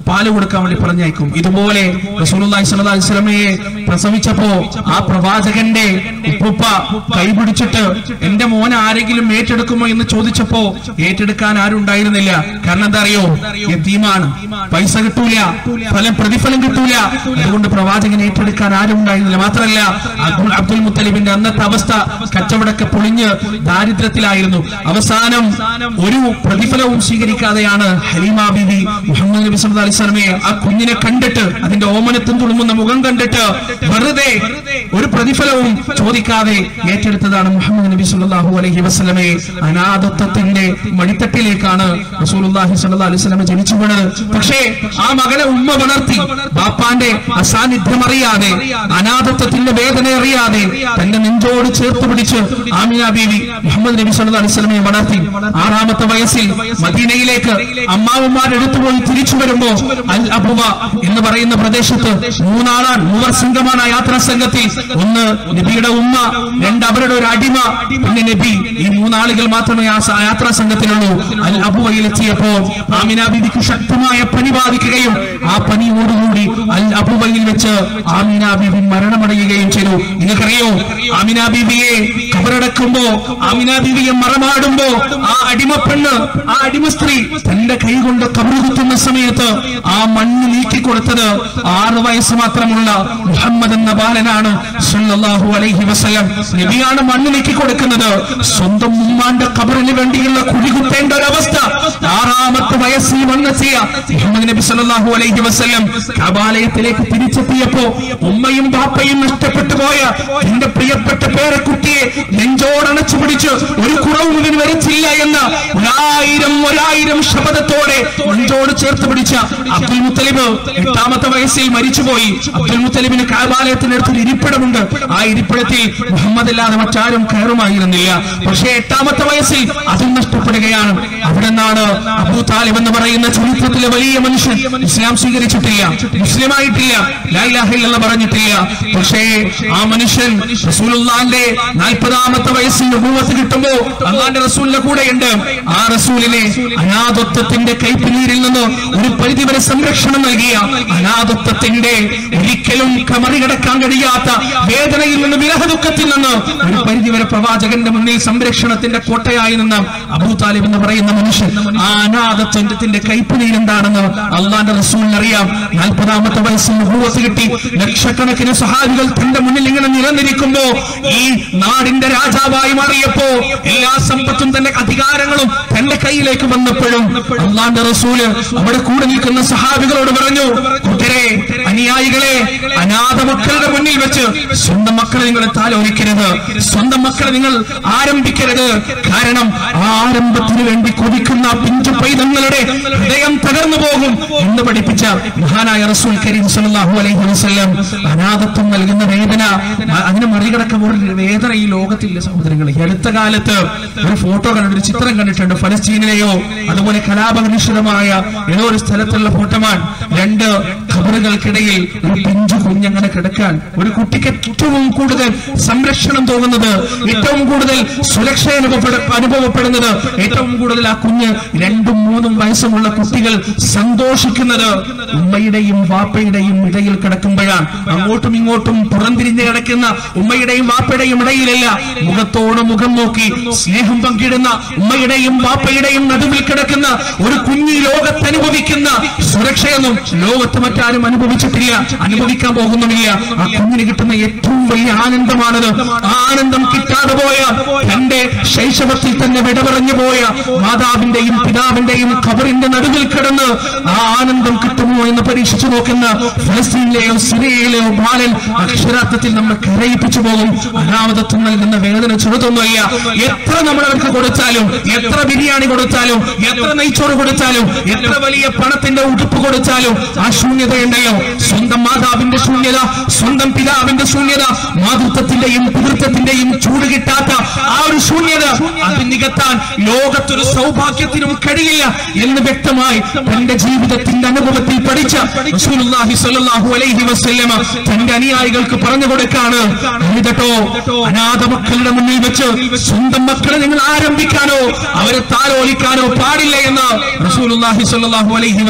പാല് കൊടുക്കാൻ വേണ്ടി പറഞ്ഞയക്കും ഇതുപോലെ റസൂലുള്ളാഹി സ്വല്ലല്ലാഹി അലൈഹി വസല്ലമയെ പ്രസവിച്ചപ്പോ ആ പ്രവാചകന്റെ ഉപ്പുപ്പ കൈപിടിച്ചിട്ട് എന്റെ മോൻ ആരെങ്കിലും ഏറ്റെടുക്കുമോ എന്ന് ചോദിച്ചപ്പോ ഏറ്റെടുക്കാൻ ആരും ഉണ്ടായിരുന്നില്ല കാരണം എന്താ അറിയോ യതീമാണ് പൈസ കിട്ടൂല ഫലം പ്രതിഫലം കിട്ടൂല അതുകൊണ്ട് പ്രവാചകൻ ഏറ്റെടുക്കാൻ ആരും ഉണ്ടായിരുന്നില്ല മാത്രമല്ല അബ്ദുൽ അബ്ദുൽ മുത്തലിബിന്റെ അന്നത്തെ അവസ്ഥ കച്ചവടമൊക്കെ പൊളിഞ്ഞ് ദാരിദ്ര്യത്തിലായിരുന്നു അവസാനം ഒരു പ്രതിഫലവും സ്വീകരിക്കാതെയാണ് ഹലീമ ബിബി മുഹമ്മദ് നബി സല്ലല്ലാഹു അലൈഹി വസല്ലമയെ ആ കുഞ്ഞിനെ കണ്ടിട്ട് അതിന്റെ ഓമനത്തും തുളുമ്പുന്ന മുഖം കണ്ടിട്ട് വെറുതെ ഒരു പ്രതിഫലവും ചോദിക്കാതെ ഏറ്റെടുത്തതാണ് മുഹമ്മദ് നബി സല്ലല്ലാഹു അലൈഹി വസല്ലമയെ അനാഥത്വത്തിന്റെ മടിത്തട്ടിലേക്കാണ് റസൂലുള്ളാഹി സ്വല്ലല്ലാഹു അലൈഹി വസല്ലമ ജനിച്ചു വീണത് പക്ഷേ ആ മകനെ ഉമ്മ വളർത്തി ബാപ്പാന്റെ അസാന്നിധ്യം അറിയാതെ അനാഥത്വത്തിന്റെ വേദന അറിയാതെ തന്റെ നെഞ്ചോട് ചേർത്ത് പിടിച്ച് ആമിന ബീവി മുഹമ്മദ് നബി സല്ലല്ലാഹു അലൈഹി വസല്ലമയെ വളർത്തി ആറാമത്തെ വയസ്സിൽ മദീനയിലേക്ക് അമ്മാവന്മാർ എടുത്തുപോയി തിരിച്ചു വരുമ്പോ അൽ അബുവ എന്ന് പറയുന്ന പ്രദേശത്ത് മൂന്നാളാണ് മൂവർ സംഘമാണ് ആ യാത്രാ സംഘത്തിൽ ഒന്ന് നബിയുടെ ഉമ്മ രണ്ട് അവരുടെ ഒരു അടിമ പിന്നെ നബി ഈ മൂന്നാളുകൾ മാത്രമേ ആ സ- യാത്രാ സംഘത്തിലുള്ളൂ അൽ അബുവയിൽ എത്തിയപ്പോ ആമിന ബിബിക്ക് ശക്തമായ പനി ബാധിക്കുകയും ആ പനിയോടുകൂടി അൽ അബുവയിൽ വെച്ച് ആമിന ബിബി മരണമടയുകയും ചെയ്തു നിങ്ങൾക്കറിയോ ആമിന ബിബിയെ കബറടക്കുമ്പോ ആമിന ബിബിയെ മറമാടുമ്പോ ആ അടിമ പെണ്ണ് ആ അടിമ സ്ത്രീ തന്റെ കൈ കൊണ്ട് കബറ് കുത്തുന്ന സമയത്ത് ആ മണ്ണ് നീക്കി കൊടുത്തത് ആറ് വയസ്സ് മാത്രമുള്ള മുഹമ്മദ് എന്ന ബാലനാണ് സല്ലല്ലാഹു അലൈഹി വസല്ലം നബിയാണ് മണ്ണ് നീക്കി കൊടുക്കുന്നത് സ്വന്തം ഉമ്മാന്റെ കബറിന് വേണ്ടിയുള്ള കുഴി കുത്തേണ്ട ഒരവസ്ഥ ആറാമത്തെ വയസ്സിൽ വന്നെത്തിയ മുഹമ്മദ് നബി സല്ലല്ലാഹു അലൈഹി വസല്ലം കബാലയത്തിലേക്ക് തിരിച്ചെത്തിയപ്പോ ഉമ്മയും ബാപ്പയും നഷ്ടപ്പെട്ടു പോയ എന്റെ പ്രിയപ്പെട്ട പേരക്കുട്ടിയെ നെഞ്ചോടണച്ചു പിടിച്ച് ഒരു കുറവും ഇതിന് വരുത്തില്ല എന്ന് ഒരായിരം ഒരായിരം ശബ്ദത്തോടെ നെഞ്ചോട് ചേർത്ത് പിടിച്ച അബ്ദുൽ മുത്തലിബ് എട്ടാമത്തെ വയസ്സിൽ മരിച്ചുപോയി അബ്ദുൽ മുത്തലിബിന് കാബാലയത്തിനടുത്ത് ഒരു ഇരിപ്പിടമുണ്ട് ആ ഇരിപ്പിടത്തിൽ മുഹമ്മദ് അല്ലാതെ മറ്റാരും കയറുമായിരുന്നില്ല പക്ഷേ എട്ടാമത്തെ വയസ്സിൽ അതും നഷ്ടപ്പെടുകയാണ് അവിടെ നിന്നാണ് അബൂ താലിബ് എന്ന് പറയുന്ന ചരിത്രത്തിലെ വലിയ മനുഷ്യൻ ഇസ്ലാം സ്വീകരിച്ചിട്ടില്ല മുസ്ലിമായിട്ടില്ല ലായിലാഹില്ലെന്ന് പറഞ്ഞിട്ടില്ല പക്ഷേ ആ മനുഷ്യൻ റസൂലുള്ളാന്റെ നാൽപ്പതാമത്തെ വയസ്സിൽ നബൂവത്ത് കിട്ടുമ്പോ അള്ളാന്റെ റസൂലിന്റെ കൂടെയുണ്ട് ആ റസൂലിനെ അനാഥത്വത്തിന്റെ കൈപ്പിനീരിൽ നിന്ന് ഒരു പരിധിവരെ സംരക്ഷണം നൽകിയ അനാഥത്വത്തിന്റെ ഒരിക്കലും മറികടക്കാൻ കഴിയാത്ത വേദനയിൽ നിന്ന് വിരഹദുഃഖത്തിൽ നിന്ന് ഒരു പരിധിവരെ പ്രവാചകന്റെ മുന്നിൽ സംരക്ഷണത്തിന്റെ കോട്ടയായി നിന്ന അബൂ താലിബ് എന്ന് പറയുന്ന മനുഷ്യൻ ആ അനാഥത്വത്തിന്റെ കൈപ്പിനീർ എന്താണെന്ന് അള്ളാന്റെ റസൂലിന് അറിയാം നാൽപ്പതാമത്തെ വയസ്സിൽ നബൂവത്ത് കിട്ടി ലക്ഷക്കണക്കിന് സഹാബികൾ തന്റെ മുന്നിൽ ഇങ്ങനെ നിലനിരിക്കുമ്പോ ഈ നാടിന്റെ രാജാവായി മാറിയപ്പോ എല്ലാ സമ്പത്തും തന്റെ അധികാരങ്ങളും തന്റെ കയ്യിലേക്ക് വന്നപ്പോഴും അള്ളാന്റെ റസൂല് അവിടെ കൂടെ നിൽക്കുന്ന സഹാബികളോട് പറഞ്ഞു കൂട്ടരെ അനുയായികളെ അനാഥ മക്കളുടെ മുന്നിൽ വെച്ച് സ്വന്തം മക്കളെ നിങ്ങൾ താലോലിക്കരുത് സ്വന്തം മക്കളെ നിങ്ങൾ ആരംഭിക്കരുത് കാരണം ആ ആരംഭത്തിന് വേണ്ടി കൊതിക്കുന്ന പിഞ്ചു പൈതങ്ങളുടെ ഹൃദയം തകർന്നു പോകും എന്ന് പഠിപ്പിച്ച മഹാനായ റസൂൽ കരീം സല്ലല്ലാഹു അലൈഹി വസല്ലം അനാഥത്വം നൽകുന്ന വേദന അ- അതിനെ മറികടക്കാൻ ഒരു വേദന ഈ ലോകത്തില്ല സഹോദരങ്ങൾ ഈ അടുത്ത കാലത്ത് ഒരു ഫോട്ടോ കണ്ടിട്ട് ഒരു ചിത്രം കണ്ടിട്ടുണ്ട് ഫലസ്തീനിലെയോ അതുപോലെ കലാപകലുഷിതമായ ഏതോ ഒരു സ്ഥലത്തുള്ള ഫോട്ടോമാൻ രണ്ട് ഖബറുകൾക്കിടയിൽ ഒരു പിഞ്ചു കുഞ്ഞങ്ങനെ കിടക്കാൻ ഒരു കുട്ടിക്ക് ഏറ്റവും കൂടുതൽ സംരക്ഷണം തോന്നുന്നത് ഏറ്റവും കൂടുതൽ സുരക്ഷ അനുഭവപ്പെട അനുഭവപ്പെടുന്നത് ഏറ്റവും കൂടുതൽ ആ കുഞ്ഞ് രണ്ടും മൂന്നും വയസ്സുമുള്ള കുട്ടികൾ സന്തോഷിക്കുന്നത് ഉമ്മയുടെയും വാപ്പയുടെയും ഇടയിൽ കിടക്കുമ്പോഴാണ് അങ്ങോട്ടും ഇങ്ങോട്ടും പുറംതിരിഞ്ഞ് കിടക്കുന്ന ഉമ്മയുടെയും വാപ്പയുടെയും ഇടയിലല്ല മുഖത്തോട് മുഖം നോക്കി സ്നേഹം പങ്കിടുന്ന ഉമ്മയുടെയും വാപ്പയുടെയും നടുവിൽ കിടക്കുന്ന ഒരു കുഞ്ഞി ലോകത്ത് അനുഭവിക്കുന്ന സുരക്ഷയൊന്നും ലോകത്ത് മറ്റാരും അനുഭവിച്ചിട്ടില്ല അനുഭവിക്കാൻ പോകുന്നുമില്ല ആ കുഞ്ഞിന് കിട്ടുന്ന ഏറ്റവും വലിയ ആനന്ദമാണത് ആ ആനന്ദം കിട്ടാതെ പോയ തന്റെ ശൈശവത്തിൽ തന്നെ വിട പറഞ്ഞു പോയ മാതാവിന്റെയും പിതാവിന്റെയും ഖബറിന്റെ നടുവിൽ കിടന്ന് ആ ആനന്ദം കിട്ടുമോ എന്ന് പരീക്ഷിച്ചു നോക്കുന്ന ഫലസ്തീനിലെയോ സിറിയയിലെയോ ബാലൻ അക്ഷരാർത്ഥത്തിൽ നമ്മൾ കരയിപ്പിച്ചു പോകും അനാമതത്വം നൽകുന്ന വേദന ചെറുതൊന്നുമല്ല എത്ര നമ്മൾ അവർക്ക് കൊടുത്താലും എത്ര ബിരിയാണി കൊടുത്താലും എത്ര നെയ്ച്ചോറ് കൊടുത്താലും എത്ര വലിയ പണത്തിന്റെ ഉടുപ്പ് കൊടുത്താലും ആ ശൂന്യതയുണ്ടല്ലോ സ്വന്തം മാതാവിന്റെ ശൂന്യത സ്വന്തം പിതാവിന്റെ ശൂന്യത മാതൃത്വത്തിന്റെയും പിതൃത്വത്തിന്റെയും ചൂട് കിട്ടാത്ത ആ ഒരു ശൂന്യത അത് നികത്താൻ ലോകത്തൊരു സൗഭാഗ്യത്തിനും കഴിയില്ല എന്ന് വ്യക്തമായി തന്റെ ജീവിതത്തിന്റെ അനുഭവത്തിൽ പഠിച്ച റസൂലുള്ളാഹി സ്വല്ലല്ലാഹു അലൈഹി വസല്ലമ തന്റെ അനുയായികൾക്ക് പറഞ്ഞു കൊടുക്കാണ് എഴുതട്ടോ അനാഥ മക്കളുടെ മുന്നിൽ വെച്ച് സ്വന്തം മക്കളെ നിങ്ങൾ ആരംഭിക്കാനോ അവരെ താലോലിക്കാനോ പാടില്ല എന്ന് റസൂലുള്ളാഹി സ്വല്ലല്ലാഹു അലൈഹി വസല്ലമ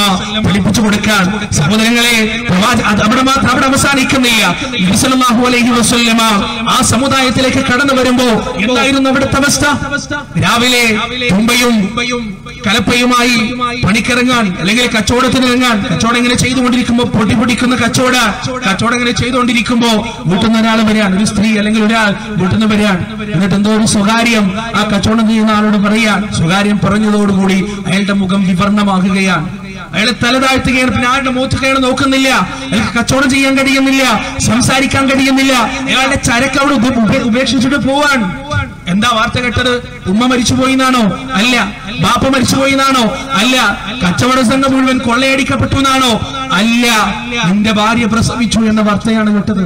പഠിപ്പിച്ചു കൊടുക്കാൻ സഹോദരങ്ങളെ പ്രവാച- അത് അവിടെ മാത്രം അവിടെ അവസാനിക്കുന്നില്ല നബി സല്ലല്ലാഹു അലൈഹി വസല്ലമ ആ സമുദായത്തിലേക്ക് കടന്നു വരുമ്പോ എന്തായിരുന്നു അവിടുത്തെ അവസ്ഥ രാവിലെ തുമ്പയും കലപ്പയുമായി പണിക്കിറങ്ങാൻ അല്ലെങ്കിൽ കച്ചവടത്തിന് ഇറങ്ങാൻ കച്ചവടം ഇങ്ങനെ ചെയ്തുകൊണ്ടിരിക്കുമ്പോ പൊടി പൊടിക്കുന്ന കച്ചവട കച്ചവടം ഇങ്ങനെ ചെയ്തുകൊണ്ടിരിക്കുമ്പോ വീട്ടിൽ നിന്ന് ഒരാൾ വരികയാണ് ഒരു സ്ത്രീ അല്ലെങ്കിൽ ഒരാൾ വീട്ടിൽ നിന്ന് വരികയാണ് എന്നിട്ട് എന്തോ ഒരു സ്വകാര്യം ആ കച്ചവടം ചെയ്യുന്ന ആളോട് പറയാൻ സ്വകാര്യം പറഞ്ഞതോടുകൂടി അയാളുടെ മുഖം വിവർണമാകുകയാണ് അയാളെ തല താഴ്ത്തുകയാണ് പിന്നെ ആളുടെ മുഖത്ത് അയാൾ നോക്കുന്നില്ല അയാൾക്ക് കച്ചവടം ചെയ്യാൻ കഴിയുന്നില്ല സംസാരിക്കാൻ കഴിയുന്നില്ല അയാളുടെ ചരക്ക് അവിടെ ഉപ- ഉപ- ഉപേക്ഷിച്ചിട്ട് പോവാൻ എന്താ വാർത്ത കേട്ടത് ഉമ്മ മരിച്ചുപോയി എന്നാണോ അല്ല ബാപ്പ മരിച്ചുപോയി എന്നാണോ അല്ല കച്ചവട സംഘം മുഴുവൻ കൊള്ളയടിക്കപ്പെട്ടു എന്നാണോ അല്ല നിന്റെ ഭാര്യ പ്രസവിച്ചു എന്ന വാർത്തയാണ് കേട്ടത്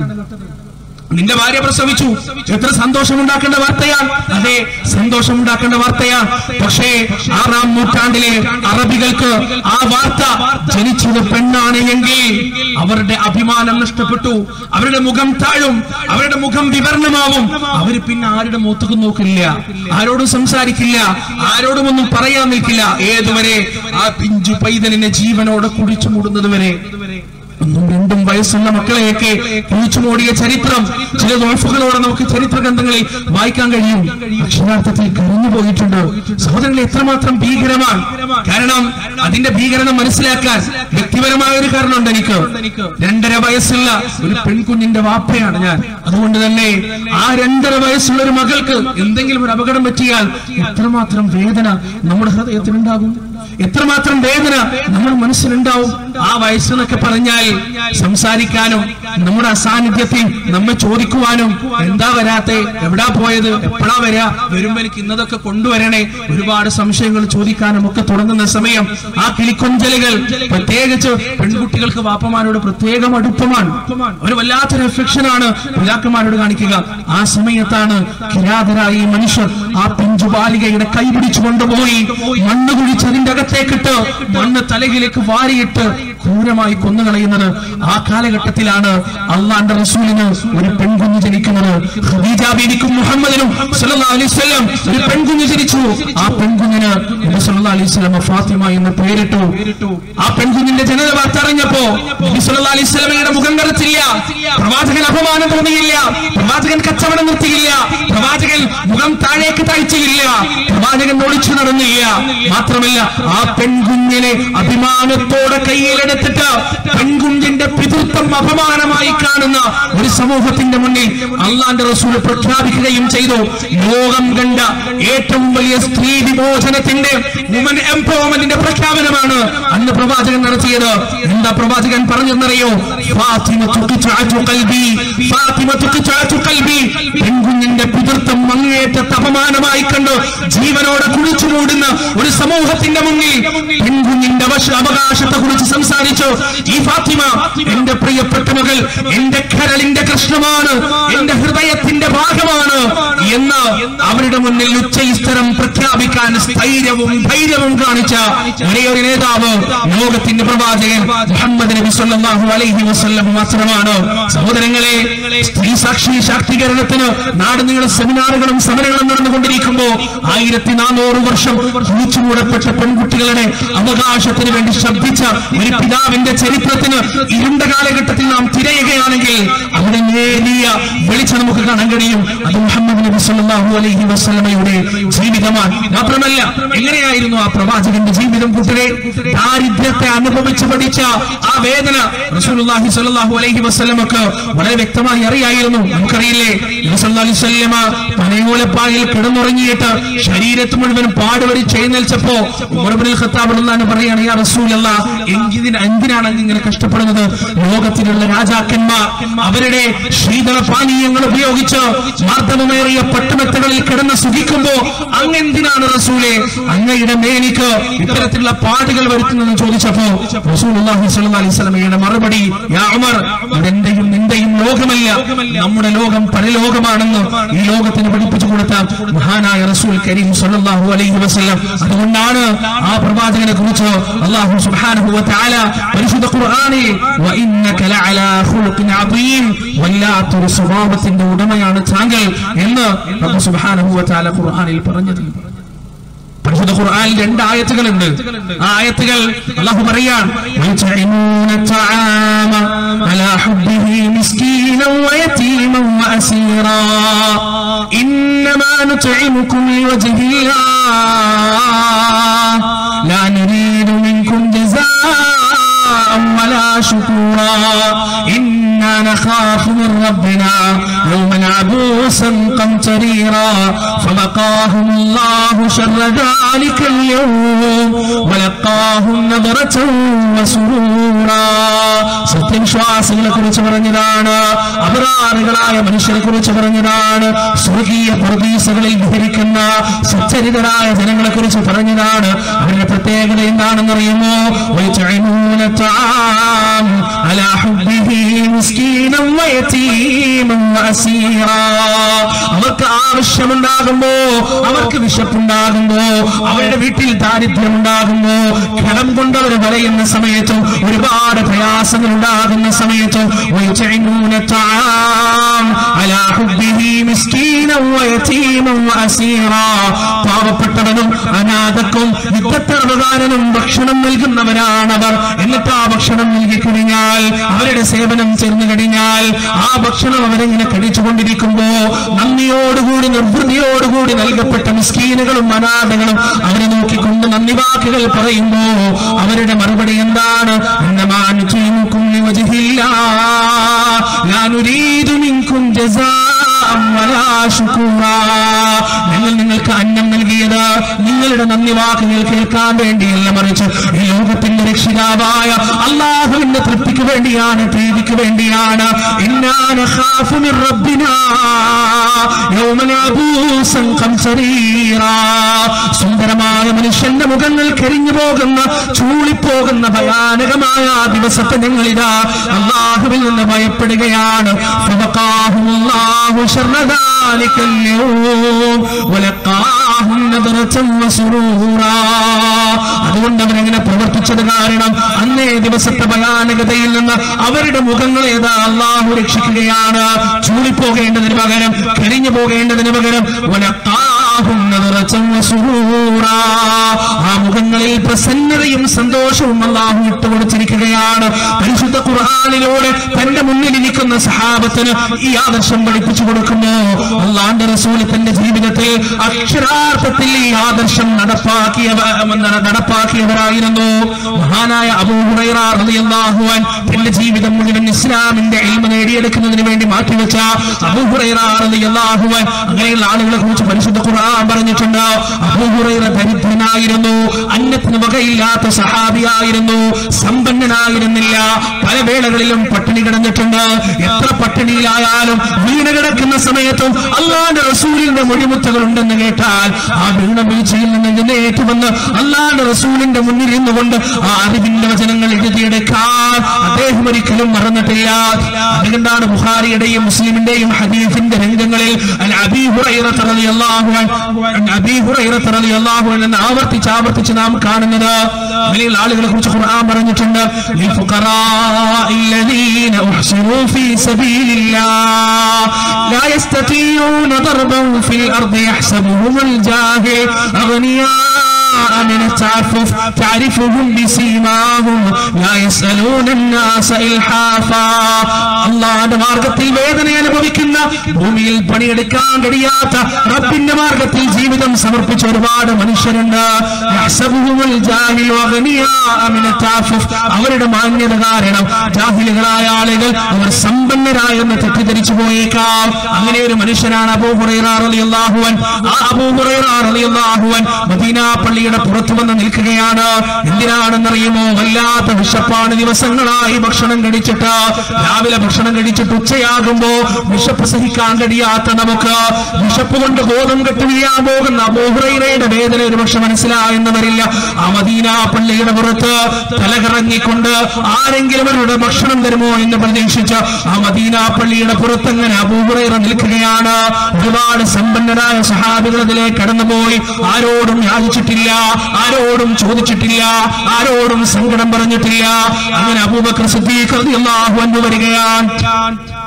നിന്റെ ഭാര്യ പ്രസവിച്ചു എത്ര സന്തോഷമുണ്ടാക്കേണ്ട വാർത്തയാണ് അതെ സന്തോഷമുണ്ടാക്കേണ്ട വാർത്തയാണ് പക്ഷേ ആറാം നൂറ്റാണ്ടിലെ അറബികൾക്ക് ആ വാർത്ത ജനിച്ചത് പെണ്ണാണ് എങ്കിൽ അവരുടെ അഭിമാനം നഷ്ടപ്പെട്ടു അവരുടെ മുഖം താഴും അവരുടെ മുഖം വിവരണമാവും അവര് പിന്നെ ആരുടെ മുഖത്തേക്ക് നോക്കില്ല ആരോടും സംസാരിക്കില്ല ആരോടും ഒന്നും പറയാൻ നിൽക്കില്ല ഏതുവരെ ആ പിഞ്ചു പൈതലിനെ ജീവനോടെ കുടിച്ചു മൂടുന്നത് വരെ ഒന്നും രണ്ടും വയസ്സുള്ള മക്കളെയൊക്കെ കുഴിച്ചുമൂടിയ ചരിത്രം ചില ദോഷങ്ങളോടെ നമുക്ക് ചരിത്ര ഗ്രന്ഥങ്ങളിൽ വായിക്കാൻ കഴിയും അക്ഷരാർത്ഥത്തിൽ കരഞ്ഞു പോയിട്ടുണ്ട് സഹോദരങ്ങൾ എത്രമാത്രം ഭീകരമാണ് കാരണം അതിന്റെ ഭീകരത മനസ്സിലാക്കാൻ വ്യക്തിപരമായ ഒരു കാരണമുണ്ട് എനിക്ക് രണ്ടര വയസ്സുള്ള ഒരു പെൺകുഞ്ഞിന്റെ വാപ്പയാണ് ഞാൻ അതുകൊണ്ട് തന്നെ ആ രണ്ടര വയസ്സുള്ള ഒരു മകൾക്ക് എന്തെങ്കിലും ഒരു അപകടം പറ്റിയാൽ എത്രമാത്രം വേദന നമ്മുടെ ഹൃദയത്തിനുണ്ടാകും എത്രമാത്രം വേദന നമ്മുടെ മനസ്സിലുണ്ടാവും ആ വയസ്സെന്നൊക്കെ പറഞ്ഞാൽ സംസാരിക്കാനും നമ്മുടെ അസാന്നിധ്യത്തിൽ നമ്മെ ചോദിക്കുവാനും എന്താ വരാത്തെ എവിടാ പോയത് എപ്പോഴാ വരാ വരുമ്പോ എനിക്ക് ഇന്നതൊക്കെ കൊണ്ടുവരണേ ഒരുപാട് സംശയങ്ങൾ ചോദിക്കാനും ഒക്കെ തുടങ്ങുന്ന സമയം ആ കിളിക്കൊഞ്ചലുകൾ പ്രത്യേകിച്ച് പെൺകുട്ടികൾക്ക് വാപ്പമാരോട് പ്രത്യേകം അടുപ്പമാണ് ഒരു വല്ലാത്തൊരു എഫെക്ഷനാണ് പിതാക്കന്മാരോട് കാണിക്കുക ആ സമയത്താണ് കിരാതരായി ഈ മനുഷ്യർ ആ പിഞ്ചു ബാലികയുടെ കൈ പിടിച്ചു കൊണ്ടുപോയി മണ്ണ് കുഴിച്ചതിന്റെ അകത്തേക്കിട്ട് മണ്ണ് തലകിലേക്ക് വാരിയിട്ട് ക്രൂരമായി കൊന്നുകളയുന്നത് ആ കാലഘട്ടത്തിലാണ് അള്ളാന്റെ റസൂലിന് ഒരു പെൺകുഞ്ഞ് ജനിക്കുന്നത് ഖദീജ ബീവിക്കും മുഹമ്മദിനും സല്ലല്ലാഹു അലൈഹി വസല്ലം ഒരു പെൺകുഞ്ഞ് ജനിച്ചു ആ പെൺകുഞ്ഞിന് നബി സല്ലല്ലാഹു അലൈഹി വസല്ലം ഫാത്തിമ എന്ന് പേരിട്ടു ആ പെൺകുഞ്ഞിന്റെ ജനന വാർത്ത അറിഞ്ഞപ്പോ നബി സല്ലല്ലാഹു അലൈഹി വസല്ലമയുടെ മുഖം കറുത്തില്ല പ്രവാചകൻ അപമാനം തോന്നിയില്ല പ്രവാചകൻ കച്ചവടം നിർത്തിയില്ല പ്രവാചകൻ മുഖം താഴേക്ക് താഴ്ചയില്ല പ്രവാചകൻ ഒളിച്ചു നടന്നില്ല മാത്രമല്ല ആ പെൺകുഞ്ഞിനെ അഭിമാനത്തോടെ കയ്യിലെടുത്തിട്ട് പെൺകുഞ്ഞിന്റെ പിതൃത്വം അപമാനമായി കാണുന്ന ഒരു സമൂഹത്തിന്റെ മുന്നിൽ അള്ളാന്റെ റസൂൽ പ്രഖ്യാപിക്കുകയും ചെയ്തു ലോകം കണ്ട ഏറ്റവും വലിയ സ്ത്രീ വിമോചനത്തിന്റെ വുമൻ എംപവർമെന്റിന്റെ പ്രഖ്യാപനമാണ് അന്ന് പ്രവാചകൻ നടത്തിയത് എന്താ പ്രവാചകൻ പറഞ്ഞെന്നറിയോ ഫാത്തിമത്തു ഖിത്അത്തു ഖൽബി ഫാത്തിമത്തു ഖിത്അത്തു ഖൽബി പെൺകുഞ്ഞിന്റെ പിതൃത്വം അങ്ങേറ്റത്തെ അപമാനമായി കണ്ട് ജീവനോടെ കുഴിച്ചു മൂടുന്ന ഒരു സമൂഹത്തിന്റെ മുന്നിൽ പെൺകുഞ്ഞിന്റെ വശ അവകാശത്തെ കുറിച്ച് സംസാരിച്ചു ഈ ഫാത്തിമ എന്റെ പ്രിയപ്പെട്ട മകൾ എന്റെ കരളിന്റെ കൃഷ്ണമാണ് എന്റെ ഹൃദയത്തിന്റെ ഭാഗമാണ് എന്ന് അവരുടെ മുന്നിൽ ഉച്ചയിസ്തരം പ്രഖ്യാപിക്കാൻ സ്ഥൈര്യവും ധൈര്യവും കാണിച്ച ഒരേ ഒരു നേതാവ് ലോകത്തിന്റെ പ്രവാചകൻ മുഹമ്മദ് നബി സല്ലല്ലാഹു അലൈഹി വസല്ലം മാത്രമാണ് സഹോദരങ്ങളെ സ്ത്രീ സാക്ഷി ശാക്തീകരണത്തിന് നാട് നീളെ സെമിനാറുകളും സമരങ്ങളും നടന്നുകൊണ്ടിരിക്കുമ്പോ ആയിരത്തി നാനൂറ് വർഷം കുഴിച്ചുമൂടപ്പെട്ട പെൺകുട്ടികളുടെ അവകാശത്തിന് വേണ്ടി ശബ്ദിച്ച ഒരു പിതാവിന്റെ ചരിത്രത്തിന് ഇരുണ്ട കാലഘട്ടത്തിൽ നാം തിരയുകയാണെങ്കിൽ അവിടെ നേരിയ വെളിച്ചം നമുക്ക് കാണാൻ കഴിയും അത് മുഹമ്മദ് നബി സല്ലല്ലാഹു അലൈഹി വസല്ലമയുടെ ജീവിതമാണ് മാത്രമല്ല എങ്ങനെയായിരുന്നു ആ പ്രവാചകന്റെ ജീവിതം കൂട്ടരെ ദാരിദ്ര്യത്തെ അനുഭവിച്ച് പഠിച്ച ആ വേദന റസൂലുള്ളാഹി സ്വല്ലല്ലാഹു അലൈഹി വസല്ലമക്ക് വളരെ വ്യക്തമായി അറിയായിരുന്നു നമുക്കറിയില്ലേ നബി സല്ലല്ലാഹു അലൈഹി വസല്ലമ പനയോലപ്പായിൽ കിടന്നുറങ്ങിയിട്ട് ശരീരത്ത് മുഴുവൻ പാടുവരി എഴുന്നേൽച്ചപ്പോ ഉമർ ഇബ്നുൽ ഖത്താബ് റളിയല്ലാഹു അൻഹു പറയാണ് യാ റസൂലല്ലാഹ് എന്തിന് എന്തിനാണ് അങ്ങ് ഇങ്ങനെ കഷ്ടപ്പെടുന്നത് ലോകത്തിലുള്ള രാജാക്കന്മാർ അവരുടെ ശീതള പാനീയങ്ങൾ ഉപയോഗിച്ച് മാർദ്ദവമേറിയ പട്ടുമെത്തകളിൽ കിടന്ന് സുഖിക്കുമ്പോ അങ്ങ് എന്തിനാണ് റസൂലെ അങ്ങയുടെ മേനിക്ക് ഇത്തരത്തിലുള്ള പാടുകൾ വരുത്തുന്നതെന്ന് ചോദിച്ചപ്പോ റസൂലുള്ളാഹി സ്വല്ലല്ലാഹു അലൈഹി വസല്ലമയുടെ മറുപടി യാ ഉമർ ഇതെന്റെയും നിന്റെയും ലോകമല്ല നമ്മുടെ ലോകം പരലോകമാണെന്ന് ഈ ലോകത്തിന് പഠിപ്പിച്ചു കൊടുത്ത മഹാനായ റസൂൽ കരീം സല്ലല്ലാഹു അലൈഹി വസല്ലം അതുകൊണ്ടാണ് ആ പ്രവാചകനെ കുറിച്ച് അല്ലാഹു സുബ്ഹാനഹു വ തആല പരിശുദ്ധ ഖുർആനിൽ വ ഇന്നക ലഅലാ ഖുലുഖിൻ അദീം വല്ലാത്തൊരു സ്വഭാവത്തിന്റെ ഉടമയാണ് താങ്കൾ എന്ന് റബ്ബ് സുബ്ഹാനഹു വ തആല ഖുർആനിൽ പറഞ്ഞത് പരിശുദ്ധ ഖുർആനിൽ രണ്ട് ആയത്തുകളുണ്ട് ആ ആയത്തുകൾ അള്ളാഹു പറയാൻ ويطعمون الطعام على حبه مسكينا ويتيما وأسيرا إنما نطعمكم لوجه الله لا نريد منكم جزاء ولا شكورا إنا نخاف من ربنا يوما عبوسا قمطريرا فوقاهم الله شر ذلك اليوم ولقاهم نظرة وسرورا സത്യവിശ്വാസികളെ കുറിച്ച് പറഞ്ഞതാണ് അപരാധികളായ മനുഷ്യരെ കുറിച്ച് പറഞ്ഞതാണ് സ്വർഗീയ പ്രതീസകളിൽ വിഹരിക്കുന്ന സച്ചരിതരായ ജനങ്ങളെ കുറിച്ച് പറഞ്ഞതാണ് അവരുടെ പ്രത്യേകത എന്താണെന്നറിയുമോ ويطعمون الطعام على حبه مسكينا ويتيما وأسيرا അവർക്ക് ആവശ്യമുണ്ടാകുമ്പോ അവർക്ക് വിശപ്പുണ്ടാകുമ്പോ അവരുടെ വീട്ടിൽ ദാരിദ്ര്യം ഉണ്ടാകുമ്പോ കടം കൊണ്ടവർ വലയുന്ന സമയത്തും ഒരുപാട് പ്രയാസങ്ങൾ ഉണ്ടാകുന്ന സമയത്തും ويطعمون الطعام على حبه مسكينا ويتيما وأسيرا പാവപ്പെട്ടവനും അനാഥക്കും യുദ്ധത്തറവുകാരനും ഭക്ഷണം നൽകുന്നവരാണവർ എന്നിട്ട് ആ ഭക്ഷണം നൽകി കഴിഞ്ഞാൽ അവരുടെ സേവനം ചേർന്ന് കഴിഞ്ഞാൽ ആ ഭക്ഷണം അവരെങ്ങനെ കഴിച്ചുകൊണ്ടിരിക്കുമ്പോ നന്ദിയോടുകൂടി നിർവൃതിയോടുകൂടി നൽകപ്പെട്ട മിസ്കീനുകളും അനാഥകളും അവരെ നോക്കിക്കൊണ്ട് നന്ദി വാക്കുകൾ പറയുമ്പോ അവരുടെ മറുപടി എന്താണ് ഇന്നമാനുചീമുക്കും ഞാനുരീതു മിൻകും ജസാഅം വലാ ശുക്കൂറാ ഞങ്ങൾ നിങ്ങൾക്ക് അന്നം നൽകിയത് നിങ്ങളുടെ നന്ദി വാക്കുകൾ കേൾക്കാൻ വേണ്ടിയല്ല മറിച്ച് ഈ ലോകത്തിന്റെ രക്ഷിതാവായ അള്ളാഹുവിന്റെ തൃപ്തിക്ക് വേണ്ടിയാണ് പ്രീതിക്ക് വേണ്ടിയാണ് ഇന്നാന ഖാഫു മിർ റബ്ബിനാ യൗമൻ അബൂസൻ ഖംസരീറാ സുന്ദരമായ മനുഷ്യന്റെ മുഖങ്ങൾ കരിഞ്ഞു പോകുന്ന ചൂളിപ്പോകുന്ന ഭയാനകമായ ആ ദിവസത്തെ ഞങ്ങളിതാ അള്ളാഹുവിൽ നിന്ന് ഭയപ്പെടുകയാണ് ഫവഖാഹുമുല്ലാഹു ശർറ ذلك اليوم ولقاهم نظرة وسرورا അതുകൊണ്ട് അവരങ്ങനെ പ്രവർത്തിച്ചത് കാരണം അന്നേ ദിവസത്തെ ഭയാനകതയിൽ നിന്ന് അവരുടെ മുഖങ്ങളെ ഏതാ അള്ളാഹു രക്ഷിക്കുകയാണ് ചൂളിപ്പോകേണ്ടതിന് പകരം കരിഞ്ഞു പോകേണ്ടതിന് പകരം വലക്കാഹും നദറത്തും വസുറൂറാ. ആ മുഖങ്ങളിൽ പ്രസന്നതയും സന്തോഷവും അള്ളാഹു ഇട്ടുകൊടുത്തിരിക്കുകയാണ് പരിശുദ്ധ ഖുർആാനിലൂടെ തന്റെ മുന്നിലിരിക്കുന്ന സഹാബത്തിന് ഈ ആദർശം പഠിപ്പിച്ചു കൊടുക്കുമ്പോ അള്ളാന്റെ റസൂൽ തന്റെ ജീവിതത്തിൽ അക്ഷരാർത്ഥത്തിൽ ഈ ആദർശം നടപ്പാക്കിയവ നടപ്പാക്കിയവരായിരുന്നു മഹാനായ അബൂഹുറൈറ റളിയല്ലാഹു അൻ തന്റെ ജീവിതം മുഴുവൻ ഇസ്ലാമിന്റെ ഇൽമ നേടിയെടുക്കുന്നതിന് വേണ്ടി മാറ്റിവെച്ച അബൂഹുറൈറ റളിയല്ലാഹു അൻ അങ്ങനെയുള്ള ആളുകളെ കുറിച്ച് പരിശുദ്ധ ഖുർആൻ പറഞ്ഞിട്ടുണ്ട് അബൂഹുറൈറ ദരിദ്രനായിരുന്നു അന്നത്തിന് വകയില്ലാത്ത സഹാബിയായിരുന്നു സമ്പന്നനായിരുന്നില്ല പല വേളകളിലും പട്ടിണി കിടന്നിട്ടുണ്ട് എത്ര പട്ടിണിയിലായാലും വീണ് കിടക്കുന്ന സമയത്തും അള്ളാന്റെ റസൂലിന്റെ മൊഴിമുത്തുകൾ ഉണ്ടെന്ന് കേട്ടാൽ ആ വീണ വീഴ്ചയിൽ നിന്ന് എഴുന്നേറ്റ് വന്ന് അള്ളാന്റെ റസൂലിന്റെ മുന്നിൽ നിന്നുകൊണ്ട് ആ അറിവിന്റെ വചനങ്ങൾ എഴുതിയെടുക്കാൻ അദ്ദേഹം ഒരിക്കലും മറന്നിട്ടില്ല അതുകൊണ്ടാണ് ബുഖാരിയുടെയും മുസ്ലിമിന്റെയും ഹദീഫിന്റെ രംഗങ്ങളിൽ അൽ അബീ ഹുറൈറത്ത് റളിയല്ലാഹു അൻഹു അൻ അബീ ഹുറൈറത്ത് റളിയല്ലാഹു അൻഹു എന്ന് ആവർത്തിച്ച് ആവർത്തിച്ച് നാം കാണുന്നത് അങ്ങനെയുള്ള ആളുകളെ കുറിച്ച് ഖുർആൻ പറഞ്ഞിട്ടുണ്ട് للفقراء الذين أحصروا في سبيل الله لا يستطيعون ضربا في الأرض يحسبهم الجاهل أغنياء من التعفف تعرفهم بسيماهم لا يسألون الناس إلحافا അള്ളാന്റെ മാർഗത്തിൽ വേദന അനുഭവിക്കുന്ന ഭൂമിയിൽ പണിയെടുക്കാൻ കഴിയാത്ത റബ്ബിന്റെ മാർഗത്തിൽ ജീവിതം സമർപ്പിച്ച ഒരുപാട് മനുഷ്യരുണ്ട് യഹ്സബുഹുമുൽ ജാഹിലു അഗ്നിയാഅ മിന തഅഫുഫ്. അവരുടെ മാന്യത കാരണം ജാഹിലുകളായ ആളുകൾ അവർ സമ്പന്നരായെന്ന് തെറ്റിദ്ധരിച്ചു പോയേക്കാം അങ്ങനെ ഒരു മനുഷ്യനാണ് അബൂ ഹുറൈറ റളിയല്ലാഹു അൻ ആ അബൂ ഹുറൈറ റളിയല്ലാഹു അൻ മദീന പള്ളിയുടെ പുറത്തു വന്ന് നിൽക്കുകയാണ് എന്തിനാണെന്നറിയുമോ വല്ലാത്ത വിശപ്പാണ് ദിവസങ്ങളായി ഭക്ഷണം കഴിച്ചിട്ട് രാവിലെ ഭക്ഷണം കഴിച്ചിട്ട് ഉച്ചയാകുമ്പോ വിശപ്പ് സഹിക്കാൻ കഴിയാത്ത നമുക്ക് വിശപ്പ് കൊണ്ട് ബോധം കെട്ട് വീഴാൻ പോകുന്ന അബൂഹുറൈറയുടെ വേദന ഒരു പക്ഷെ മനസ്സിലായെന്ന് വരില്ല ആ മദീന പള്ളിയുടെ പുറത്ത് തലകറങ്ങിക്കൊണ്ട് ആരെങ്കിലും അവരുടെ ഭക്ഷണം തരുമോ എന്ന് പ്രതീക്ഷിച്ച് ആ മദീന പള്ളിയുടെ പുറത്ത് അങ്ങനെ അബൂഹുറൈറ നിൽക്കുകയാണ് ഒരുപാട് സമ്പന്നരായ സഹാബികൾ അതിലേക്ക് കടന്നുപോയി ആരോടും യാചിച്ചിട്ടില്ല ആരോടും ചോദിച്ചിട്ടില്ല ആരോടും സങ്കടം പറഞ്ഞിട്ടില്ല അങ്ങനെ അബൂബക്കർ സിദ്ദീഖ് റളിയല്ലാഹു അൻഹു വരികയാണ്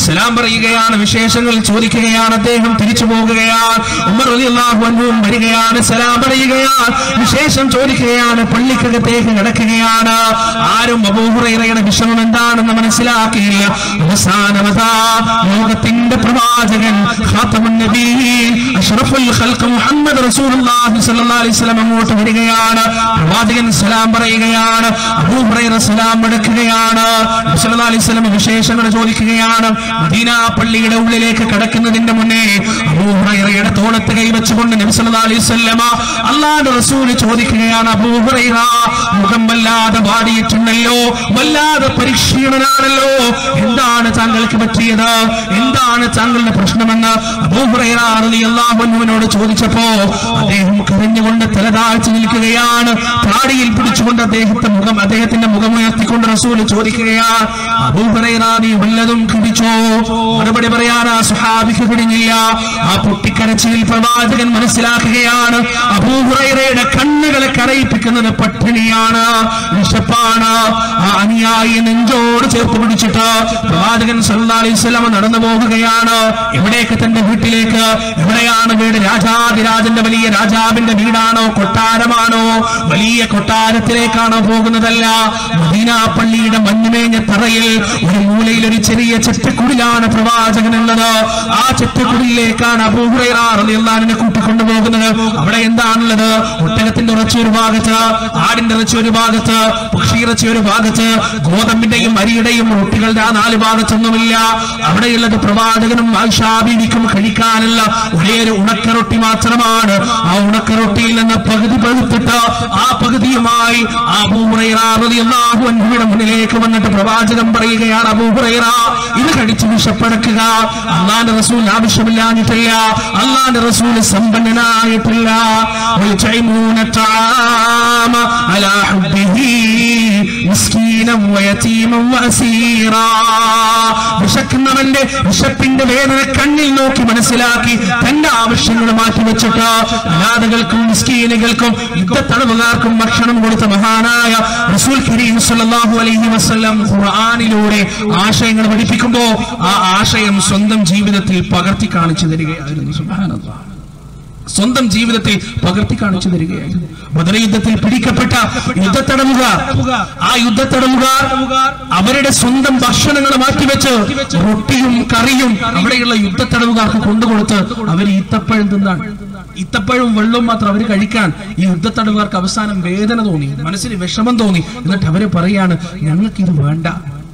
സലാം പറയുകയാണ് വിശേഷങ്ങൾ ചോദിക്കുകയാണ് അദ്ദേഹം തിരിച്ചു പോകുകയാണ് ഉമർ റളിയല്ലാഹു അൻഹുവും വരികയാണ് സലാം പറയുകയാണ് വിശേഷം ചോദിക്കുകയാണ് പള്ളിക്കകത്തേക്ക് കിടക്കുകയാണ് ആരും അബൂഹുറയുടെ വിഷമം എന്താണെന്ന് മനസ്സിലാക്കിയില്ല അവസാനമതാ ലോകത്തിന്റെ പ്രവാചകൻ ഖാത്തമുൻ നബിയീൻ അഷ്റഫുൽ ഖൽഖ് മുഹമ്മദ് റസൂലുള്ളാഹി സ്വല്ലല്ലാഹി അലൈഹി വസല്ലം അങ്ങോട്ട് വരികയാണ് പ്രവാചകൻ സലാം പറയുകയാണ് അബൂഹുറൈറ സലാം എടുക്കുകയാണ് നബി സല്ലല്ലാഹു അലൈഹി വസല്ലം വിശേഷങ്ങൾ ചോദിക്കുകയാണ് മദീന പള്ളിയുടെ ഉള്ളിലേക്ക് കടക്കുന്നതിന്റെ മുന്നേ അബൂഹുറൈറയുടെ തോളത്ത് കൈവച്ചുകൊണ്ട് നബി സല്ലല്ലാഹു അലൈഹി വസല്ലമ അള്ളാഹുവിന്റെ റസൂൽ ചോദിക്കുകയാണ് അബൂഹുറൈറ മുഖം വല്ലാതെ വാടിയിട്ടുണ്ടല്ലോ വല്ലാതെ പരിക്ഷീണനാണല്ലോ എന്താണ് താങ്കൾക്ക് പറ്റിയത് എന്താണ് താങ്കളുടെ പ്രശ്നമെന്ന് അബൂഹുറൈറ റളിയല്ലാഹു അൻഹുവിനോട് ചോദിച്ചപ്പോ അദ്ദേഹം കരഞ്ഞുകൊണ്ട് തലതാഴ്ച നിൽക്കുകയാണ് താടിയിൽ പിടിച്ചുകൊണ്ട് അദ്ദേഹത്തെ മുഖം അദ്ദേഹത്തിന്റെ മുഖം ഉയർത്തിക്കൊണ്ട് റസൂൽ ചോദിക്കുകയാണ് അബൂഹുറൈറ നീ വല്ലതും കുടിച്ചോ മറുപടി പറയാൻ ആ സുഹാബിക്ക് കഴിഞ്ഞില്ല ആ പൊട്ടിക്കരച്ചിൽ പ്രവാചകൻ മനസ്സിലാക്കുകയാണ് അബൂഹുറൈറയുടെ കണ്ണുകളെ കരയിപ്പിക്കുന്നത് പട്ടിണിയാണ് വിശപ്പാണ് ആ അനുയായി നെഞ്ചോട് ചേർത്ത് പിടിച്ചിട്ട് പ്രവാചകൻ സല്ലല്ലാഹു അലൈഹി വസല്ലം നടന്നു പോകുകയാണ് എവിടേക്ക് തന്റെ വീട്ടിലേക്ക് എവിടെയാണ് വീട് രാജാതിരാജന്റെ വലിയ രാജാവിന്റെ വീടാണോ കൊട്ടാരമാണോ വലിയ കൊട്ടാരത്തിലേക്കാണോ പോകുന്നതല്ല മദീന പള്ളിയുടെ മഞ്ഞുമേഞ്ഞ തറയിൽ ഒരു മൂലയിൽ ഒരു ചെറിയ ചെറ്റക്കുടിലാണ് പ്രവാചകൻ ഉള്ളത് ആ ചെറ്റക്കുടിയിലേക്കാണ് അബൂഹുറൈറിനെ കൂട്ടിക്കൊണ്ടുപോകുന്നത് അവിടെ എന്താണുള്ളത് ഒട്ടകത്തിന്റെ ഇറച്ചി ഒരു ഭാഗത്ത് ആടിന്റെ ഇറച്ചി ഒരു ഭാഗത്ത് പക്ഷി ഇറച്ചി ഒരു ഭാഗത്ത് ഗോതമ്പിന്റെയും അരിയുടെയും റൊട്ടികളുടെ ആ നാല് ഭാഗത്തൊന്നുമില്ല അവിടെയുള്ളത് പ്രവാചകനും ആയിഷാബിനിക്കും കഴിക്കാനുള്ള ഒരേ ഒരു ഉണക്കറൊട്ടി മാത്രമാണ് ആ ഉണക്കറൊട്ടിയിൽ നിന്ന് പകുതി പഴുത്തിട്ട് ആ പകുതിയുമായി ആ അബൂഹുറൈറാഹു അൻഹുവിന്റെ മുന്നിലേക്ക് വന്നിട്ട് പ്രവാചകൻ പറയുകയാണ് അബൂഹുറൈറ ഇത് കഴിച്ച് വിശപ്പടക്കുക അള്ളാന്റെ റസൂൽ ആവശ്യമില്ലാഞ്ഞിട്ടില്ല അള്ളാന്റെ റസൂൽ സമ്പന്നനായിട്ടില്ല ويطعمون الطعام على حبه مسكينا ويتيما واسيرا വിശക്കുന്നവന്റെ വിശപ്പിന്റെ വേദന കണ്ണിൽ നോക്കി മനസ്സിലാക്കി തന്റെ ആവശ്യങ്ങൾ മാറ്റി വെച്ചിട്ട് അനാഥകൾക്കും മിസ്കീനുകൾക്കും യുദ്ധത്തടവുകാർക്കും ഭക്ഷണം കൊടുത്ത മഹാനായ റസൂൽ കരീം സല്ലല്ലാഹു അലൈഹി വസല്ലം ഖുർആനിലൂടെ ആശയങ്ങൾ പഠിപ്പിക്കുമ്പോൾ ആ ആശയം സ്വന്തം ജീവിതത്തിൽ പകർത്തി കാണിച്ചു തരികയായിരുന്നു സുബ്ഹാനല്ലാഹ് സ്വന്തം ജീവിതത്തിൽ പകർത്തി കാണിച്ചു തരികയായിരുന്നു ബദർ യുദ്ധത്തിൽ പിടിക്കപ്പെട്ട യുദ്ധത്തടവുകാർ ആ യുദ്ധത്തടവുകാർ അവരുടെ സ്വന്തം ഭക്ഷണങ്ങൾ മാറ്റിവെച്ച് റൊട്ടിയും കറിയും അവിടെയുള്ള യുദ്ധത്തടവുകാർക്ക് കൊണ്ടുകൊടുത്ത് അവർ ഈത്തപ്പഴം തിന്നാണ് ഈത്തപ്പഴവും വെള്ളവും മാത്രം അവർ കഴിക്കാൻ ഈ യുദ്ധത്തടവുകാർക്ക് അവസാനം വേദന തോന്നി മനസ്സിന് വിഷമം തോന്നി എന്നിട്ട് അവര് പറയാണ് ഞങ്ങൾക്ക് ഇത് വേണ്ട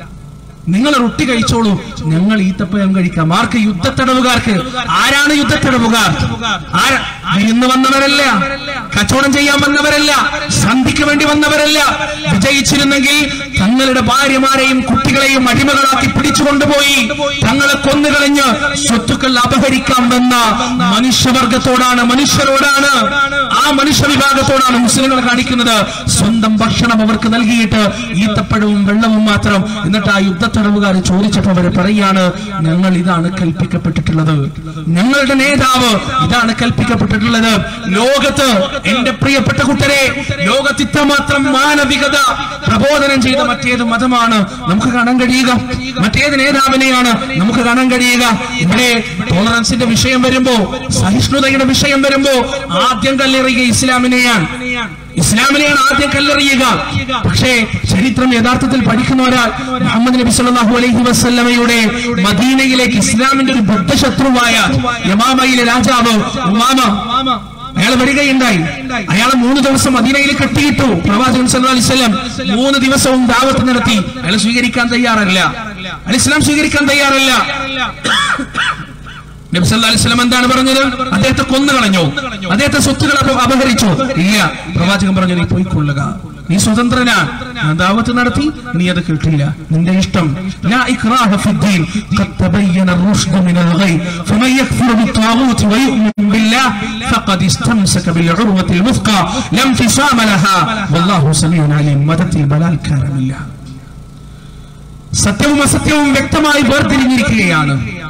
നിങ്ങൾ റൊട്ടി കഴിച്ചോളൂ ഞങ്ങൾ ഈത്തപ്പഴം കഴിക്കാം ആർക്ക് യുദ്ധത്തടവുകാർക്ക് ആരാണ് യുദ്ധത്തടവുകാർ ആരാ വിരുന്ന് വന്നവരല്ല കച്ചവടം ചെയ്യാൻ വന്നവരല്ല സന്ധിക്ക് വേണ്ടി വന്നവരല്ല വിജയിച്ചിരുന്നെങ്കിൽ തങ്ങളുടെ ഭാര്യമാരെയും കുട്ടികളെയും അടിമകളാക്കി പിടിച്ചു കൊണ്ടുപോയി തങ്ങളെ കൊന്നുകളഞ്ഞ് സ്വത്തുക്കൾ അപഹരിക്കാൻ വന്ന മനുഷ്യവർഗത്തോടാണ് മനുഷ്യരോടാണ് ആ മനുഷ്യ വിഭാഗത്തോടാണ് മുസ്ലിങ്ങൾ കാണിക്കുന്നത് സ്വന്തം ഭക്ഷണം അവർക്ക് നൽകിയിട്ട് ഈത്തപ്പഴവും വെള്ളവും മാത്രം എന്നിട്ട് ആ യുദ്ധത്തടവുകാർ ചോദിച്ചപ്പോൾ അവർ പറയാണ് ഞങ്ങൾ ഇതാണ് കൽപ്പിക്കപ്പെട്ടിട്ടുള്ളത് ഞങ്ങളുടെ നേതാവ് ഇതാണ് കൽപ്പിക്കപ്പെട്ടിട്ടുള്ളത് ലോകത്ത് എന്റെ പ്രിയപ്പെട്ട കുട്ടരെ ലോകത്ത് ഇത്രമാത്രം മാനവികത പ്രബോധനം ചെയ്ത മറ്റേത് മതമാണ് നമുക്ക് കാണാൻ കഴിയുക മറ്റേത് നേതാവിനെയാണ് നമുക്ക് കാണാൻ കഴിയുക ഇവിടെ ടോളറൻസിന്റെ വിഷയം വരുമ്പോ സഹിഷ്ണുതയുടെ വിഷയം വരുമ്പോ ആദ്യം കല്ലെറിയുക ഇസ്ലാമിനെയാണ് ഇസ്ലാമിനെയാണ് ആദ്യം കല്ലെറിയുക പക്ഷേ ചരിത്രം യഥാർത്ഥത്തിൽ പഠിക്കുന്ന ഒരാൾ മുഹമ്മദ് നബി സല്ലല്ലാഹു അലൈഹി വസല്ലമയുടെ മദീനയിലേക്ക് ഇസ്ലാമിന്റെ ഒരു ബുദ്ധശത്രുവായ യമാമയിലെ രാജാവ് ഉമാമ അയാൾ വരികയുണ്ടായി അയാൾ മൂന്ന് ദിവസം മദീനയിൽ കെട്ടിയിട്ടു പ്രവാചകൻ സല്ലല്ലാഹു അലൈഹി വസല്ലം മൂന്ന് ദിവസവും ദാവത്ത് നടത്തി അയാൾ സ്വീകരിക്കാൻ തയ്യാറല്ല അയാൾ ഇസ്ലാം സ്വീകരിക്കാൻ തയ്യാറല്ല നബി സല്ലല്ലാഹു അലൈഹി വസല്ലം എന്താണ് പറഞ്ഞത് അദ്ദേഹത്തെ കൊന്നു കളഞ്ഞു അദ്ദേഹത്തെ സ്വത്തുക്കൾ അപ- അപഹരിച്ചു ഇല്ല പ്രവാചകൻ പറഞ്ഞു നീ പോയിക്കൊള്ളുക നീ സ്വതന്ത്രനാ ഞാൻ ദാവത്ത് നടത്തി നീ അത് കേട്ടില്ല നിന്റെ ഇഷ്ടം ലാ ഇക്റാഹ ഫിദ്ദീൻ ഖദ് തബയ്യന الرشد من الغي فمن يكفر بالطاغوت ويؤمن بالله فقد استمسك بالعروة الوثقى لا انفصام لها والله سميع عليم മതത്തിൽ ബലാത്കാരമില്ല സത്യവും അസത്യവും വ്യക്തമായി വേർതിരിഞ്ഞിരിക്കുകയാണ്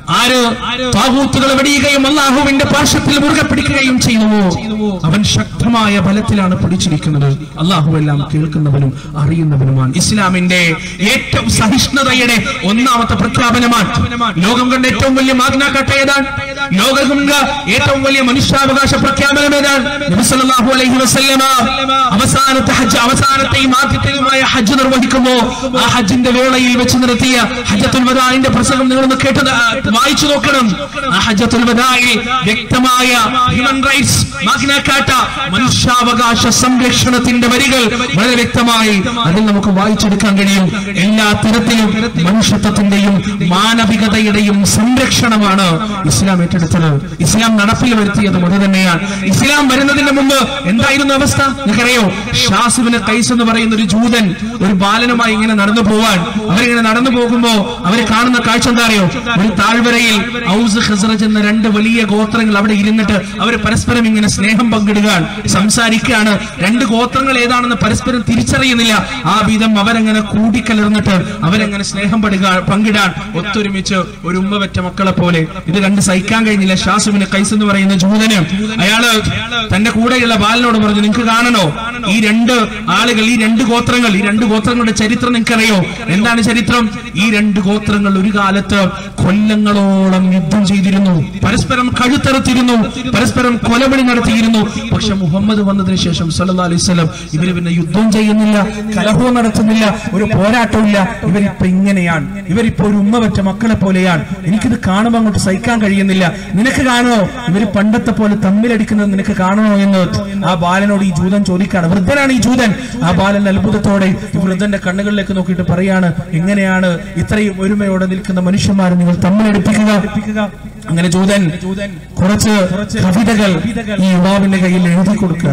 ആര് താകൂത്തുകൾ വെടിയുകയും അള്ളാഹുവിന്റെ പാർശ്വത്തിൽ മുറുകെ പിടിക്കുകയും ചെയ്യുന്നുവോ അവൻ ശക്തമായ ബലത്തിലാണ് പിടിച്ചിരിക്കുന്നത് അള്ളാഹു എല്ലാം കേൾക്കുന്നവനും അറിയുന്നവനുമാണ് ഇസ്ലാമിന്റെ ഏറ്റവും സഹിഷ്ണുതയുടെ ഒന്നാമത്തെ പ്രഖ്യാപനമാണ് ലോകം കണ്ട ഏറ്റവും വലിയ മാഗ്നാക്കട്ട ഏതാണ് ലോകം കണ്ട ഏറ്റവും വലിയ മനുഷ്യാവകാശ പ്രഖ്യാപനം ഏതാണ് നബി സല്ലല്ലാഹു അലൈഹി വസല്ലമ അവസാനത്തെ ഹജ്ജ് അവസാനത്തെയും ആദ്യത്തെയുമായ ഹജ്ജ് നിർവഹിക്കുമ്പോ ആ ഹജ്ജിന്റെ വേളയിൽ വെച്ച് നിർത്തിയ ഹജ്ജത്തുൽ വദാഇന്റെ പ്രസംഗം നിങ്ങളൊന്ന് കേട്ടത് ആ, വായിച്ചു നോക്കണം ആ ഹജ്ജത്തുൽ വദാഇൽ വ്യക്തമായ ഹ്യൂമൻ റൈറ്റ്സ് മാഗ്നാക്കാട്ട മനുഷ്യാവകാശ സംരക്ഷണത്തിന്റെ വരികൾ വളരെ വ്യക്തമായി അതിൽ നമുക്ക് വായിച്ചെടുക്കാൻ കഴിയും എല്ലാ തരത്തിലും മനുഷ്യത്വത്തിന്റെയും മാനവികതയുടെയും സംരക്ഷണമാണ് ഇസ്ലാം ഏറ്റെടുത്തത് ഇസ്ലാം നടപ്പിൽ വരുത്തിയതും അത് തന്നെയാണ് ഇസ്ലാം വരുന്നതിന് മുമ്പ് എന്തായിരുന്നു അവസ്ഥ നിങ്ങൾക്കറിയോ ഷാസുവിന് കൈസ് എന്ന് പറയുന്ന ഒരു ജൂതൻ ഒരു ബാലനുമായി ഇങ്ങനെ നടന്നു പോവാൻ അവരിങ്ങനെ നടന്നു പോകുമ്പോ അവർ കാണുന്ന കാഴ്ച എന്താ അറിയോ ഒരു താഴ്വരയിൽ ഔസ് ഖസ്റജ് എന്ന രണ്ട് വലിയ ഗോത്രങ്ങൾ അവിടെ ഇരുന്നിട്ട് അവർ പരസ്പരം ഇങ്ങനെ സ്നേഹം പങ്കിടുകയാണ് സംസാരിക്കുകയാണ് രണ്ട് ഗോത്രങ്ങൾ ഏതാണെന്ന് പരസ്പരം തിരിച്ചറിയുന്നില്ല ആ വിധം അവരങ്ങനെ കൂടിക്കലർന്നിട്ട് അവരങ്ങനെ സ്നേഹം പടുക പങ്കിടാൻ ഒത്തൊരുമിച്ച് ഒരു ഉമ്മ വെറ്റ മക്കളെ പോലെ ഇത് കണ്ട് സഹിക്കാൻ കഴിഞ്ഞില്ല ഷാസുവിന് കൈസ് എന്ന് പറയുന്ന ജൂതന് അയാള് തന്റെ കൂടെയുള്ള ബാലനോട് പറഞ്ഞു നിങ്ങൾക്ക് കാണണോ ഈ രണ്ട് ആളുകൾ ഈ രണ്ട് ഗോത്രങ്ങൾ ഈ രണ്ട് ഗോത്രങ്ങളുടെ ചരിത്രം നിങ്ങൾക്കറിയോ എന്താണ് ചരിത്രം ഈ രണ്ട് ഗോത്രങ്ങൾ ഒരു കാലത്ത് കൊല്ലങ്ങളോളം യുദ്ധം ചെയ്തിരുന്നു പരസ്പരം കഴുത്തറുത്തിരുന്നു പരസ്പരം കൊലവിളി നടത്തിയിരുന്നു പക്ഷെ മുഹമ്മദ് വന്നതിന് ശേഷം സല്ലല്ലാഹു അലൈഹി വസല്ലം ഇവര് പിന്നെ യുദ്ധം ചെയ്യുന്നില്ല കലഹവും നടത്തുന്നില്ല ഒരു പോരാട്ടമില്ല ഇവരിപ്പോ ഇങ്ങനെയാണ് ഇവരിപ്പോ ഒരു ഉമ്മ വെച്ച മക്കളെ പോലെയാണ് എനിക്കിത് കാണുമ്പോൾ അങ്ങോട്ട് സഹിക്കാൻ കഴിയുന്നില്ല നിനക്ക് കാണണോ ഇവര് പണ്ടത്തെ പോലെ തമ്മിലടിക്കുന്നത് നിനക്ക് കാണണോ എന്ന് ആ ബാലനോട് ഈ ജൂതൻ ചോദിക്കാണ് വൃദ്ധനാണ് ഈ ജൂതൻ ആ ബാലൻ അത്ഭുതത്തോടെ ഈ വൃദ്ധന്റെ കണ്ണുകളിലേക്ക് നോക്കിയിട്ട് പറയാണ് എങ്ങനെയാണ് ഇത്രയും ഒരുമയോടെ നിൽക്കുന്ന മനുഷ്യന്മാരെ നിങ്ങൾ തമ്മിലടിപ്പിക്കുക അങ്ങനെ ജൂതൻ കുറച്ച് കവിതകൾ ഈ യുവാവിന്റെ കയ്യിൽ എഴുതി കൊടുക്കുക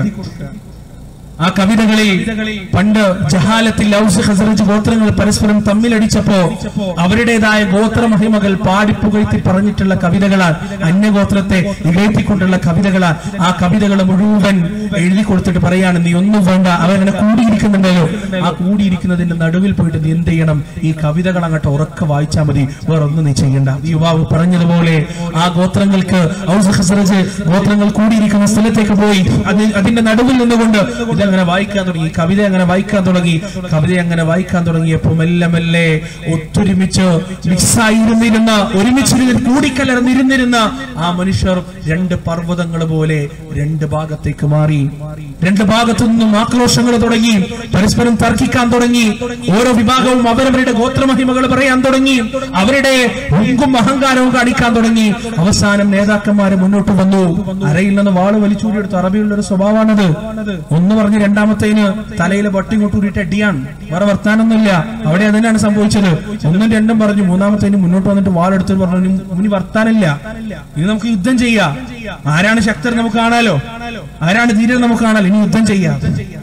ആ കവിതകളിൽ പണ്ട് ജഹാലത്തിൽ ഔസ് ഖസറജ് ഗോത്രങ്ങൾ പരസ്പരം തമ്മിലടിച്ചപ്പോ അവരുടേതായ ഗോത്രമഹിമകൾ പാടിപ്പുകഴ്ത്തി പറഞ്ഞിട്ടുള്ള കവിതകളാണ് അന്യഗോത്രത്തെ ഇകഴ്ത്തിക്കൊണ്ടുള്ള കവിതകളാണ് ആ കവിതകൾ മുഴുവൻ എഴുതി കൊടുത്തിട്ട് പറയാണ് നീ ഒന്നും വേണ്ട അവരങ്ങനെ കൂടിയിരിക്കുന്നുണ്ടല്ലോ ആ കൂടിയിരിക്കുന്നതിന്റെ നടുവിൽ പോയിട്ട് നീ എന്ത് ചെയ്യണം ഈ കവിതകൾ അങ്ങോട്ട് ഉറക്കെ വായിച്ചാൽ മതി വേറൊന്നും നീ ചെയ്യണ്ട ഈ യുവാവ് പറഞ്ഞതുപോലെ ആ ഗോത്രങ്ങൾക്ക് ഔസ് ഖസറജ് ഗോത്രങ്ങൾ കൂടിയിരിക്കുന്ന സ്ഥലത്തേക്ക് പോയി അത് അതിന്റെ നടുവിൽ നിന്നുകൊണ്ട് ഇതങ്ങനെ വായിക്കാൻ തുടങ്ങി ഈ കവിത അങ്ങനെ വായിക്കാൻ തുടങ്ങി കവിത അങ്ങനെ വായിക്കാൻ തുടങ്ങിയപ്പോ മെല്ലെ മെല്ലെ ഒത്തൊരുമിച്ച് മിക്സായിരുന്നിരുന്ന ഒരുമിച്ചിരുന്ന് കൂടിക്കലർന്നിരുന്നിരുന്ന ആ മനുഷ്യർ രണ്ട് പർവ്വതങ്ങൾ പോലെ രണ്ട് ഭാഗത്തേക്ക് മാറി രണ്ട് ഭാഗത്തു നിന്നും ആക്രോശങ്ങൾ തുടങ്ങി പരസ്പരം തർക്കിക്കാൻ തുടങ്ങി ഓരോ വിഭാഗവും അവരവരുടെ ഗോത്രമഹിമകൾ പറയാൻ തുടങ്ങി അവരുടെ ഉങ്കും അഹങ്കാരവും കാണിക്കാൻ തുടങ്ങി അവസാനം നേതാക്കന്മാര് മുന്നോട്ട് വന്നു അരയിൽ നിന്ന് വാള് വലിച്ചൂരിയെടുത്തു അറബിയുള്ള ഒരു സ്വഭാവമാണത് ഒന്ന് പറഞ്ഞ് രണ്ടാമത്തേന് തലയിലെ വട്ടി കൊട്ടൂരിട്ട് അടിയാണ് വേറെ വർത്താനൊന്നുമില്ല അവിടെ അതിനാണ് സംഭവിച്ചത് ഒന്നും രണ്ടും പറഞ്ഞു മൂന്നാമത്തേന് മുന്നോട്ട് വന്നിട്ട് വാളെടുത്ത് പറഞ്ഞു "ഇനി- ഇനി വർത്താനില്ല ഇനി നമുക്ക് യുദ്ധം ചെയ്യാം ആരാണ് ശക്തർ നമുക്ക് കാണാലോ ആരാണ് ധീരർ നമുക്ക് കാണാലോ ഇനി യുദ്ധം ചെയ്യാം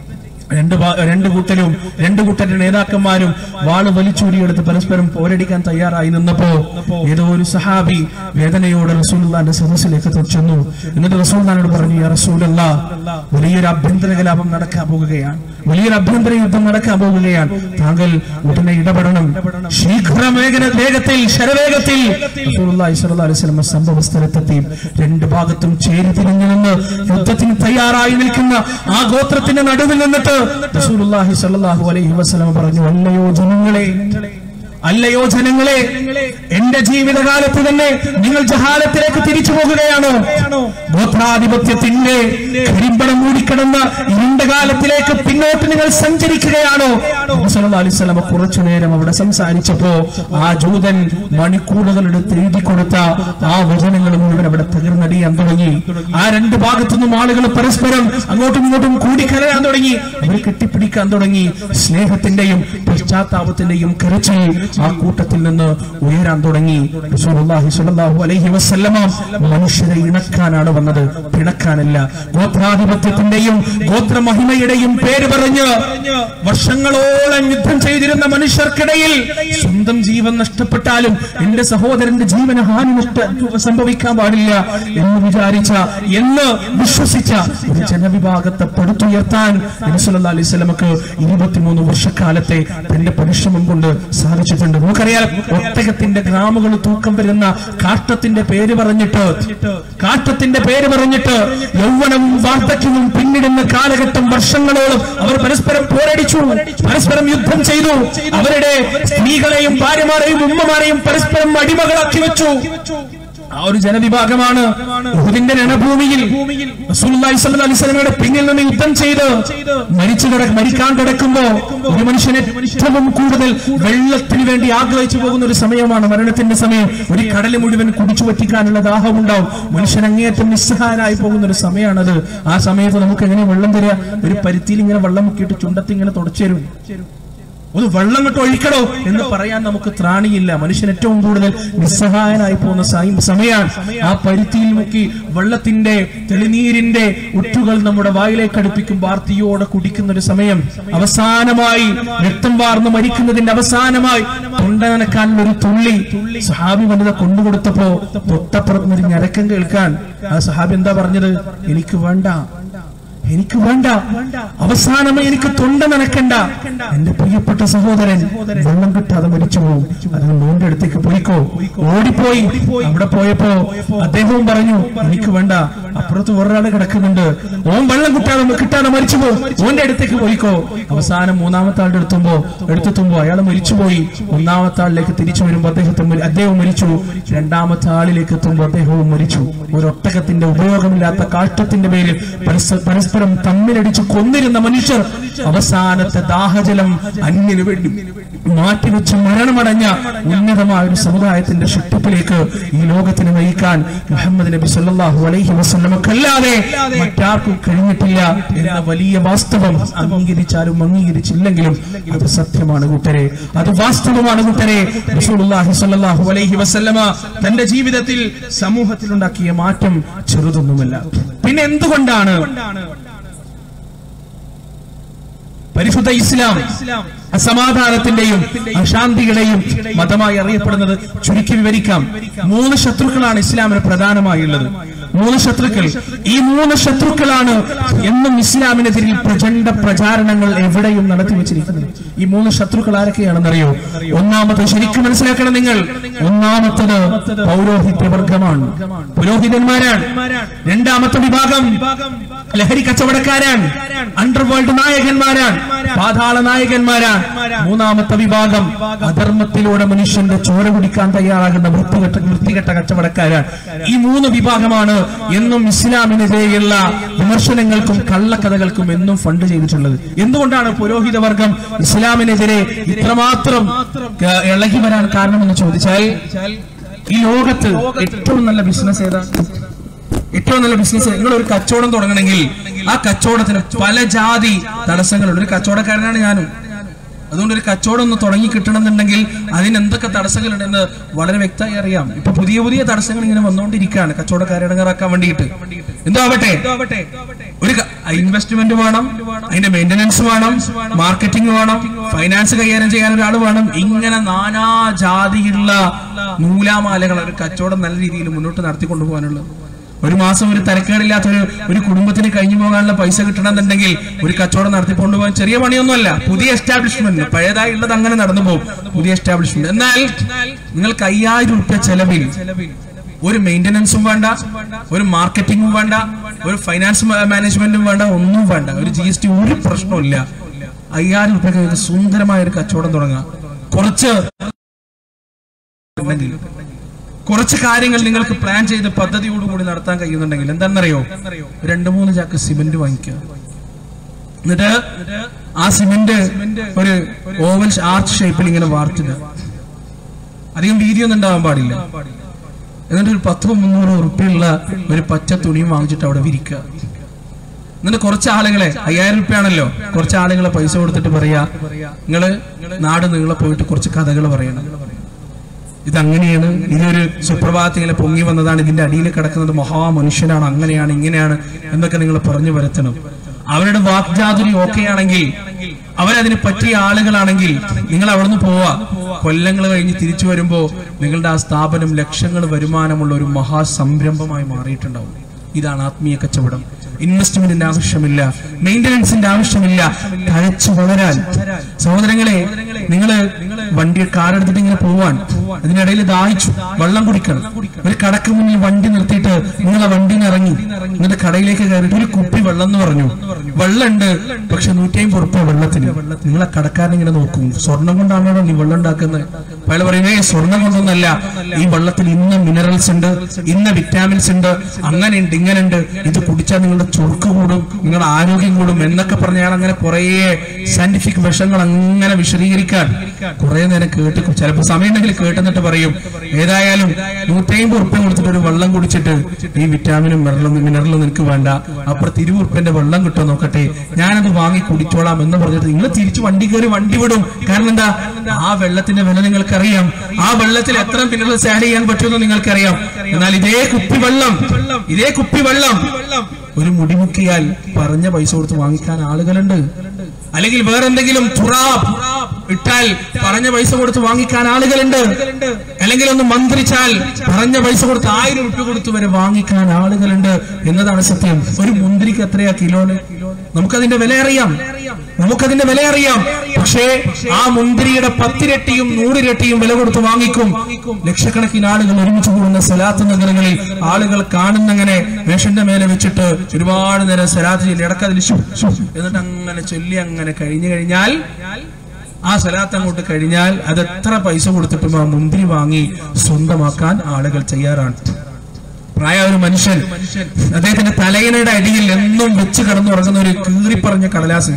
രണ്ട് ഭാ- രണ്ട് കൂട്ടരും രണ്ട് കൂട്ടരുടെ നേതാക്കന്മാരും വാള് വലിച്ചൂരിയെടുത്ത് പരസ്പരം പോരടിക്കാൻ തയ്യാറായി നിന്നപ്പോ ഏതോ ഒരു സഹാബി വേദനയോടെ റസൂലുള്ളാന്റെ സദസ്സിലേക്ക് ചെന്നു എന്നിട്ട് റസൂൽദാനോട് പറഞ്ഞു "യാ റസൂലല്ലാ വലിയൊരു അഭ്യന്തര കലാപം നടക്കാൻ പോകുകയാണ് വലിയൊരു അഭ്യന്തര യുദ്ധം നടക്കാൻ പോകുകയാണ് താങ്കൾ ഉടനെ ഇടപെടണം ശീഘ്ര വേഗന- വേഗത്തിൽ ശരവേഗത്തിൽ റസൂലുള്ളാഹി സ്വല്ലല്ലാഹു അലൈഹി വസല്ലം സംഭവ സ്ഥലത്തെത്തി രണ്ട് ഭാഗത്തും ചേരി തിരിഞ്ഞു നിന്ന് യുദ്ധത്തിന് തയ്യാറായി നിൽക്കുന്ന ആ ഗോത്രത്തിന്റെ നടുവിൽ നിന്നിട്ട് റസൂലുള്ളാഹി സ്വല്ലല്ലാഹു അലൈഹി വസല്ലം പറഞ്ഞു അല്ലയോ ജനങ്ങളെ അല്ലയോ ജനങ്ങളെ എന്റെ ജീവിതകാലത്ത് തന്നെ നിങ്ങൾ ജഹാലത്തിലേക്ക് തിരിച്ചു പോകുകയാണോ ഗോത്രാധിപത്യത്തിന്റെ കരിമ്പടം മൂടിക്കിടന്ന ഇരുണ്ട കാലത്തിലേക്ക് പിന്നോട്ട് നിങ്ങൾ സഞ്ചരിക്കുകയാണോ നബി സല്ലല്ലാഹു അലൈഹി വസല്ലം കുറച്ചു നേരം അവിടെ സംസാരിച്ചപ്പോ ആ ജൂതൻ മണിക്കൂറുകളെടുത്ത് എഴുതി കൊടുത്ത ആ വചനങ്ങൾ മുഴുവൻ അവിടെ തകർന്നടിയാൻ തുടങ്ങി ആ രണ്ട് ഭാഗത്തുനിന്നും ആളുകൾ പരസ്പരം അങ്ങോട്ടും ഇങ്ങോട്ടും കൂടിക്കലരാൻ തുടങ്ങി അവർ കെട്ടിപ്പിടിക്കാൻ തുടങ്ങി സ്നേഹത്തിന്റെയും പശ്ചാത്താപത്തിന്റെയും കരച്ചിൽ ആ കൂട്ടത്തിൽ നിന്ന് ഉയരാൻ തുടങ്ങി റസൂലുള്ളാഹി സ്വല്ലല്ലാഹു അലൈഹി വസല്ലമ മനുഷ്യരെ ഇണക്കാനാണ് വന്നത് പിണക്കാനല്ല ഗോത്രാധിപത്യത്തിന്റെയും ഗോത്രമഹിമയുടെയും പേര് പറഞ്ഞ് വർഷങ്ങളോളം യുദ്ധം ചെയ്തിരുന്ന മനുഷ്യർക്കിടയിൽ സ്വന്തം ജീവൻ നഷ്ടപ്പെട്ടാലും എന്റെ സഹോദരന്റെ ജീവന് ഹാനി നഷ്ട സംഭവിക്കാൻ പാടില്ല എന്ന് വിചാരിച്ച എന്ന് വിശ്വസിച്ച ഒരു ജനവിഭാഗത്തെ പടുത്തുയർത്താൻ നബി സല്ലല്ലാഹു അലൈഹി വസല്ലമക്ക് ഇരുപത്തിമൂന്ന് വർഷക്കാലത്തെ തന്റെ പരിശ്രമം കൊണ്ട് സാധിച്ചു സംഭവിച്ചിട്ടുണ്ട് നമുക്കറിയാം ഒട്ടകത്തിന്റെ ഗ്രാമുകൾ തൂക്കം വരുന്ന കാഷ്ടത്തിന്റെ പേര് പറഞ്ഞിട്ട് കാഷ്ടത്തിന്റെ പേര് പറഞ്ഞിട്ട് യൗവനവും വാർദ്ധക്യവും പിന്നിടുന്ന കാലഘട്ടം വർഷങ്ങളോളം അവർ പരസ്പരം പോരടിച്ചു പരസ്പരം യുദ്ധം ചെയ്തു അവരുടെ സ്ത്രീകളെയും ഭാര്യമാരെയും ഉമ്മമാരെയും പരസ്പരം അടിമകളാക്കി വെച്ചു ആ ഒരു ജനവിഭാഗമാണ് ഉഹുദിന്റെ രണഭൂമിയിൽ റസൂലുള്ളാഹി സ്വല്ലല്ലാഹു അലൈഹി വസല്ലമയുടെ പിന്നിൽ നിന്ന് യുദ്ധം ചെയ്ത് മരിച്ചു കിട മരിക്കാൻ കിടക്കുമ്പോ ഒരു മനുഷ്യനെ ഏറ്റവും കൂടുതൽ വെള്ളത്തിന് വേണ്ടി ആഗ്രഹിച്ചു പോകുന്ന ഒരു സമയമാണ് മരണത്തിന്റെ സമയം ഒരു കടൽ മുഴുവൻ കുടിച്ചു പറ്റിക്കാനുള്ള ദാഹമുണ്ടാവും മനുഷ്യൻ അങ്ങേയറ്റം നിസ്സഹായനായി പോകുന്ന ഒരു സമയമാണത് ആ സമയത്ത് നമുക്ക് എങ്ങനെ വെള്ളം തരിക ഒരു പരുത്തിയിൽ ഇങ്ങനെ വെള്ളം മുക്കിയിട്ട് ചുണ്ടത്തി ഇങ്ങനെ തുടച്ചു തരും ഒന്ന് വെള്ളം കൊണ്ട് ഒഴിക്കണോ എന്ന് പറയാൻ നമുക്ക് ത്രാണിയില്ല മനുഷ്യൻ ഏറ്റവും കൂടുതൽ നിസ്സഹായനായി പോകുന്ന സൈ- സമയമാണ് ആ പരുത്തിയിൽ മുക്കി വെള്ളത്തിന്റെ തെളിനീരിന്റെ ഉറ്റുകൾ നമ്മുടെ വായിലേക്ക് അടുപ്പിക്കും വാർത്തിയോടെ കുടിക്കുന്ന ഒരു സമയം അവസാനമായി രക്തം വാർന്ന് മരിക്കുന്നതിന്റെ അവസാനമായി തൊണ്ട നനക്കാനുള്ള ഒരു തുള്ളി സഹാബി വനിത കൊണ്ടുകൊടുത്തപ്പോ തൊട്ടപ്പുറത്ത് ഒരു ഞരക്കം കേൾക്കാൻ ആ സഹാബി എന്താ പറഞ്ഞത് എനിക്ക് വേണ്ട എനിക്ക് വേണ്ട അവസാനമായി എനിക്ക് തൊണ്ട നനക്കണ്ട എന്റെ പ്രിയപ്പെട്ട സഹോദരൻ വെള്ളം കിട്ടാതെ മരിച്ചു പോകും അതിന് മോന്റെ അടുത്തേക്ക് പോയിക്കോ ഓടിപ്പോയി അവിടെ പോയപ്പോ അദ്ദേഹവും പറഞ്ഞു എനിക്ക് വേണ്ട അപ്പുറത്ത് വേറൊരാള് കിടക്കുന്നുണ്ട് ഓൻ വെള്ളം കിട്ടാതെ കിട്ടാതെ മരിച്ചു പോകും ഓന്റെ അടുത്തേക്ക് പോയിക്കോ അവസാനം മൂന്നാമത്തെ ആളുടെ എടുത്തുമ്പോ എടുത്തെത്തുമ്പോ അയാൾ മരിച്ചുപോയി ഒന്നാമത്തെ ആളിലേക്ക് തിരിച്ചു വരുമ്പോ അദ്ദേഹത്തെ മരി- അദ്ദേഹം മരിച്ചു രണ്ടാമത്തെ ആളിലേക്ക് എത്തുമ്പോ അദ്ദേഹവും മരിച്ചു ഒരു ഒട്ടകത്തിന്റെ ഉപയോഗമില്ലാത്ത കാഷ്ടത്തിന്റെ പേരിൽ പരസ്പ- പരസ്പരം തമ്മിലടിച്ച് കൊന്നിരുന്ന മനുഷ്യർ അവസാനത്തെ ദാഹജലം അന്യന് വേണ്ടി മാറ്റിവെച്ച് മരണമടഞ്ഞ ഉന്നതമായ ഒരു സമുദായത്തിന്റെ ഷിട്ടിപ്പിലേക്ക് ഈ ലോകത്തിന് നയിക്കാൻ മുഹമ്മദ് നബി സല്ലല്ലാഹു അലൈഹി വസല്ലമക്കല്ലാതെ മറ്റാർക്കും കഴിഞ്ഞിട്ടില്ല എന്ന വലിയ വാസ്തവം അംഗീകരിച്ചാലും അംഗീകരിച്ചില്ലെങ്കിലും അത് സത്യമാണ് കൂട്ടരെ അത് വാസ്തവമാണ് കൂട്ടരെ റസൂലുള്ളാഹി സ്വല്ലല്ലാഹു അലൈഹി വസല്ലമ തന്റെ ജീവിതത്തിൽ സമൂഹത്തിലുണ്ടാക്കിയ മാറ്റം ചെറുതൊന്നുമല്ല പിന്നെ എന്തുകൊണ്ടാണ് പരിശുദ്ധ ഇസ്ലാം അസമാധാനത്തിന്റെയും അശാന്തിയുടെയും മതമായി അറിയപ്പെടുന്നത് ചുരുക്കി വിവരിക്കാം മൂന്ന് ശത്രുക്കളാണ് ഇസ്ലാമിന് പ്രധാനമായുള്ളത് മൂന്ന് ശത്രുക്കൾ ഈ മൂന്ന് ശത്രുക്കളാണ് എന്നും ഇസ്ലാമിനെതിരിൽ പ്രചണ്ഡ പ്രചാരണങ്ങൾ എവിടെയും നടത്തി വെച്ചിരിക്കുന്നത് ഈ മൂന്ന് ശത്രുക്കൾ ആരൊക്കെയാണെന്നറിയോ ഒന്നാമത് ശരിക്കും മനസ്സിലാക്കണം നിങ്ങൾ ഒന്നാമത്തത് പൗരോഹിത്യവർഗമാണ് പുരോഹിതന്മാരാണ് രണ്ടാമത്തെ വിഭാഗം ലഹരി കച്ചവടക്കാരാണ് അണ്ടർവേൾഡ് നായകന്മാരാണ് പാതാള നായകന്മാരാണ് മൂന്നാമത്തെ വിഭാഗം അധർമ്മത്തിലൂടെ മനുഷ്യന്റെ ചോര കുടിക്കാൻ തയ്യാറാകുന്ന വൃത്തികെട്ട വൃത്തികെട്ട കച്ചവടക്കാരാണ് ഈ മൂന്ന് വിഭാഗമാണ് എന്നും ഇസ്ലാമിനെതിരെയുള്ള വിമർശനങ്ങൾക്കും കള്ളക്കഥകൾക്കും എന്നും ഫണ്ട് ചെയ്തിട്ടുള്ളത് എന്തുകൊണ്ടാണ് പുരോഹിത വർഗം ഇസ്ലാമിനെതിരെ ഇത്രമാത്രം ഏഹ്, ഇളകി വരാൻ കാരണമെന്ന് ചോദിച്ചാൽ ഈ ലോകത്ത് ഏറ്റവും നല്ല ബിസിനസ് ഏതാണ് ഏറ്റവും നല്ല ബിസിനസ് നിങ്ങൾ ഒരു കച്ചവടം തുടങ്ങണമെങ്കിൽ ആ കച്ചവടത്തിന് പല ജാതി തടസ്സങ്ങളുണ്ട് ഒരു കച്ചവടക്കാരനാണ് ഞാനും അതുകൊണ്ട് ഒരു കച്ചവടം ഒന്ന് തുടങ്ങി കിട്ടണമെന്നുണ്ടെങ്കിൽ അതിന് എന്തൊക്കെ തടസ്സങ്ങളുണ്ടെന്ന് വളരെ വ്യക്തമായി അറിയാം ഇപ്പൊ പുതിയ പുതിയ തടസ്സങ്ങൾ ഇങ്ങനെ വന്നുകൊണ്ടിരിക്കുകയാണ് കച്ചവടക്കാരെ ഇടങ്ങാറാക്കാൻ വേണ്ടിയിട്ട് എന്തോ ആവട്ടെ ഒരു ഇൻവെസ്റ്റ്മെന്റ് വേണം അതിന്റെ മെയിന്റനൻസ് വേണം മാർക്കറ്റിംഗ് വേണം ഫൈനാൻസ് കൈകാര്യം ചെയ്യാൻ ഒരാൾ വേണം ഇങ്ങനെ നാനാ ജാതിയുള്ള നൂലാമാലകൾ ഒരു കച്ചവടം നല്ല രീതിയിൽ മുന്നോട്ട് നടത്തിക്കൊണ്ടു പോകാനുള്ളത് ഒരു മാസം ഒരു തരക്കേടില്ലാത്ത ഒരു ഒരു കുടുംബത്തിന് കഴിഞ്ഞു പോകാനുള്ള പൈസ കിട്ടണമെന്നുണ്ടെങ്കിൽ ഒരു കച്ചവടം നടത്തിക്കൊണ്ട് പോകാൻ ചെറിയ പണിയൊന്നുമല്ല പുതിയ എസ്റ്റാബ്ലിഷ്മെന്റ് പഴയതായി ഉള്ളത് അങ്ങനെ നടന്നു പോകും പുതിയ എസ്റ്റാബ്ലിഷ്മെന്റ് എന്നാൽ നിങ്ങൾക്ക് അയ്യായിരം റുപ്യ ചെലവിൽ ഒരു മെയിന്റനൻസും വേണ്ട ഒരു മാർക്കറ്റിംഗും വേണ്ട ഒരു ഫൈനാൻസ് മാനേജ്മെന്റും വേണ്ട ഒന്നും വേണ്ട ഒരു ജി എസ് ടി ഒരു പ്രശ്നമില്ല അയ്യായിരം റുപ്യ സുന്ദരമായ ഒരു കച്ചവടം തുടങ്ങാം കുറച്ച് ഉണ്ടെങ്കിൽ കുറച്ച് കാര്യങ്ങൾ നിങ്ങൾക്ക് പ്ലാൻ ചെയ്ത് പദ്ധതിയോടുകൂടി നടത്താൻ കഴിയുന്നുണ്ടെങ്കിൽ എന്താണെന്നറിയോ രണ്ട് മൂന്ന് ചാക്ക് സിമന്റ് വാങ്ങിക്കുക എന്നിട്ട് ആ സിമന്റ് ഒരു ഓവൽ ആർച്ച് ഷേപ്പിൽ ഇങ്ങനെ വാർത്തിടുക അധികം വീതിയൊന്നും ഉണ്ടാവാൻ പാടില്ല എന്നിട്ട് ഒരു പത്തോ മുന്നൂറോ ഉറുപ്പിയുള്ള ഒരു പച്ച തുണിയും വാങ്ങിച്ചിട്ട് അവിടെ വിരിക്കുക എന്നിട്ട് കുറച്ച് ആളുകളെ അയ്യായിരം റുപ്യാണല്ലോ കുറച്ച് ആളുകളെ പൈസ കൊടുത്തിട്ട് പറയാ നിങ്ങള് നാട് നിങ്ങളെ പോയിട്ട് കുറച്ച് കഥകൾ പറയണം ഇതങ്ങനെയാണ് ഇതൊരു സുപ്രഭാതത്തിൽ ഇങ്ങനെ പൊങ്ങി വന്നതാണ് ഇതിന്റെ അടിയിൽ കിടക്കുന്നത് മഹാമനുഷ്യനാണ് അങ്ങനെയാണ് ഇങ്ങനെയാണ് എന്നൊക്കെ നിങ്ങൾ പറഞ്ഞു വരുത്തണം അവരുടെ വാക്ചാതുരി ഓക്കെ ആണെങ്കിൽ അവരതിന് പറ്റിയ ആളുകളാണെങ്കിൽ നിങ്ങൾ അവിടുന്ന് പോവാ കൊല്ലങ്ങൾ കഴിഞ്ഞ് തിരിച്ചു വരുമ്പോ നിങ്ങളുടെ ആ സ്ഥാപനം ലക്ഷങ്ങൾ വരുമാനമുള്ള ഒരു മഹാസംരംഭമായി മാറിയിട്ടുണ്ടാവും ഇതാണ് ആത്മീയ കച്ചവടം ഇൻവെസ്റ്റ്മെന്റിന്റെ ആവശ്യമില്ല മെയിന്റനൻസിന്റെ ആവശ്യമില്ല തഴച്ചു വളരാൻ സഹോദരങ്ങളെ നിങ്ങള് വണ്ടി കാർ എടുത്തിട്ട് ഇങ്ങനെ പോവാൻ അതിനിടയിൽ ദാഹിച്ചു വെള്ളം കുടിക്കണം ഒരു കടക്ക് മുന്നിൽ വണ്ടി നിർത്തിയിട്ട് നിങ്ങൾ ആ വണ്ടിയിൽ നിന്ന് ഇറങ്ങി എന്നിട്ട് കടയിലേക്ക് കയറിയിട്ട് ഒരു കുപ്പി വെള്ളം എന്ന് പറഞ്ഞു വെള്ളമുണ്ട് പക്ഷെ നൂറ്റി അമ്പത് ഉറുപ്പ വെള്ളത്തിന് നിങ്ങളെ കടക്കാരൻ ഇങ്ങനെ നോക്കും സ്വർണം കൊണ്ടാണോ നീ വെള്ളം ഉണ്ടാക്കുന്നത് അപ്പൊ അയാൾ പറയുന്നേ സ്വർണം കൊണ്ടൊന്നല്ല ഈ വെള്ളത്തിൽ ഇന്ന മിനറൽസ് ഉണ്ട് ഇന്ന വിറ്റാമിൻസ് ഉണ്ട് അങ്ങനെ ഉണ്ട് ഇങ്ങനെ ഉണ്ട് ഇത് കുടിച്ചാൽ നിങ്ങളുടെ ചുർക്ക് കൂടും നിങ്ങളുടെ ആരോഗ്യം കൂടും എന്നൊക്കെ പറഞ്ഞ അയാൾ അങ്ങനെ കുറെ സയന്റിഫിക് വശങ്ങൾ അങ്ങനെ വിശദീകരിക്കാൻ കുറെ നേരം കേട്ട് ചിലപ്പോൾ സമയമുണ്ടെങ്കിൽ കേട്ടെന്നിട്ട് പറയും ഏതായാലും നൂറ്റമ്പത് ഉറുപ്പ്യ കൊടുത്തിട്ട് ഒരു വെള്ളം കുടിച്ചിട്ട് ഈ വിറ്റാമിനും മിനറലും മിനറലും നിനക്ക് വേണ്ട അപ്പുറത്ത് ഇരുപത് ഉറുപ്പ്യന്റെ വെള്ളം കിട്ടുമോ നോക്കട്ടെ ഞാനത് വാങ്ങി കുടിച്ചോളാം എന്ന് പറഞ്ഞിട്ട് നിങ്ങൾ തിരിച്ച് വണ്ടി കയറി വണ്ടി വിടും കാരണം എന്താ ആ വെള്ളത്തിന്റെ വില നിങ്ങൾക്കറിയാം ആ വെള്ളത്തിൽ എത്ര മിനറൽസ് ആഡ് ചെയ്യാൻ പറ്റുമെന്ന് നിങ്ങൾക്കറിയാം എന്നാൽ ഇതേ കുപ്പി വെള്ളം ഇതേ കുപ്പി വെള്ളം ഒരു മുടിമുക്കിയാൽ പറഞ്ഞ പൈസ കൊടുത്ത് വാങ്ങിക്കാൻ ആളുകളുണ്ട് അല്ലെങ്കിൽ വേറെ എന്തെങ്കിലും തുറാബ് ഇട്ടാൽ പറഞ്ഞ പൈസ കൊടുത്ത് വാങ്ങിക്കാൻ ആളുകളുണ്ട് അല്ലെങ്കിൽ ഒന്ന് മന്ത്രിച്ചാൽ പറഞ്ഞ പൈസ കൊടുത്ത് ആയിരം ഉറുപ്പ്യ കൊടുത്ത് വരെ വാങ്ങിക്കാൻ ആളുകളുണ്ട് എന്നതാണ് സത്യം ഒരു മുന്തിരിക്ക് എത്രയാ കിലോന് നമുക്കതിന്റെ വില അറിയാം നമുക്കതിന്റെ വില അറിയാം പക്ഷേ ആ മുന്തിരിയുടെ പത്തിരട്ടിയും നൂറിരട്ടിയും വില കൊടുത്ത് വാങ്ങിക്കും ലക്ഷക്കണക്കിന് ആളുകൾ ഒരുമിച്ച് കൂടുന്ന സലാത്ത് നഗരങ്ങളിൽ ആളുകൾ കാണുന്നങ്ങനെ വേഷന്റെ മേലെ വെച്ചിട്ട് ഒരുപാട് നേരം സലാത്ത് ചൊല്ലി ഇടക്കതിൽ ശു, ശു എന്നിട്ട് അങ്ങനെ ചൊല്ലി അങ്ങനെ കഴിഞ്ഞു കഴിഞ്ഞാൽ ആ സലാത്ത് അങ്ങോട്ട് കഴിഞ്ഞാൽ അത് എത്ര പൈസ കൊടുത്തിട്ടും ആ മുന്തിരി വാങ്ങി സ്വന്തമാക്കാൻ ആളുകൾ തയ്യാറാണ് പ്രായ ഒരു മനുഷ്യൻ അദ്ദേഹത്തിന്റെ തലയിണയുടെ അടിയിൽ എന്നും വെച്ച് കിടന്നുറങ്ങുന്ന ഒരു കീറിപ്പറഞ്ഞ കടലാസ്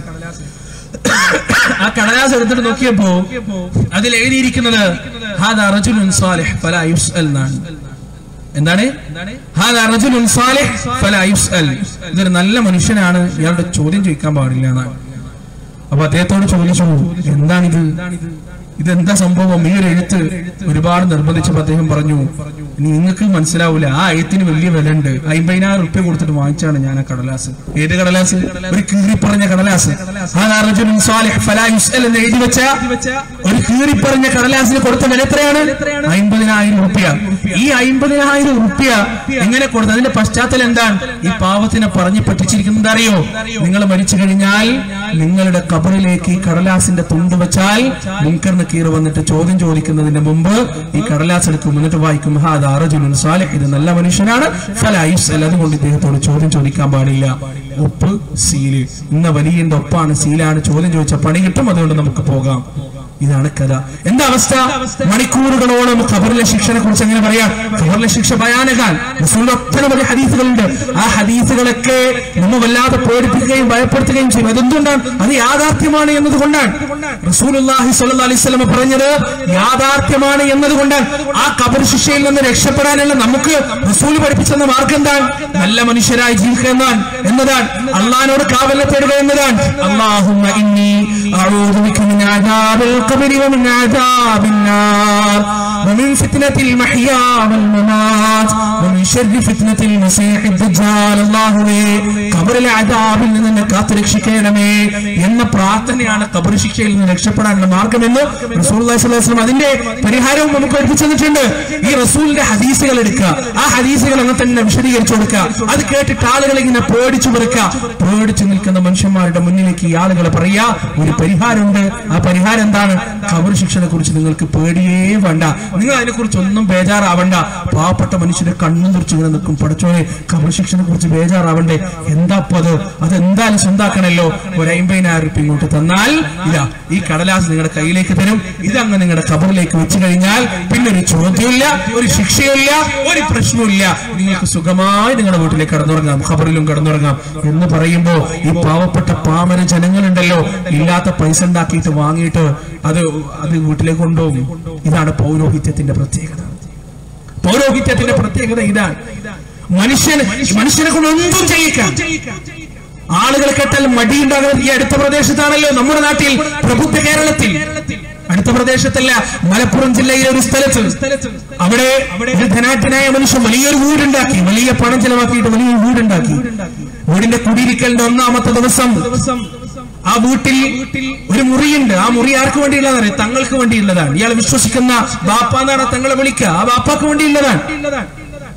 ആ കടലാസ് എടുത്തിട്ട് നോക്കിയപ്പോ അതിൽ എഴുതിയിരിക്കുന്നത് ഹാദാ റജുലുൻ സാലിഹ് ഫലാ യുസ്അൽ എന്നാണ് എന്താണ് ഹാദാ റജുലുൻ സാലിഹ് ഫലാ യുസ്അൽ ഇതൊരു നല്ല മനുഷ്യനാണ് ഇയാളുടെ ചോദ്യം ചോദിക്കാൻ പാടില്ല എന്നാണ് അപ്പൊ അദ്ദേഹത്തോട് ചോദിച്ചു എന്താണിത് ഇതെന്താ സംഭവം ഈ ഒരു എഴുത്ത് ഒരുപാട് നിർബന്ധിച്ചപ്പോ അദ്ദേഹം പറഞ്ഞു ഇനി നിങ്ങൾക്ക് മനസ്സിലാവൂല ആ എഴുത്തിന് വലിയ വില ഉണ്ട് അമ്പതിനായിരം റുപ്യ കൊടുത്തിട്ട് വാങ്ങിച്ചാണ് ഞാൻ ആ കടലാസ് ഏത് കടലാസ് ഒരു കീറിപ്പറഞ്ഞ കടലാസ് ഹാദാ റജുലുൻ സാലിഹ് ഫലാ യുസ്അൽ എന്ന് എഴുതി വെച്ച ഒരു കീറിപ്പറഞ്ഞ കടലാസിന് കൊടുത്ത വില എത്രയാണ് അമ്പതിനായിരം റുപ്യ ഈ അമ്പതിനായിരം റുപ്യ എങ്ങനെ കൊടുത്തു അതിന്റെ പശ്ചാത്തലം എന്താണ് ഈ പാവത്തിനെ പറഞ്ഞു പറ്റിച്ചിരിക്കുന്നത് അറിയോ നിങ്ങൾ മരിച്ചു കഴിഞ്ഞാൽ നിങ്ങളുടെ കബറിലേക്ക് ഈ കടലാസിന്റെ തുണ്ട് വെച്ചാൽ മുൻകർ നക്കീർ വന്നിട്ട് ചോദ്യം ചോദിക്കുന്നതിന് മുമ്പ് ഈ കടലാസ് എടുക്കും എന്നിട്ട് വായിക്കും ഹാദാ റജുലുൻ സാലിഹ് ഇത് നല്ല മനുഷ്യനാണ് ഫലായിസ് അല്ല അതുകൊണ്ട് ഇദ്ദേഹത്തോട് ചോദ്യം ചോദിക്കാൻ പാടില്ല ഒപ്പ് സീല് ഇന്ന വലിയന്റെ ഒപ്പാണ് സീലാണ് ചോദ്യം ചോദിച്ച പണി കിട്ടും അതുകൊണ്ട് നമുക്ക് പോകാം ഇതാണ് കഥ എന്താ അവസ്ഥ മണിക്കൂറുകളോളം ഖബറിലെ ശിക്ഷനെ കുറിച്ച് എങ്ങനെ പറയാം ഖബറിലെ ശിക്ഷ ഭയാനകാൻ റസൂലിന്റെ ഒട്ടനവധി ഹദീസുകളുണ്ട് ആ ഹദീസുകളൊക്കെ നമ്മ വല്ലാതെ പേടിപ്പിക്കുകയും ഭയപ്പെടുത്തുകയും ചെയ്യും അതെന്തുകൊണ്ടാണ് അത് യാഥാർത്ഥ്യമാണ് എന്നതുകൊണ്ടാണ് റസൂലുള്ളാഹി സ്വല്ലല്ലാഹി അലൈഹി വസല്ലം പറഞ്ഞത് യാഥാർത്ഥ്യമാണ് എന്നതുകൊണ്ടാണ് ആ ഖബർ ശിക്ഷയിൽ നിന്ന് രക്ഷപ്പെടാനുള്ള നമുക്ക് റസൂൽ പഠിപ്പിച്ചെന്ന മാർഗം എന്താണ് നല്ല മനുഷ്യരായി ജീവിക്കുക എന്നാണ് എന്നതാണ് അള്ളഹാനോട് കാവലിനെ തേടുക എന്നതാണ് അള്ളാഹുമ്മ ഇന്നി അഊദു ബിക മിൻ അദാബിൽ ഖബരി വമിൻ അദാബിൻ നാർ ومن فتنة المحيا والممات ومن شر فتنة المسيح الدجال അല്ലാഹുവേ ഖബറിലെ അദാബിൽ നിന്ന് എന്നെ കാത്തു രക്ഷിക്കണമേ എന്ന പ്രാർത്ഥനയാണ് ഖബർ ശിക്ഷയിൽ നിന്ന് രക്ഷപ്പെടാനുള്ള മാർഗമെന്ന് റസൂലുള്ളാഹി സ്വല്ലല്ലാഹു അലൈഹി വസല്ലം അതിന്റെ പരിഹാരവും നമുക്ക് പഠിപ്പിച്ചു തന്നിട്ടുണ്ട് ഈ റസൂലിന്റെ ഹദീസുകൾ എടുക്കുക ആ ഹദീസുകൾ അങ്ങനെ തന്നെ വിശദീകരിച്ചു കൊടുക്കുക അത് കേട്ടിട്ട് ആളുകൾ ഇങ്ങനെ പേടിച്ചു വെറുക്കുക പേടിച്ചു നിൽക്കുന്ന മനുഷ്യന്മാരുടെ മുന്നിലേക്ക് ഈ ആളുകൾ പറയാ ഒരു പരിഹാരമുണ്ട് ആ പരിഹാരം എന്താണ് ഖബർ ശിക്ഷനെ കുറിച്ച് നിങ്ങൾക്ക് പേടിയേ വേണ്ട നിങ്ങൾ അതിനെക്കുറിച്ച് ഒന്നും ബേജാറാവണ്ട പാവപ്പെട്ട മനുഷ്യന്റെ കണ്ണും തുറച്ച് ഇങ്ങനെ നിൽക്കും പഠിച്ചോനെ ഖബർ ശിക്ഷനെ കുറിച്ച് ബേജാറാവണ്ടേ എന്താ അപ്പൊ അത് അതെന്തായാലും സ്വന്താക്കണല്ലോ ഒരു അമ്പതിനായിരം റുപ്യ ഇങ്ങോട്ട് തന്നാൽ ഇതാ ഈ കടലാസ് നിങ്ങളുടെ കയ്യിലേക്ക് തരും ഇതങ്ങ് നിങ്ങളുടെ ഖബറിലേക്ക് വെച്ച് കഴിഞ്ഞാൽ പിന്നെ ഒരു ചോദ്യമില്ല ഒരു ശിക്ഷയില്ല ഒരു പ്രശ്നമില്ല നിങ്ങൾക്ക് സുഖമായി നിങ്ങളുടെ വീട്ടിലേക്ക് കടന്നുറങ്ങാം ഖബറിലും കടന്നുറങ്ങാം എന്ന് പറയുമ്പോ ഈ പാവപ്പെട്ട പാമര ജനങ്ങളുണ്ടല്ലോ ഇല്ലാത്ത പൈസ ഉണ്ടാക്കിയിട്ട് വാങ്ങിയിട്ട് അത് അത് വീട്ടിലേക്ക് കൊണ്ടുപോകും ഇതാണ് പൗരോഹിത്യത്തിന്റെ പ്രത്യേകത പൗരോഹിത്യത്തിന്റെ പ്രത്യേകത ഇതാണ് മനുഷ്യന് മനുഷ്യനെ കൊണ്ട് എന്തും ചെയ്യിക്കാം ആളുകൾ കേട്ടാൽ മടിയുണ്ടാകുന്നത് ഈ അടുത്ത പ്രദേശത്താണല്ലോ നമ്മുടെ നാട്ടിൽ പ്രബുദ്ധ കേരളത്തിൽ അടുത്ത പ്രദേശത്തല്ല മലപ്പുറം ജില്ലയിലെ ഒരു സ്ഥലത്ത് അവിടെ ഒരു ധനാഢ്യനായ മനുഷ്യൻ വലിയൊരു വീടുണ്ടാക്കി വലിയ പണം ചെലവാക്കിയിട്ട് വലിയൊരു വീടുണ്ടാക്കി വീടിന്റെ കുടിയിരിക്കലിന്റെ ഒന്നാമത്തെ ദിവസം ആ വീട്ടിൽ ഒരു മുറിയുണ്ട് ആ മുറി ആർക്ക് വേണ്ടിയുള്ളതാണ് തങ്ങൾക്ക് വേണ്ടിയുള്ളതാണ് ഇയാൾ വിശ്വസിക്കുന്ന ബാപ്പ എന്നാണ് തങ്ങളെ വിളിക്കുക ആ ബാപ്പാക്ക് വേണ്ടിയുള്ളതാണ്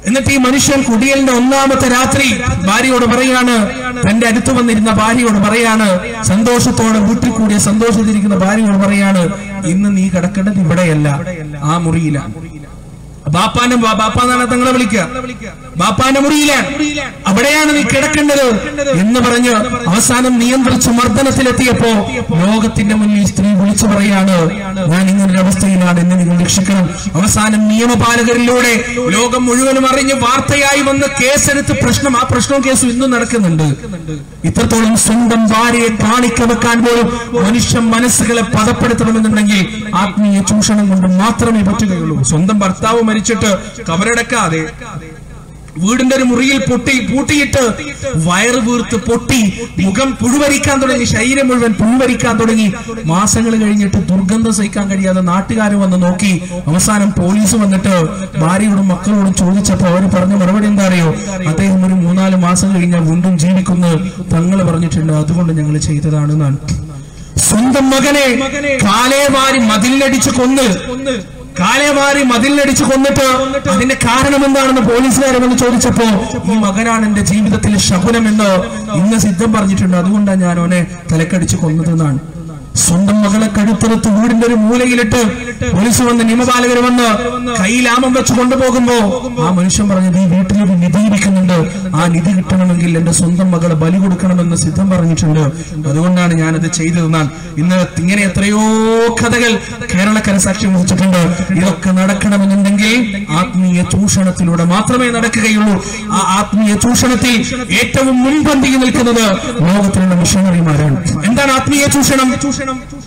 എന്നിട്ട് ഈ മനുഷ്യൻ കുടിയലിന്റെ ഒന്നാമത്തെ രാത്രി ഭാര്യയോട് പറയാണ് തന്റെ അടുത്ത് വന്നിരുന്ന ഭാര്യയോട് പറയാണ് സന്തോഷത്തോടെ വീട്ടിൽ കൂടിയ സന്തോഷത്തിരിക്കുന്ന ഭാര്യയോട് പറയാണ് ഇന്ന് നീ കിടക്കേണ്ടത് ഇവിടെയല്ല ആ മുറിയിലാണ് ബാപ്പാന്റെ ബാ- ബാപ്പാന്നാണ് തങ്ങളെ വിളിക്കുക ബാപ്പാന്റെ മുറിയിലാണ് അവിടെയാണ് നീ കിടക്കേണ്ടത് എന്ന് പറഞ്ഞ് അവസാനം നിയന്ത്രിച്ച് മർദ്ദനത്തിലെത്തിയപ്പോ ലോകത്തിന്റെ മുന്നിൽ സ്ത്രീ വിളിച്ചു പറയാണ് ഞാൻ ഇങ്ങനൊരു അവസ്ഥയിലാണ് എന്നെ നിങ്ങൾ രക്ഷിക്കണം അവസാനം നിയമപാലകരിലൂടെ ലോകം മുഴുവനും അറിഞ്ഞ് വാർത്തയായി വന്ന് കേസെടുത്ത് പ്രശ്നം ആ പ്രശ്നവും കേസും ഇന്നും നടക്കുന്നുണ്ട് ഇത്രത്തോളം സ്വന്തം ഭാര്യയെ കാണിക്ക വെക്കാൻ പോലും മനുഷ്യ മനസ്സുകളെ പദപ്പെടുത്തണമെന്നുണ്ടെങ്കിൽ ആത്മീയ ചൂഷണം കൊണ്ട് മാത്രമേ പറ്റുകയുള്ളൂ സ്വന്തം ഭർത്താവ് മരിച്ചിട്ട് കബറടക്കാതെ വീടിന്റെ ഒരു മുറിയിൽ പൊട്ടി പൂട്ടിയിട്ട് വയറ് വീർത്ത് പൊട്ടി മുഖം പുഴുവരിക്കാൻ തുടങ്ങി ശരീരം മുഴുവൻ പുഴുവരിക്കാൻ തുടങ്ങി മാസങ്ങൾ കഴിഞ്ഞിട്ട് ദുർഗന്ധം സഹിക്കാൻ കഴിയാതെ നാട്ടുകാർ വന്ന് നോക്കി അവസാനം പോലീസ് വന്നിട്ട് ഭാര്യയോടും മക്കളോടും ചോദിച്ചപ്പോ അവർ പറഞ്ഞ മറുപടി എന്താ അറിയോ അദ്ദേഹം ഒരു മൂന്നാല് മാസം കഴിഞ്ഞാൽ വീണ്ടും ജീവിക്കുന്നു തങ്ങൾ പറഞ്ഞിട്ടുണ്ട് അതുകൊണ്ട് ഞങ്ങൾ ചെയ്തതാണെന്നാണ് സ്വന്തം മകനെ കാലേ വാരി മതിലടിച്ച് കൊന്ന് കാലേ വാരി മതിലടിച്ച് കൊന്നിട്ട് അതിന്റെ കാരണം എന്താണെന്ന് പോലീസുകാരെ വന്ന് ചോദിച്ചപ്പോ ഈ മകനാണ് എന്റെ ജീവിതത്തിൽ ശകുനമെന്ന് ഇന്ന് സിദ്ധം പറഞ്ഞിട്ടുണ്ട് അതുകൊണ്ടാണ് ഞാൻ അവനെ തലക്കടിച്ച് കൊന്നതെന്നാണ് സ്വന്തം മകളെ കഴുത്തെടുത്ത് വീടിന്റെ ഒരു മൂലയിലിട്ട് പോലീസ് വന്ന് നിയമപാലകർ വന്ന് കയ്യിലാമം വെച്ച് കൊണ്ടുപോകുമ്പോ ആ മനുഷ്യൻ പറഞ്ഞത് ഈ വീട്ടിലൊരു നിധി ഇരിക്കുന്നുണ്ട് ആ നിധി കിട്ടണമെങ്കിൽ എന്റെ സ്വന്തം മകളെ ബലി കൊടുക്കണമെന്ന് സിദ്ധം പറഞ്ഞിട്ടുണ്ട് അതുകൊണ്ടാണ് ഞാനത് ചെയ്തതെന്നാൽ ഇന്ന് ഇങ്ങനെ എത്രയോ കഥകൾ കേരളക്കര സാക്ഷ്യം വഹിച്ചിട്ടുണ്ട് ഇതൊക്കെ നടക്കണമെന്നുണ്ടെങ്കിൽ ആത്മീയ ചൂഷണത്തിലൂടെ മാത്രമേ നടക്കുകയുള്ളൂ ആ ആത്മീയ ചൂഷണത്തിൽ ഏറ്റവും മുൻപന്തിയിൽ നിൽക്കുന്നത് ലോകത്തിലുള്ള മിഷണറിമാരാണ് എന്താണ് ആത്മീയ ചൂഷണം ചൂഷണം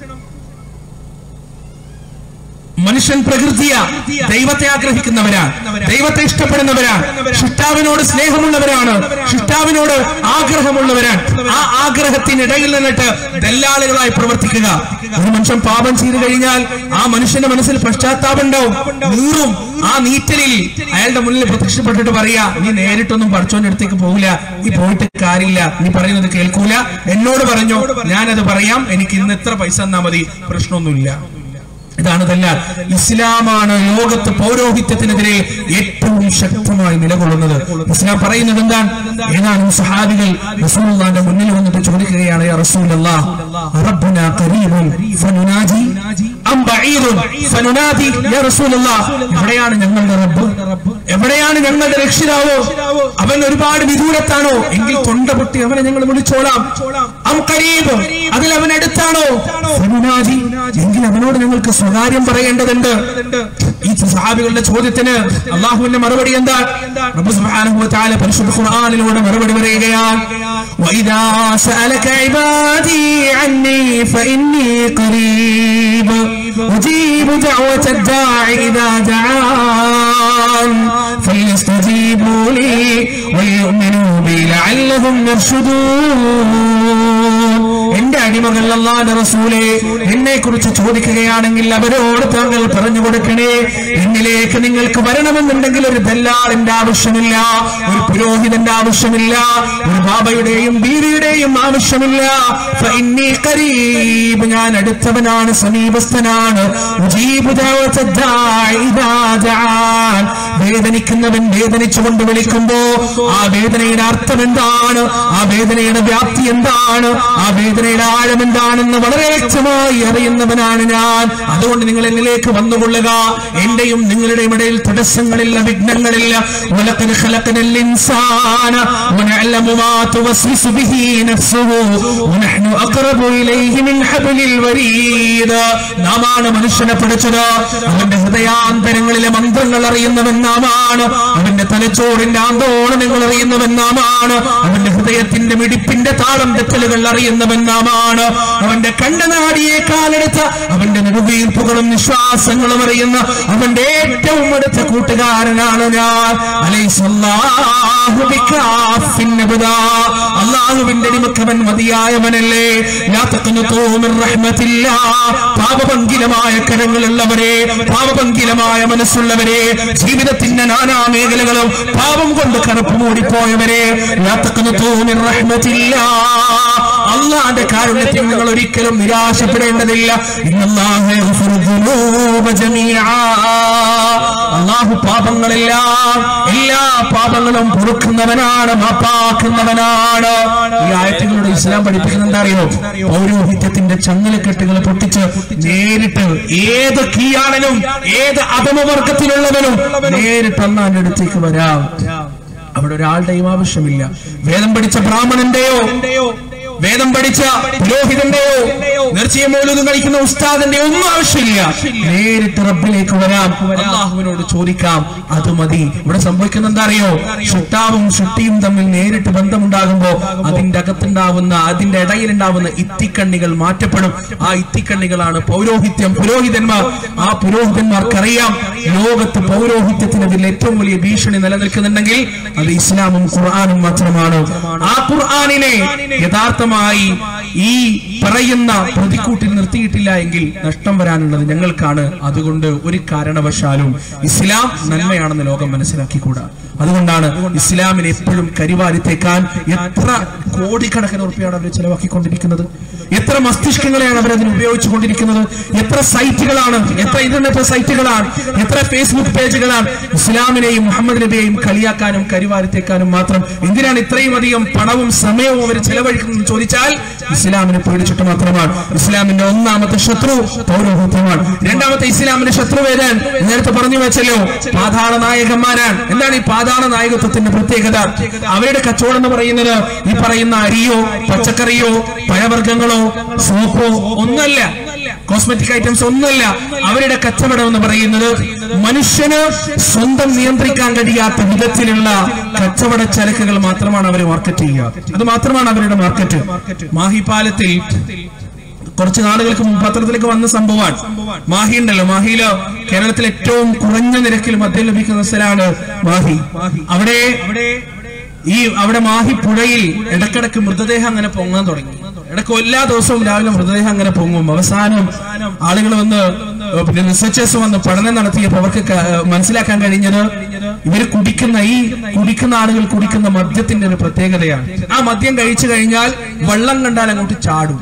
മനുഷ്യൻ പ്രകൃതിയ ദൈവത്തെ ആഗ്രഹിക്കുന്നവരാണ് ദൈവത്തെ ഇഷ്ടപ്പെടുന്നവരാണ് ഷിഷ്ടാവിനോട് സ്നേഹമുള്ളവരാണ് ഷിഷ്ടാവിനോട് ആഗ്രഹമുള്ളവരാണ് ആ ആഗ്രഹത്തിനിടയിൽ നിന്നിട്ട് ദല്ലാളുകളായി പ്രവർത്തിക്കുക ഒരു മനുഷ്യൻ പാപം ചെയ്തു കഴിഞ്ഞാൽ ആ മനുഷ്യന്റെ മനസ്സിൽ പശ്ചാത്താപം ഉണ്ടാവും നീറും ആ നീറ്റലിൽ അയാളുടെ മുന്നിൽ പ്രത്യക്ഷപ്പെട്ടിട്ട് പറയാ നീ നേരിട്ടൊന്നും പഠിച്ചോന്റെ അടുത്തേക്ക് പോകില്ല നീ പോയിട്ട് കാര്യമില്ല നീ പറയുന്നത് കേൾക്കൂല എന്നോട് പറഞ്ഞോ ഞാനത് പറയാം എനിക്ക് ഇന്ന് എത്ര പൈസ തന്നാ മതി പ്രശ്നമൊന്നുമില്ല ഇതാണ് ഇതെല്ലാം ഇസ്ലാമാണ് ലോകത്ത് പൗരോഹിത്യത്തിനെതിരെ ഏറ്റവും ശക്തമായി നിലകൊള്ളുന്നത് ഇസ്ലാം പറയുന്നത് എന്താണ് ഏതാനും സഹാബികൾ റസൂലുള്ളാന്റെ മുന്നിൽ വന്നിട്ട് ചോദിക്കുകയാണ് യാ റസൂലല്ലാഹ് റബ്ബുനാ ഖരീബുൻ ഫനുനാജി അം ബഈറുൻ ഫനുനാദി യാ റസൂലല്ലാഹ് എവിടെയാണ് ഞങ്ങളുടെ റബ്ബ് എവിടെയാണ് ഞങ്ങളുടെ രക്ഷിതാവോ അവൻ ഒരുപാട് വിദൂരത്താണോ എങ്കിൽ തൊണ്ട പൊട്ടി അവനെ ഞങ്ങൾ വിളിച്ചോളാം അം ഖരീബ് അതിൽ അവൻ അടുത്താണോ ഫനുനാജി എങ്കിൽ അവനോട് ഞങ്ങൾക്ക് സ്വകാര്യം പറയേണ്ടതുണ്ട് ഈ സഹാബികളുടെ ചോദ്യത്തിന് അള്ളാഹുവിന്റെ മറുപടി എന്താ റബ്ബ് സുബ്ഹാനഹു വ തആല പരിശുദ്ധ ഖുർആനിലൂടെ മറുപടി പറയുകയാണ് വഇദാ സഅലക ഇബാദി അന്നി ഫഇന്നി ഖരീബ് ഉജീബു ദഅവത الداعي إذا دعان فليستجيبوا لي وليؤمنوا بي لعلهم يرشدون എന്റെ അടിമകൾ അല്ലാതെ റസൂലെ എന്നെ കുറിച്ച് ചോദിക്കുകയാണെങ്കിൽ അവരോട് താങ്കൾ പറഞ്ഞു കൊടുക്കണേ എന്നിലേക്ക് നിങ്ങൾക്ക് വരണമെന്നുണ്ടെങ്കിൽ ഒരു ദല്ലാളിന്റെ ആവശ്യമില്ല ഒരു പുരോഹിതന്റെ ആവശ്യമില്ല ഒരു ബാബയുടെയും ബീവിയുടെയും ആവശ്യമില്ല ഫഇന്നി ഖരീബ് ഞാൻ അടുത്തവനാണ് സമീപസ്ഥനാണ് ഉജീബു ദഅവത ദാഇ ഇദാ ദഅാൻ. വേദനിക്കുന്നവൻ വേദനിച്ചുകൊണ്ട് വിളിക്കുമ്പോ ആ വേദനയുടെ അർത്ഥം എന്താണ് ആ വേദനയുടെ വ്യാപ്തി എന്താണ് ആ വേദനയുടെ ആഴം എന്താണെന്ന് വളരെ വ്യക്തമായി അറിയുന്നവനാണ് ഞാൻ അതുകൊണ്ട് നിങ്ങൾ എന്നിലേക്ക് വന്നുകൊള്ളുക എന്റെയും നിങ്ങളുടെയും ഇടയിൽ തടസ്സങ്ങളില്ല വിഘ്നങ്ങളില്ല വലഖദ് ഖലഖനൽ ഇൻസാന വനഅലമു മാ തുവസ്വിസു ബിഹി നഫ്സുഹു വനഹ്നു അഖറബു ഇലൈഹി മിൻ ഹബ്ലിൽ വരീദ് നാമാണ് മനുഷ്യനെ പഠിച്ചത് അവന്റെ ഹൃദയാന്തരങ്ങളിലെ മന്ത്രങ്ങൾ അറിയുന്നവൻ നാമാണ് അവന്റെ തലച്ചോറിന്റെ ആന്തോളനങ്ങൾ അറിയുന്നവൻ നാമാണ് അവന്റെ ഹൃദയത്തിന്റെ മിടിപ്പിന്റെ താളം തെറ്റലുകൾ അറിയുന്നവൻ നാമാണ് അവന്റെ കണ്ണനാടിയെ കാലെടുത്ത അവന്റെ നെടുവീർപ്പുകളും നിശ്വാസങ്ങളും അറിയുന്ന അവന്റെ ഏറ്റവും അടുത്ത കൂട്ടുകാരനാണ് ഞാൻ അലൈസല്ലാഹു ബികാഫിൻ നബദാ. അള്ളാഹുവിന്റെ അടിമക്കവൻ മതിയായവനല്ലേ ലാ തഖ്നതൂ മിൻ റഹ്മത്തില്ലാ. പാപപങ്കിലമായ കരങ്ങളുള്ളവരെ പാപപങ്കിലമായ മനസ്സുള്ളവരെ ജീവിതത്തിന്റെ നാനാ മേഖലകളും പാപം കൊണ്ട് കറുപ്പ് മൂടിപ്പോയവരെ ലാ തഖ്നതൂ മിൻ റഹ്മത്തില്ലാ. അള്ളാന്റെ കാരുണ്യം കാരുണ്യത്തിൽ നിങ്ങൾ ഒരിക്കലും നിരാശപ്പെടേണ്ടതില്ല ഇന്നല്ലാഹു യഗ്ഫിറു ദുനൂബ ജമീആ. അള്ളാഹു പാപങ്ങളെല്ലാം എല്ലാ പാപങ്ങളും പൊറുക്കുന്നവനാണ് മാപ്പാക്കുന്നവനാണ് ഈ ആയത്തുകളുടെ ഇസ്ലാം പഠിപ്പിക്കുന്ന എന്താ അറിയോ പൗരോഹിത്യത്തിന്റെ ചങ്ങലക്കെട്ടുകൾ പൊട്ടിച്ച് നേരിട്ട് ഏത് കീയാളനും ഏത് അധമവർഗത്തിലുള്ളവനും നേരിട്ട് അന്നാന്റെ അടുത്തേക്ക് വരാം അവിടെ ഒരാളുടെയും ആവശ്യമില്ല വേദം പഠിച്ച ബ്രാഹ്മണന്റെയോ വേദം പഠിച്ച പുരോഹിതന്റെയോ നേർച്ചയും മൂലതും കഴിക്കുന്ന ഉസ്താദിന്റെ ഒന്നും ആവശ്യമില്ല നേരിട്ട് റബ്ബിലേക്ക് വരാം അള്ളാഹുവിനോട് ചോദിക്കാം അത് മതി ഇവിടെ സംഭവിക്കുന്ന എന്താ അറിയോ ഷുട്ടാവും ഷുട്ടിയും തമ്മിൽ നേരിട്ട് ബന്ധമുണ്ടാകുമ്പോ അതിന്റെ അകത്തുണ്ടാവുന്ന അതിന്റെ ഇടയിലുണ്ടാവുന്ന ഇത്തിക്കണ്ണികൾ മാറ്റപ്പെടും ആ ഇത്തിക്കണ്ണികളാണ് പൗരോഹിത്യം പുരോഹിതന്മാർ ആ പുരോഹിതന്മാർക്കറിയാം ലോകത്ത് പൗരോഹിത്യത്തിന് അതിൽ ഏറ്റവും വലിയ ഭീഷണി നിലനിൽക്കുന്നുണ്ടെങ്കിൽ അത് ഇസ്ലാമും ഖുർആാനും മാത്രമാണ് ആ ഖുർആാനിനെ യഥാർത്ഥമായി ഈ പറയുന്ന പ്രതിക്കൂട്ടിൽ നിർത്തിയിട്ടില്ല എങ്കിൽ നഷ്ടം വരാനുള്ളത് ഞങ്ങൾക്കാണ് അതുകൊണ്ട് ഒരു കാരണവശാലും ഇസ്ലാം നന്മയാണെന്ന് ലോകം മനസ്സിലാക്കിക്കൂടാ അതുകൊണ്ടാണ് ഇസ്ലാമിനെ എപ്പോഴും കരിവാരിത്തേക്കാൻ എത്ര കോടിക്കണക്കിന് ഉറുപ്പിയാണ് അവർ ചെലവാക്കിക്കൊണ്ടിരിക്കുന്നത് എത്ര മസ്തിഷ്കങ്ങളെയാണ് അവർ അതിന് ഉപയോഗിച്ചുകൊണ്ടിരിക്കുന്നത് എത്ര സൈറ്റുകളാണ് എത്ര ഇന്റർനെറ്റ് സൈറ്റുകളാണ് എത്ര ഫേസ്ബുക്ക് പേജുകളാണ് ഇസ്ലാമിനെയും മുഹമ്മദ് നബിയെയും കളിയാക്കാനും കരിവാരിത്തേക്കാനും മാത്രം എന്തിനാണ് ഇത്രയും അധികം പണവും സമയവും അവർ ചെലവഴിക്കുന്നത് ചോദിച്ചാൽ ഇസ്ലാമിനെ പേടിച്ചിട്ട് മാത്രമാണ് ഇസ്ലാമിന്റെ ഒന്നാമത്തെ ശത്രു പൗരോഹിത്യമാണ് രണ്ടാമത്തെ ഇസ്ലാമിന്റെ ശത്രു ഏതാൻ നേരത്തെ പറഞ്ഞു വെച്ചല്ലോ പാതാള നായകന്മാരാണ് എന്താണ് ഈ പാതാള നായകത്വത്തിന്റെ പ്രത്യേകത അവരുടെ കച്ചവടം എന്ന് പറയുന്നത് ഈ പറയുന്ന അരിയോ പച്ചക്കറിയോ പഴവർഗ്ഗങ്ങളോ സോപ്പോ ഒന്നല്ല കോസ്മെറ്റിക് ഐറ്റംസ് ഒന്നുമല്ല അവരുടെ കച്ചവടം എന്ന് പറയുന്നത് മനുഷ്യന് സ്വന്തം നിയന്ത്രിക്കാൻ കഴിയാത്ത വിധത്തിലുള്ള കച്ചവട ചരക്കുകൾ മാത്രമാണ് അവർ മാർക്കറ്റ് ചെയ്യുക അത് മാത്രമാണ് അവരുടെ മാർക്കറ്റ് മാഹിപാലത്തിൽ കുറച്ച് നാളുകൾക്ക് മുമ്പ് പത്രത്തിലേക്ക് വന്ന സംഭവമാണ് മാഹി ഉണ്ടല്ലോ മാഹിയില് കേരളത്തിൽ ഏറ്റവും കുറഞ്ഞ നിരക്കിൽ മദ്യം ലഭിക്കുന്ന സ്ഥലമാണ് മാഹി അവിടെ ഈ അവിടെ മാഹി പുഴയിൽ ഇടക്കിടക്ക് മൃതദേഹം അങ്ങനെ പൊങ്ങാൻ തുടങ്ങി ഇടയ്ക്ക് എല്ലാ ദിവസവും രാവിലെ മൃതദേഹം അങ്ങനെ പൊങ്ങും അവസാനം ആളുകൾ വന്ന് പിന്നെ റിസർച്ചേഴ്സ് വന്ന് പഠനം നടത്തിയപ്പോൾ അവർക്ക് ക- മനസ്സിലാക്കാൻ കഴിഞ്ഞത് ഇവർ കുടിക്കുന്ന ഈ കുടിക്കുന്ന ആളുകൾ കുടിക്കുന്ന മദ്യത്തിന്റെ ഒരു പ്രത്യേകതയാണ് ആ മദ്യം കഴിച്ചു കഴിഞ്ഞാൽ വെള്ളം കണ്ടാൽ അങ്ങോട്ട് ചാടും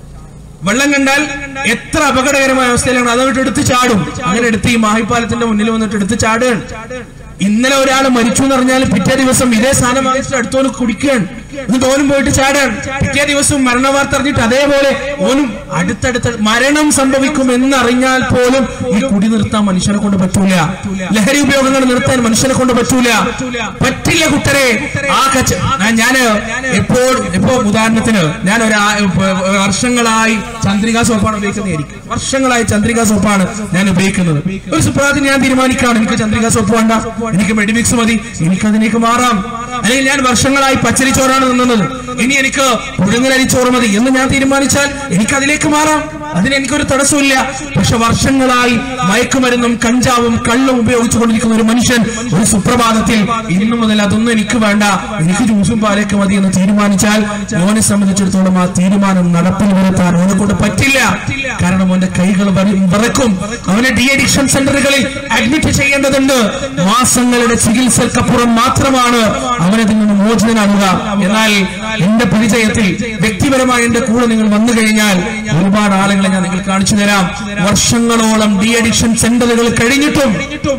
വെള്ളം കണ്ടാൽ എത്ര അപകടകരമായ അവസ്ഥയിലാണ് അതങ്ങോട്ട് എടുത്ത് ചാടും അങ്ങനെ എടുത്ത് ഈ മാഹിപ്പാലത്തിന്റെ മുന്നിൽ വന്നിട്ട് എടുത്ത് ചാടുകയാണ് ഇന്നലെ ഒരാൾ മരിച്ചു എന്ന് പറഞ്ഞാൽ പിറ്റേ ദിവസം ഇതേ സാധനം വാങ്ങിച്ചിട്ട് അടുത്തോന് കുടിക്കുകയാണ് എന്നിട്ട് ഓനും പോയിട്ട് ചാടാൻ പിറ്റേ ദിവസം മരണ വാർത്ത അറിഞ്ഞിട്ട് അതേപോലെ ഓനും അടുത്തടുത്ത മരണം സംഭവിക്കും എന്നറിഞ്ഞാൽ പോലും ഈ കുടി നിർത്താൻ മനുഷ്യനെ കൊണ്ട് പറ്റൂല ലഹരി ഉപയോഗങ്ങൾ നിർത്താൻ മനുഷ്യനെ കൊണ്ട് പറ്റൂല പറ്റില്ല കുട്ടരെ ആ കച്ച ഞാൻ- ഞാന് എപ്പോൾ ഇപ്പോ ഉദാഹരണത്തിന് ഞാൻ ഒരു വർഷങ്ങളായി ചന്ദ്രിക സോപ്പാണ് ഉപയോഗിക്കുന്നതായിരിക്കും വർഷങ്ങളായി ചന്ദ്രിക സോപ്പാണ് ഞാൻ ഉപയോഗിക്കുന്നത് ഒരു സുപ്രഭാതത്തിൽ ഞാൻ തീരുമാനിക്കുകയാണ് എനിക്ക് ചന്ദ്രിക സോപ്പ് വേണ്ട എനിക്ക് മെഡിമിക്സ് മതി എനിക്ക് അതിലേക്ക് മാറാം അല്ലെങ്കിൽ ഞാൻ വർഷങ്ങളായി പച്ചരി ചോറാണ് നിന്നത് ഇനി എനിക്ക് പുഴുങ്ങലരി ചോറ് മതി എന്ന് ഞാൻ തീരുമാനിച്ചാൽ എനിക്ക് അതിലേക്ക് മാറാം അതിന് എനിക്കൊരു തടസ്സമില്ല പക്ഷെ വർഷങ്ങളായി മയക്കുമരുന്നും കഞ്ചാവും കള്ളും ഉപയോഗിച്ചുകൊണ്ടിരിക്കുന്ന ഒരു മനുഷ്യൻ ഒരു സുപ്രഭാതത്തിൽ ഇന്നു മുതൽ അതൊന്നും എനിക്ക് വേണ്ട എനിക്ക് ജ്യൂസും പാലൊക്കെ മതി എന്ന് തീരുമാനിച്ചാൽ ഓനെ സംബന്ധിച്ചിടത്തോളം ആ തീരുമാനം നടപ്പിൽ വരുത്താൻ ഓനെ കൊണ്ട് പറ്റില്ല കാരണം അവന്റെ കൈകൾ വര- വിറക്കും അവനെ ഡി അഡിക്ഷൻ സെന്ററുകളിൽ അഡ്മിറ്റ് ചെയ്യേണ്ടതുണ്ട് മാസങ്ങളുടെ ചികിത്സക്കപ്പുറം മാത്രമാണ് അവനതിൽ നിന്ന് മോചിതനാകുക എന്നാൽ എന്റെ പരിചയത്തിൽ വ്യക്തിപരമായി എന്റെ കൂടെ നിങ്ങൾ വന്നു കഴിഞ്ഞാൽ ഒരുപാട് ആളുകളെ ഞാൻ നിങ്ങൾക്ക് കാണിച്ചു തരാം വർഷങ്ങളോളം ഡി അഡിക്ഷൻ സെന്ററുകൾ കഴിഞ്ഞിട്ടും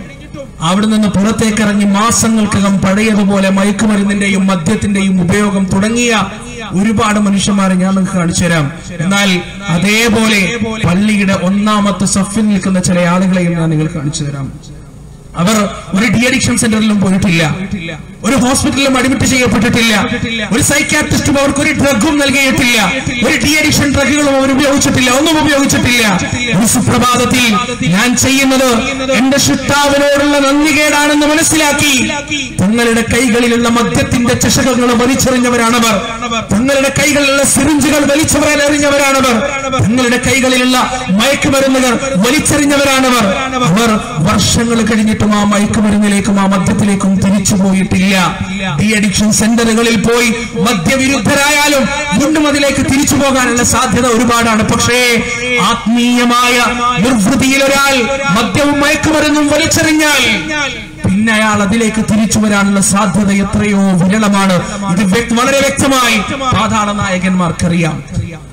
അവിടെ നിന്ന് പുറത്തേക്കിറങ്ങി മാസങ്ങൾക്കകം പഴയതുപോലെ മയക്കുമരുന്നിന്റെയും മദ്യത്തിന്റെയും ഉപയോഗം തുടങ്ങിയ ഒരുപാട് മനുഷ്യന്മാരെ ഞാൻ നിങ്ങൾക്ക് കാണിച്ചു തരാം എന്നാൽ അതേപോലെ പള്ളിയുടെ ഒന്നാമത്തെ സഫിൽ നിൽക്കുന്ന ചില ആളുകളെയും ഞാൻ നിങ്ങൾക്ക് കാണിച്ചു തരാം അവർ ഒരു ഡി അഡിക്ഷൻ സെന്ററിലും പോയിട്ടില്ല ഒരു ഹോസ്പിറ്റലിലും അഡ്മിറ്റ് ചെയ്യപ്പെട്ടിട്ടില്ല ഒരു സൈക്കാട്രിസ്റ്റും അവർക്ക് ഒരു ഡ്രഗും നൽകിയിട്ടില്ല ഒരു ഡി അഡിക്ഷൻ ഡ്രഗുകളും അവർ ഉപയോഗിച്ചിട്ടില്ല ഒന്നും ഉപയോഗിച്ചിട്ടില്ല ഒരു സുപ്രഭാതത്തിൽ ഞാൻ ചെയ്യുന്നത് എന്റെ ശുദ്ധാവിനോടുള്ള നന്ദികേടാണെന്ന് മനസ്സിലാക്കി തങ്ങളുടെ കൈകളിലുള്ള മദ്യത്തിന്റെ ചഷകങ്ങൾ വലിച്ചെറിഞ്ഞവരാണവർ തങ്ങളുടെ കൈകളിലുള്ള സിറിഞ്ചുകൾ വലിച്ചവരാൻ എറിഞ്ഞവരാണവർ തങ്ങളുടെ കൈകളിലുള്ള മയക്കുമരുന്നുകൾ വലിച്ചെറിഞ്ഞവരാണവർ അവർ വർഷങ്ങൾ കഴിഞ്ഞിട്ടും ആ മയക്കുമരുന്നിലേക്കും ആ മദ്യത്തിലേക്കും തിരിച്ചു പോയിട്ടില്ല ഡി അഡിക്ഷൻ സെന്ററുകളിൽ പോയി മദ്യവിരുദ്ധരായാലും വീണ്ടും അതിലേക്ക് തിരിച്ചു പോകാനുള്ള സാധ്യത ഒരുപാടാണ് പക്ഷേ ആത്മീയമായ നിർവൃതിയിൽ ഒരാൾ മദ്യവും മയക്കുമരുന്നും വലിച്ചെറിഞ്ഞാൽ പിന്നെ അയാൾ അതിലേക്ക് തിരിച്ചു വരാനുള്ള സാധ്യത എത്രയോ വിരളമാണ് ഇത് വ്യക്ത- വളരെ വ്യക്തമായി പാതാള നായകന്മാർക്കറിയാം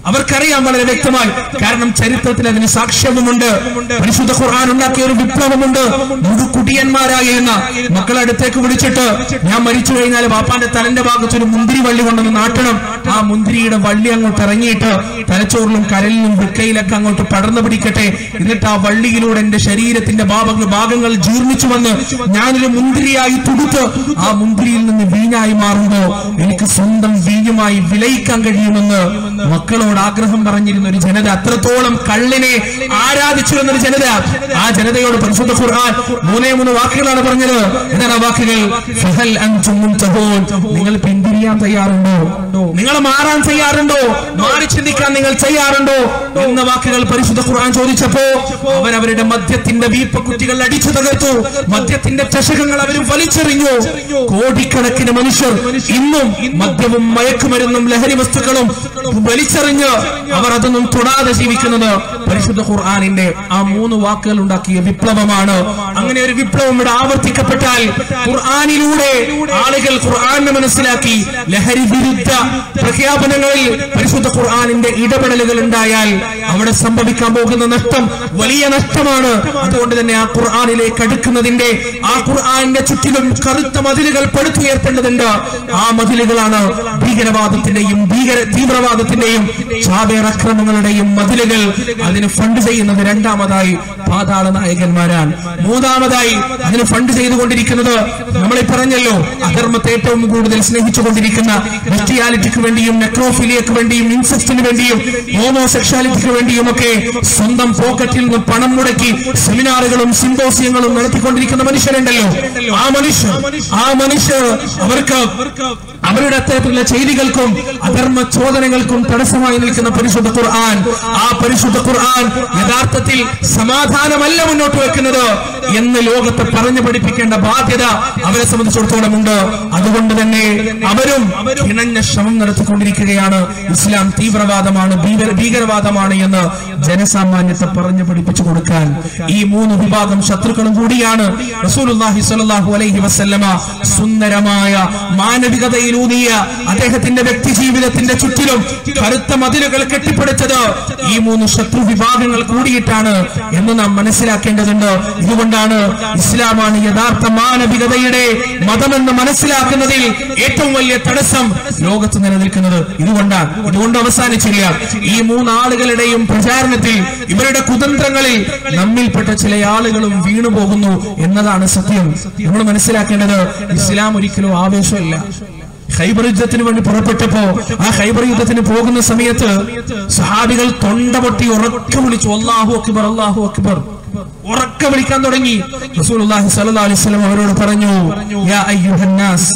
അവർക്കറിയാം വളരെ വ്യക്തമായി കാരണം ചരിത്രത്തിൽ അതിന് സാക്ഷ്യവുമുണ്ട് പരിശുദ്ധ ഖുർആൻ ഉണ്ടാക്കിയ ഒരു വിപ്ലവമുണ്ട് മുഴുക്കുടിയന്മാരായിരുന്ന മക്കളെ അടുത്തേക്ക് വിളിച്ചിട്ട് ഞാൻ മരിച്ചു കഴിഞ്ഞാൽ ബാപ്പാന്റെ തലന്റെ ഭാഗത്ത് ഒരു മുന്തിരി വള്ളി കൊണ്ടൊന്ന് നാട്ടണം ആ മുന്തിരിയുടെ വള്ളി അങ്ങോട്ട് ഇറങ്ങിയിട്ട് തലച്ചോറിലും കരലിലും വൃക്കയിലൊക്കെ അങ്ങോട്ട് പടർന്നു പിടിക്കട്ടെ എന്നിട്ട് ആ വള്ളിയിലൂടെ എന്റെ ശരീരത്തിന്റെ ഭാഗങ്ങൾ ഭാഗങ്ങൾ ജീർണിച്ചു വന്ന് ഞാനൊരു മുന്തിരിയായി തുടുത്ത് ആ മുന്തിരിയിൽ നിന്ന് വീഞ്ഞായി മാറുമ്പോ എനിക്ക് സ്വന്തം വീഞ്ഞുമായി വിലയിക്കാൻ കഴിയുമെന്ന് മക്കളോട് ആഗ്രഹം പറഞ്ഞിരുന്ന ഒരു ജനത അത്രത്തോളം കള്ളിനെ ആരാധിച്ചു എന്നൊരു ജനത ആ ജനതയോട് പരിശുദ്ധ ഖുർആൻ മൂന്നേ മൂന്ന് വാക്കുകളാണ് പറഞ്ഞത് എന്താണ് ആ വാക്കുകൾ ഫഹൽ അൻതും മുൻതഹൂൻ. നിങ്ങൾ പിന്തിരിയാൻ തയ്യാറുണ്ടോ നിങ്ങൾ മാറാൻ തയ്യാറുണ്ടോ മാറി ചിന്തിക്കാൻ നിങ്ങൾ തയ്യാറുണ്ടോ എന്ന വാക്കുകൾ പരിശുദ്ധ ഖുർആൻ ചോദിച്ചപ്പോ അവരവരുടെ മദ്യത്തിന്റെ വീപ്പക്കുറ്റികൾ അടിച്ചു തകർത്തു മദ്യത്തിന്റെ ചഷകങ്ങൾ അവർ വലിച്ചെറിഞ്ഞു കോടിക്കണക്കിന് മനുഷ്യർ ഇന്നും മദ്യവും മയക്കുമരുന്നും ലഹരി വസ്തുക്കളും വലിച്ചെറിഞ്ഞ് അവർ അതൊന്നും തൊടാതെ ജീവിക്കുന്നത് പരിശുദ്ധ ഖുർആാനിന്റെ ആ മൂന്ന് വാക്കുകൾ ഉണ്ടാക്കിയ വിപ്ലവമാണ് അങ്ങനെ ഒരു വിപ്ലവം ഇവിടെ ആവർത്തിക്കപ്പെട്ടാൽ ഖുർആാനിലൂടെ ആളുകൾ ഖുർആാനെ മനസ്സിലാക്കി ലഹരി വിരുദ്ധ പ്രഖ്യാപനങ്ങളിൽ പരിശുദ്ധ ഖുർആാനിന്റെ ഇടപെടലുകൾ ഉണ്ടായാൽ അവിടെ സംഭവിക്കാൻ പോകുന്ന നഷ്ടം വലിയ നഷ്ടമാണ് അതുകൊണ്ട് തന്നെ ആ ഖുർആാനിലേക്ക് അടുക്കുന്നതിന്റെ ആ ഖുർആാനിന്റെ ചുറ്റിലും കറുത്ത മതിലുകൾ പടുത്തുയർത്തേണ്ടതുണ്ട് ആ മതിലുകളാണ് ഭീകരവാദത്തിന്റെയും ഭീകര തീവ്രവാദത്തിന്റെയും ചാവേറക്രമങ്ങളുടെയും മതിലുകൾ അതിന് ഫണ്ട് ചെയ്യുന്നത് രണ്ടാമതായി പാതാള നായകന്മാരാണ് മൂന്നാമതായി അതിന് ഫണ്ട് ചെയ്തുകൊണ്ടിരിക്കുന്നത് നമ്മളെ പറഞ്ഞല്ലോ അധർമ്മത്തെ ഏറ്റവും കൂടുതൽ സ്നേഹിച്ചുകൊണ്ടിരിക്കുന്ന ബെസ്റ്റിയാലിറ്റിക്ക് വേണ്ടിയും നെക്രോഫിലിയക്ക് വേണ്ടിയും ഇൻസെസ്റ്റിന് വേണ്ടിയും ഹോമോസെക്ഷാലിറ്റിക്ക് വേണ്ടിയും ഒക്കെ സ്വന്തം പോക്കറ്റിൽ നിന്ന് പണം മുടക്കി സെമിനാറുകളും സിംബോസിയങ്ങളും നടത്തിക്കൊണ്ടിരിക്കുന്ന മനുഷ്യരുണ്ടല്ലോ ആ മനുഷ്യർ ആ മനുഷ്യർ അവർക്ക് അവരുടെ അത്തരത്തിലുള്ള ചെയ്തികൾക്കും അധർമ്മ ചോദനകൾക്കും തടസ്സമായി നിൽക്കുന്ന പരിശുദ്ധ ഖുർആൻ ആ പരിശുദ്ധ ഖുർആൻ യഥാർത്ഥത്തിൽ സമാധാനമല്ല മുന്നോട്ട് വെക്കുന്നത് എന്ന് ലോകത്തെ പറഞ്ഞു പഠിപ്പിക്കേണ്ട ബാധ്യത അവരെ സംബന്ധിച്ചിടത്തോളം ഉണ്ട് അതുകൊണ്ട് തന്നെ അവരും ഇണഞ്ഞ ശ്രമം നടത്തിക്കൊണ്ടിരിക്കുകയാണ് ഇസ്ലാം തീവ്രവാദമാണ് ഭീകര ഭീകരവാദമാണ് എന്ന് ജനസാമാന്യത്തെ പറഞ്ഞു പഠിപ്പിച്ചു കൊടുക്കാൻ ഈ മൂന്ന് വിഭാഗം ശത്രുക്കളും കൂടിയാണ് റസൂലുള്ളാഹി സ്വല്ലല്ലാഹു അലൈഹി വസല്ലമ സുന്ദരമായ മാനവികതയിലൂന്നിയ അദ്ദേഹത്തിന്റെ വ്യക്തി ജീവിതത്തിന്റെ ചുറ്റിലും കറുത്ത മതിലുകൾ കെട്ടിപ്പടുത്തത് ഈ മൂന്ന് ശത്രു വിഭാഗങ്ങൾ കൂടിയിട്ടാണ് എന്ന് നാം മനസ്സിലാക്കേണ്ടതുണ്ട് ഇതുകൊണ്ടാണ് ഇസ്ലാമാണ് യഥാർത്ഥ മാനവികതയുടെ മതമെന്ന് മനസ്സിലാക്കുന്നതിൽ ഏറ്റവും വലിയ തടസ്സം ലോകത്ത് നിലനിൽക്കുന്നത് ഇതുകൊണ്ടാണ് ഇതുകൊണ്ട് അവസാനിച്ചില്ല ഈ മൂന്നാളുകളുടെയും പ്രചാരണത്തിൽ ഇവരുടെ കുതന്ത്രങ്ങളിൽ നമ്മിൽപ്പെട്ട ചില ആളുകളും വീണു പോകുന്നു എന്നതാണ് സത്യം നമ്മൾ മനസ്സിലാക്കേണ്ടത് ഇസ്ലാം ഒരിക്കലും ആവേശമല്ല ഖൈബർ യുദ്ധത്തിന് വേണ്ടി പുറപ്പെട്ടപ്പോ ആ ഖൈബർ യുദ്ധത്തിന് പോകുന്ന സമയത്ത് സഹാബികൾ തൊണ്ട പൊട്ടി ഉറക്കെ വിളിച്ചു അള്ളാഹു അക്ബർ അള്ളാഹു അക്ബർ ഉറക്കെ വിളിക്കാൻ തുടങ്ങി റസൂലുള്ളാഹി സ്വല്ലല്ലാഹു അലൈഹി വസല്ലം അവരോട് പറഞ്ഞു യാ അയ്യുഹന്നാസ്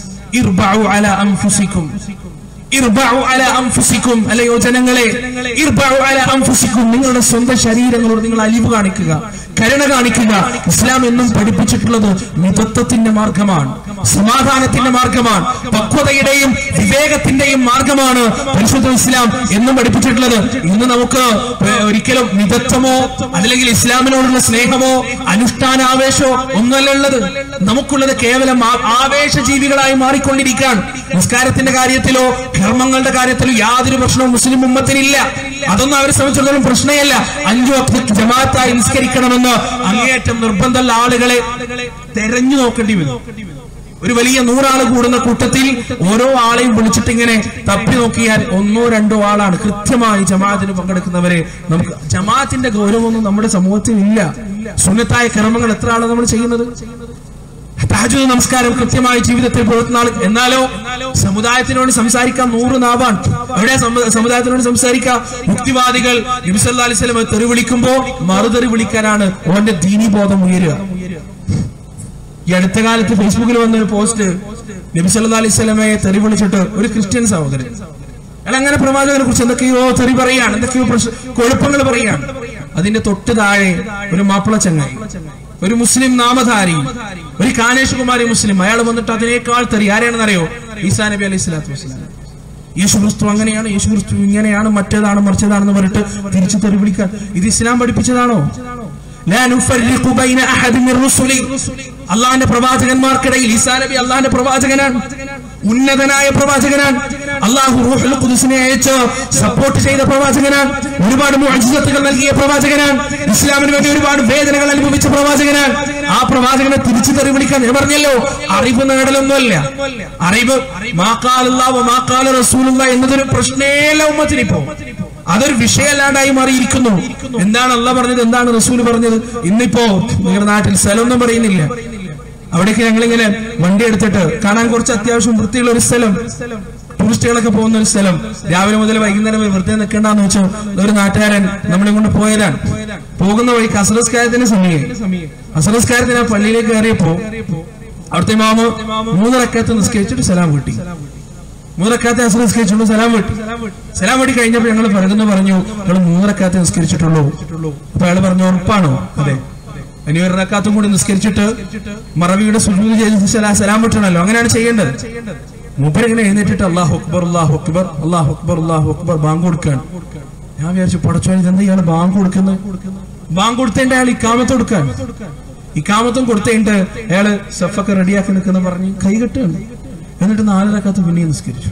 ഇർബഉ അലാ അൻഫുസിക്കും ഇർബഉ അലാ അൻഫുസിക്കും അല്ലയോ ജനങ്ങളെ ഇർബഉ അലാ അൻഫുസിക്കും നിങ്ങളുടെ സ്വന്തം ശരീരങ്ങളോട് നിങ്ങൾ അലിവ് കാണിക്കുക കരുണ കാണിക്കുക ഇസ്ലാം എന്നും പഠിപ്പിച്ചിട്ടുള്ളത് മിതത്വത്തിന്റെ മാർഗമാണ് സമാധാനത്തിന്റെ മാർഗമാണ് പക്വതയുടെയും വിവേകത്തിന്റെയും മാർഗമാണ് പരിശുദ്ധ ഇസ്ലാം എന്നും പഠിപ്പിച്ചിട്ടുള്ളത് ഇന്ന് നമുക്ക് ഒരിക്കലും മിതത്വമോ അതല്ലെങ്കിൽ ഇസ്ലാമിനോടുള്ള സ്നേഹമോ അനുഷ്ഠാനാവേശമോ ഒന്നല്ല ഉള്ളത് നമുക്കുള്ളത് കേവലം ആ- ആവേശജീവികളായി മാറിക്കൊണ്ടിരിക്കാൻ നിസ്കാരത്തിന്റെ കാര്യത്തിലോ കർമ്മങ്ങളുടെ കാര്യത്തിലോ യാതൊരു പ്രശ്നവും മുസ്ലിം ഉമ്മത്തിനില്ല അതൊന്നും അവരെ സംബന്ധിച്ചിടത്തോളം പ്രശ്നമല്ല അഞ്ചു വക്ത ജമാഅത്തായി നിസ്കരിക്കണമെന്ന് അങ്ങേയറ്റം നിർബന്ധമുള്ള ആളുകളെ തെരഞ്ഞു നോക്കേണ്ടി വരും ഒരു വലിയ നൂറാള് കൂടുന്ന കൂട്ടത്തിൽ ഓരോ ആളെയും വിളിച്ചിട്ട് ഇങ്ങനെ തപ്പി നോക്കിയാൽ ഒന്നോ രണ്ടോ ആളാണ് കൃത്യമായി ജമാഅത്തിന് പങ്കെടുക്കുന്നവരെ നമുക്ക് ജമാഅത്തിന്റെ ഗൗരവമൊന്നും നമ്മുടെ സമൂഹത്തിൽ ഇല്ല സുന്നത്തായ കർമ്മങ്ങൾ എത്ര ആളാണ് നമ്മൾ ചെയ്യുന്നത് തഹജുദ് നമസ്കാരം കൃത്യമായി ജീവിതത്തിൽ പുലർത്തുന്ന ആൾ എന്നാലോ സമുദായത്തിനോട് സംസാരിക്കാൻ നൂറ് നാവാണ് അവിടെ സമു- സമുദായത്തിനോട് സംസാരിക്കാം മുക്തിവാദികൾ നബിസല്ലാ അലൈഹി സ്വലമെ തെറി വിളിക്കുമ്പോ മറുതെറി വിളിക്കാനാണ് ഓന്റെ ദീനീബോധം ഉയരുക ഈ അടുത്ത കാലത്ത് ഫേസ്ബുക്കിൽ വന്ന ഒരു പോസ്റ്റ് നബി സല്ലല്ലാഹു അലൈഹി സ്വലമയെ തെറി വിളിച്ചിട്ട് ഒരു ക്രിസ്ത്യൻ സഹോദരൻ അയാൾ അങ്ങനെ പ്രവാചകനെ കുറിച്ച് എന്തൊക്കെയോ തെറി പറയാണ് എന്തൊക്കെയോ പ്രശ്ന കുഴപ്പങ്ങൾ പറയാണ് അതിന്റെ തൊട്ട് താഴെ ഒരു മാപ്പിള ചങ്ങായി ഒരു മുസ്ലിം നാമധാരി ഒരു കാനേഷ് കുമാരി മുസ്ലിം അയാൾ വന്നിട്ട് അതിനേക്കാൾ തെറി ആരെയാണെന്ന് അറിയോ ഈസാ നബി അലൈഹി സ്വലാത്തു വസ്സലാം യേശു ക്രിസ്തു അങ്ങനെയാണ് യേശു ക്രിസ്തു ഇങ്ങനെയാണ് മറ്റേതാണ് മറിച്ചതാണെന്ന് പറഞ്ഞിട്ട് തിരിച്ചു തെറി വിളിക്കാൻ ഇത് ഇസ്ലാം പഠിപ്പിച്ചതാണോ لا نفرق بين أحد من رسله അള്ളാന്റെ പ്രവാചകന്മാർക്കിടയിൽ ഈസാ നബി അള്ളാന്റെ പ്രവാചകനാണ് ഉന്നതനായ പ്രവാചകനാണ് അള്ളാഹു റൂഹുൽ ഖുദ്സിനെ അയച്ച് സപ്പോർട്ട് ചെയ്ത പ്രവാചകനാണ് ഒരുപാട് മുഅ്ജിസത്തുകൾ നൽകിയ പ്രവാചകനാണ് ഇസ്ലാമിന് വേണ്ടി ഒരുപാട് വേദനകൾ അനുഭവിച്ച പ്രവാചകനാണ് ആ പ്രവാചകനെ തിരിച്ചു തെറി വിളിക്കാൻ ഞാൻ പറഞ്ഞല്ലോ അറിവ് നേടലൊന്നുമല്ല അറിവ് മാക്കാലുള്ള മാക്കാല റസൂലുള്ള എന്നതൊരു പ്രശ്നേല ഉമ്മത്തിനിപ്പോ അതൊരു വിഷയമല്ലാണ്ടായി മാറിയിരിക്കുന്നു എന്താണ് അല്ല പറഞ്ഞത് എന്താണ് റസൂൽ പറഞ്ഞത് ഇന്നിപ്പോ നിങ്ങളുടെ നാട്ടിൽ സ്ഥലമൊന്നും പറയുന്നില്ല അവിടേക്ക് ഞങ്ങളിങ്ങനെ വണ്ടി എടുത്തിട്ട് കാണാൻ കുറച്ച് അത്യാവശ്യം വൃത്തിയുള്ള ഒരു സ്ഥലം ടൂറിസ്റ്റുകളൊക്കെ പോകുന്ന ഒരു സ്ഥലം രാവിലെ മുതൽ വൈകുന്നേരം വരെ വെറുതെ നിൽക്കണ്ടെന്ന് വെച്ചു ഒരു നാട്ടുകാരൻ നമ്മളെ കൊണ്ട് പോയതാണ് പോകുന്ന വഴി കസറസ്കാരത്തിന് സമയം കസറസ്കാരത്തിന് ആ പള്ളിയിലേക്ക് കയറിയപ്പോ അവിടുത്തെ മാമ മൂന്നിറക്കത്ത് നിസ്കരിച്ചിട്ട് സലാം കിട്ടി മൂന്നിറക്കാത്ത അസർ നിസ്കരിച്ചുള്ളൂ സലാം വിട്ടു സലാം വിട്ടി കഴിഞ്ഞപ്പോൾ ഞങ്ങൾ പറയുന്നു പറഞ്ഞു നിങ്ങൾ മൂന്നിറക്കാത്ത നിസ്കരിച്ചിട്ടുള്ളൂ അപ്പൊ അയാൾ പറഞ്ഞു ഉറപ്പാണോ അതെ ഇനി ഒരു റക്കാത്തും കൂടി നിസ്കരിച്ചിട്ട് മറവിയുടെ സുജൂദ് ചെയ്ത് സലാ- സലാം വിട്ടണല്ലോ അങ്ങനെയാണ് ചെയ്യേണ്ടത് മൂപ്പരിങ്ങനെ എഴുന്നേറ്റിട്ട് അള്ളാഹു അക്ബർ അള്ളാഹു അക്ബർ അള്ളാഹു അക്ബർ അള്ളാഹു അക്ബർ ബാങ്ക് കൊടുക്കാൻ ഞാൻ വിചാരിച്ചു പടച്ചോൻ ഇതെന്താ ഇയാൾ ബാങ്ക് കൊടുക്കുന്നത് ബാങ്ക് കൊടുത്തേണ്ട അയാൾ ഇക്കാമത്ത് കൊടുക്കാൻ ഇക്കാമത്തും കൊടുത്തേണ്ട് അയാള് സഫൊക്കെ റെഡിയാക്കി നിൽക്കുന്ന പറഞ്ഞ് കൈ കെട്ടുകയാണ് എന്നിട്ട് നാലരക്കത്ത് പിന്നെയും നിസ്കരിച്ചു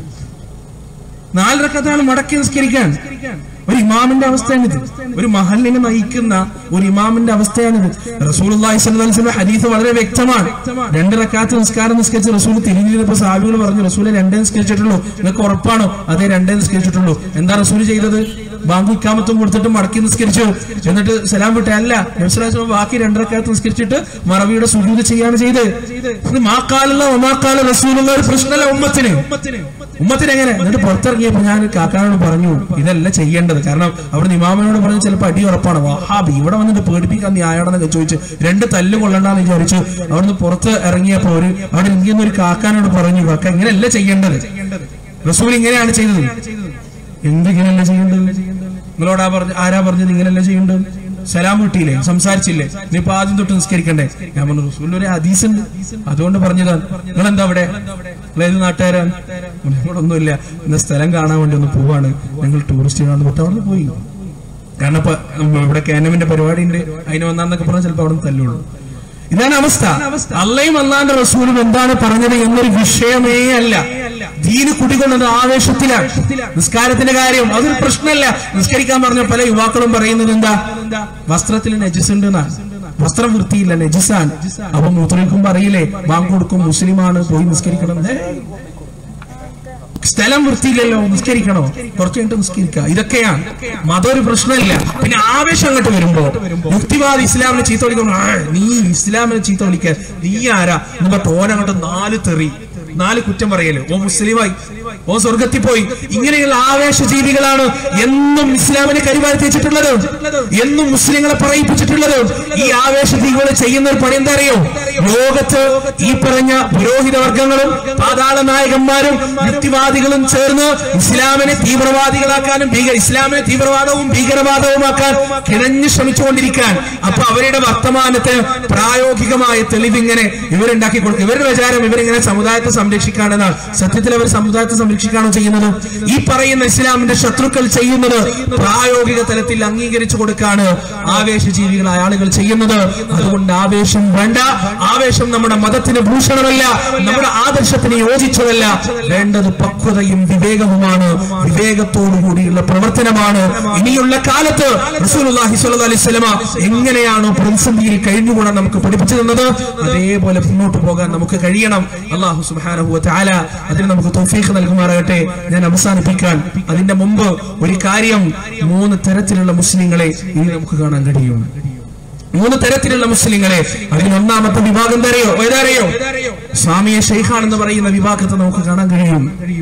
നാലരക്കത്ത് അയാൾ മടക്കി നിസ്കരിക്കാൻ ഒരു ഇമാമിന്റെ അവസ്ഥയാണിത് ഒരു മഹലിനെ നയിക്കുന്ന ഒരു ഇമാമിന്റെ അവസ്ഥയാണിത് റസൂലുള്ളാഹി സ്വല്ലല്ലാഹു അലൈഹി വസല്ലം ഹദീസ് വളരെ വ്യക്തമാണ് രണ്ട് റക്കാത്ത് നിസ്കാരം നിസ്കരിച്ച് റസൂൽ തിരിഞ്ഞിരുന്നപ്പോൾ സാഹിബുകൾ പറഞ്ഞു റസൂലെ രണ്ടേ നിസ്കരിച്ചിട്ടുള്ളൂ നിങ്ങൾക്ക് ഉറപ്പാണോ അതെ രണ്ടേ നിസ്കരിച്ചിട്ടുള്ളൂ എന്താ റസൂൽ ചെയ്തത് ബാങ്ക് ഇക്കാമത്തും കൊടുത്തിട്ട് മടക്കി നിസ്കരിച്ചു എന്നിട്ട് സലാം വിട്ടെ അല്ല നബ്സലാസ്ലം ബാക്കി രണ്ടരക്കാലത്ത് നിസ്കരിച്ചിട്ട് മറവിയുടെ സുജൂത് ചെയ്യാണ് ചെയ്ത് ഇത് മാക്കാലുള്ള ഒമാക്കാല റസൂലുള്ള ഒരു പ്രശ്നമല്ല ഉമ്മത്തിന് ഉമ്മത്തിന് എങ്ങനെ എന്നിട്ട് പുറത്തിറങ്ങിയപ്പോ ഞാൻ കാക്കാനോട് പറഞ്ഞു ഇതല്ല ചെയ്യേണ്ടത് കാരണം അവിടെ ഇമാമനോട് പറഞ്ഞ് ചിലപ്പോൾ അടി ഉറപ്പാണ് വഹാബി ഇവിടെ വന്നിട്ട് പേടിപ്പിക്കാൻ നീ ആയാണെന്നൊക്കെ ചോദിച്ചു രണ്ട് തല്ല് കൊള്ളണ്ടെന്ന് വിചാരിച്ചു അവിടുന്ന് പുറത്ത് ഇറങ്ങിയപ്പോ ഒരു അവിടെ ഇരിക്കുന്ന ഒരു കാക്കാനോട് പറഞ്ഞു കാക്ക ഇങ്ങനെയല്ല ചെയ്യേണ്ടത് റസൂൽ ഇങ്ങനെയാണ് ചെയ്തത് എന്തിങ്ങനെയല്ല ചെയ്യേണ്ടത് നിങ്ങളോടാ പറഞ്ഞ ആരാ പറഞ്ഞത് ഇങ്ങനെയല്ല ചെയ്യേണ്ടത് സലാം കിട്ടിയില്ലേ സംസാരിച്ചില്ലേ ഇനിയിപ്പോ ആദ്യം തൊട്ട് നിസ്കരിക്കണ്ടേ ഞാൻ പറഞ്ഞു റസൂലിന്റെ ഒരു ഹദീസ് ഉണ്ട് അതുകൊണ്ട് പറഞ്ഞതാണ് നിങ്ങൾ എന്താ അവിടെ നിങ്ങൾ ഏത് നാട്ടുകാരാണ് ഇവിടെ ഒന്നുമില്ല ഇന്ന് സ്ഥലം കാണാൻ വേണ്ടി ഒന്ന് പോവാണ് ഞങ്ങൾ ടൂറിസ്റ്റുകളാണ് തൊട്ട് അവിടെ പോയി കാരണം ഇപ്പൊ ഇവിടെ കാനമിന്റെ പരിപാടി ഉണ്ട് അതിന് വന്നാന്നൊക്കെ പറഞ്ഞാൽ ചിലപ്പോ അവിടെ തല്ലുള്ളൂ ഇതാണ് അവസ്ഥ അള്ളയും അള്ളാന്റെ റസൂലും എന്താണ് പറഞ്ഞത് എന്നൊരു വിഷയമേ അല്ല ദീന് കുടികൊണ്ടത് ആവേശത്തിലാണ് നിസ്കാരത്തിന്റെ കാര്യം അതൊരു പ്രശ്നമല്ല നിസ്കരിക്കാൻ പറഞ്ഞ പല യുവാക്കളും പറയുന്നത് എന്താ വസ്ത്രത്തിൽ നജിസുണ്ട് എന്നാണ് വസ്ത്രം വൃത്തിയില്ല നജിസാണ് അപ്പൊ മൂത്രയിക്കുമ്പോ അറിയില്ലേ ബാങ്ക് കൊടുക്കും മുസ്ലിമാണ് പോയി നിസ്കരിക്കണം ഏ, സ്ഥലം വൃത്തിയില്ലല്ലോ നിസ്കരിക്കണോ കുറച്ച് കഴിഞ്ഞിട്ട് നിസ്കരിക്കുക ഇതൊക്കെയാണ് മതം ഒരു പ്രശ്നമില്ല പിന്നെ ആവേശം അങ്ങോട്ട് വരുമ്പോ യുക്തിവാദി ഇസ്ലാമിനെ ചീത്ത വിളിക്കുമ്പോ "ആ, നീ ഇസ്ലാമിനെ ചീത്ത വിളിക്കാൻ നീ ആരാ എന്നിട്ട് തോന അങ്ങോട്ട് നാല് തെറി നാല് കുറ്റം പറയല് ഓ മുസ്ലിമായി ഓ സ്വർഗത്തിൽ പോയി ഇങ്ങനെയുള്ള ആവേശ ജീവികളാണ് എന്നും ഇസ്ലാമിനെ കരിവാരി തേച്ചിട്ടുള്ളത് എന്നും മുസ്ലിങ്ങളെ പറയിപ്പിച്ചിട്ടുള്ളത് ഈ ആവേശ ജീവികൾ ചെയ്യുന്ന ഒരു പണി എന്താ അറിയോ ലോകത്ത് ഈ പറഞ്ഞ പുരോഹിത വർഗങ്ങളും പാതാള നായകന്മാരും യുക്തിവാദികളും ചേർന്ന് ഇസ്ലാമിനെ തീവ്രവാദികളാക്കാനും ഭീകര ഇസ്ലാമിനെ തീവ്രവാദവും ഭീകരവാദവുമാക്കാൻ കിണഞ്ഞു ശ്രമിച്ചുകൊണ്ടിരിക്കാൻ അപ്പൊ അവരുടെ വർത്തമാനത്തിന് പ്രായോഗികമായ തെളിവിങ്ങനെ ഇവരുണ്ടാക്കി കൊടുക്കും ഇവരുടെ വിചാരം ഇവരിങ്ങനെ സമുദായത്തെ സംരക്ഷിക്കാണെന്നാണ് സത്യത്തിൽ അവർ സമുദായത്തെ സംരക്ഷിക്കാണോ ചെയ്യുന്നത് ഈ പറയുന്ന ഇസ്ലാമിന്റെ ശത്രുക്കൾ ചെയ്യുന്നത് പ്രായോഗിക തലത്തിൽ അംഗീകരിച്ചു കൊടുക്കാണ് ആവേശജീവികളായ ആളുകൾ ചെയ്യുന്നത് അതുകൊണ്ട് ആവേശം വേണ്ട ആവേശം നമ്മുടെ മതത്തിന് ഭൂഷണമല്ല നമ്മുടെ ആദർശത്തിന് യോജിച്ചതല്ല വേണ്ടത് പക്വതയും വിവേകവുമാണ് വിവേകത്തോടു കൂടിയുള്ള പ്രവർത്തനമാണ് ഇനിയുള്ള കാലത്ത് റസൂലുള്ളാഹി സ്വല്ലല്ലാഹി അലൈഹി വസല്ലമ എങ്ങനെയാണോ പ്രതിസന്ധിയിൽ കഴിഞ്ഞുകൂടാൻ നമുക്ക് പഠിപ്പിച്ചു തന്നത് അതേപോലെ മുന്നോട്ട് പോകാൻ നമുക്ക് കഴിയണം അള്ളാഹു സുബ്ഹാനഹു വ തആല അതിന് നമുക്ക് തൗഫീഖ് നൽകുമാറാകട്ടെ ഞാൻ അവസാനിപ്പിക്കാൻ അതിന്റെ മുമ്പ് ഒരു കാര്യം മൂന്ന് തരത്തിലുള്ള മുസ്ലിങ്ങളെ ഇനി നമുക്ക് കാണാൻ കഴിയും മൂന്ന് തരത്തിലുള്ള മുസ്ലിങ്ങളെ അതിൽ ഒന്നാമത്തെ വിഭാഗം തരയോ ഏതറിയോ സ്വാമിയെ ഷെയ്ഖാണെന്ന് പറയുന്ന വിഭാഗത്തെ നമുക്ക് കാണാൻ കഴിയും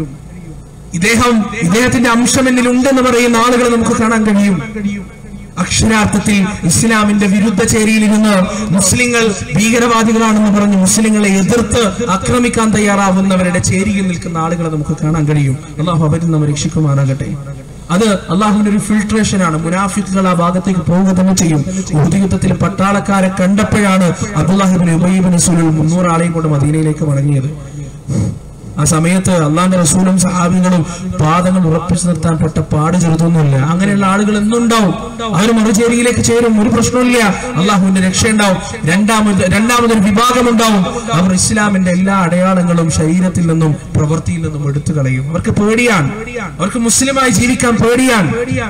ഇദ്ദേഹം ഇദ്ദേഹത്തിന്റെ അംശം എന്നിൽ ഉണ്ടെന്ന് പറയുന്ന ആളുകളെ നമുക്ക് കാണാൻ കഴിയും അക്ഷരാർത്ഥത്തിൽ ഇസ്ലാമിന്റെ വിരുദ്ധ ചേരിയിലിരുന്ന് മുസ്ലിങ്ങൾ ഭീകരവാദികളാണെന്ന് പറഞ്ഞ് മുസ്ലിങ്ങളെ എതിർത്ത് ആക്രമിക്കാൻ തയ്യാറാവുന്നവരുടെ ചേരിയിൽ നിൽക്കുന്ന ആളുകളെ നമുക്ക് കാണാൻ കഴിയും അള്ളാഹു അവരിൽ നമ്മെ രക്ഷിക്കുമാറാകട്ടെ അത് അള്ളാഹുവിന്റെ ഒരു ഫിൽട്രേഷൻ ആണ് മുനാഫിക്കുകൾ ആ ഭാഗത്തേക്ക് പോവുക തന്നെ ചെയ്യും ഉഹുദ് യുദ്ധത്തിൽ പട്ടാളക്കാരെ കണ്ടപ്പോഴാണ് അബ്ദുല്ലാഹിബിൻ ഉബൈബിൻ സുലുൽ മുന്നൂറ് ആളെയും കൊണ്ട് മദീനയിലേക്ക് മടങ്ങിയത് ആ സമയത്ത് അള്ളാന്റെ റസൂലും സഹാബികളും പാദങ്ങൾ ഉറപ്പിച്ചു നിർത്താൻ പെട്ട പാട് ചെറുതൊന്നുമില്ല അങ്ങനെയുള്ള ആളുകൾ എന്നുണ്ടാവും അവർ മറുചേരിയിലേക്ക് ചേരും ഒരു പ്രശ്നമില്ല അള്ളാഹുവിന്റെ രക്ഷയുണ്ടാവും രണ്ടാമത് രണ്ടാമതൊരു വിഭാഗം ഉണ്ടാവും അവർ ഇസ്ലാമിന്റെ എല്ലാ അടയാളങ്ങളും ശരീരത്തിൽ നിന്നും പ്രവൃത്തിയിൽ നിന്നും എടുത്തു കളയും അവർക്ക് പേടിയാണ് അവർക്ക് മുസ്ലിമായി ജീവിക്കാൻ പേടിയാണ്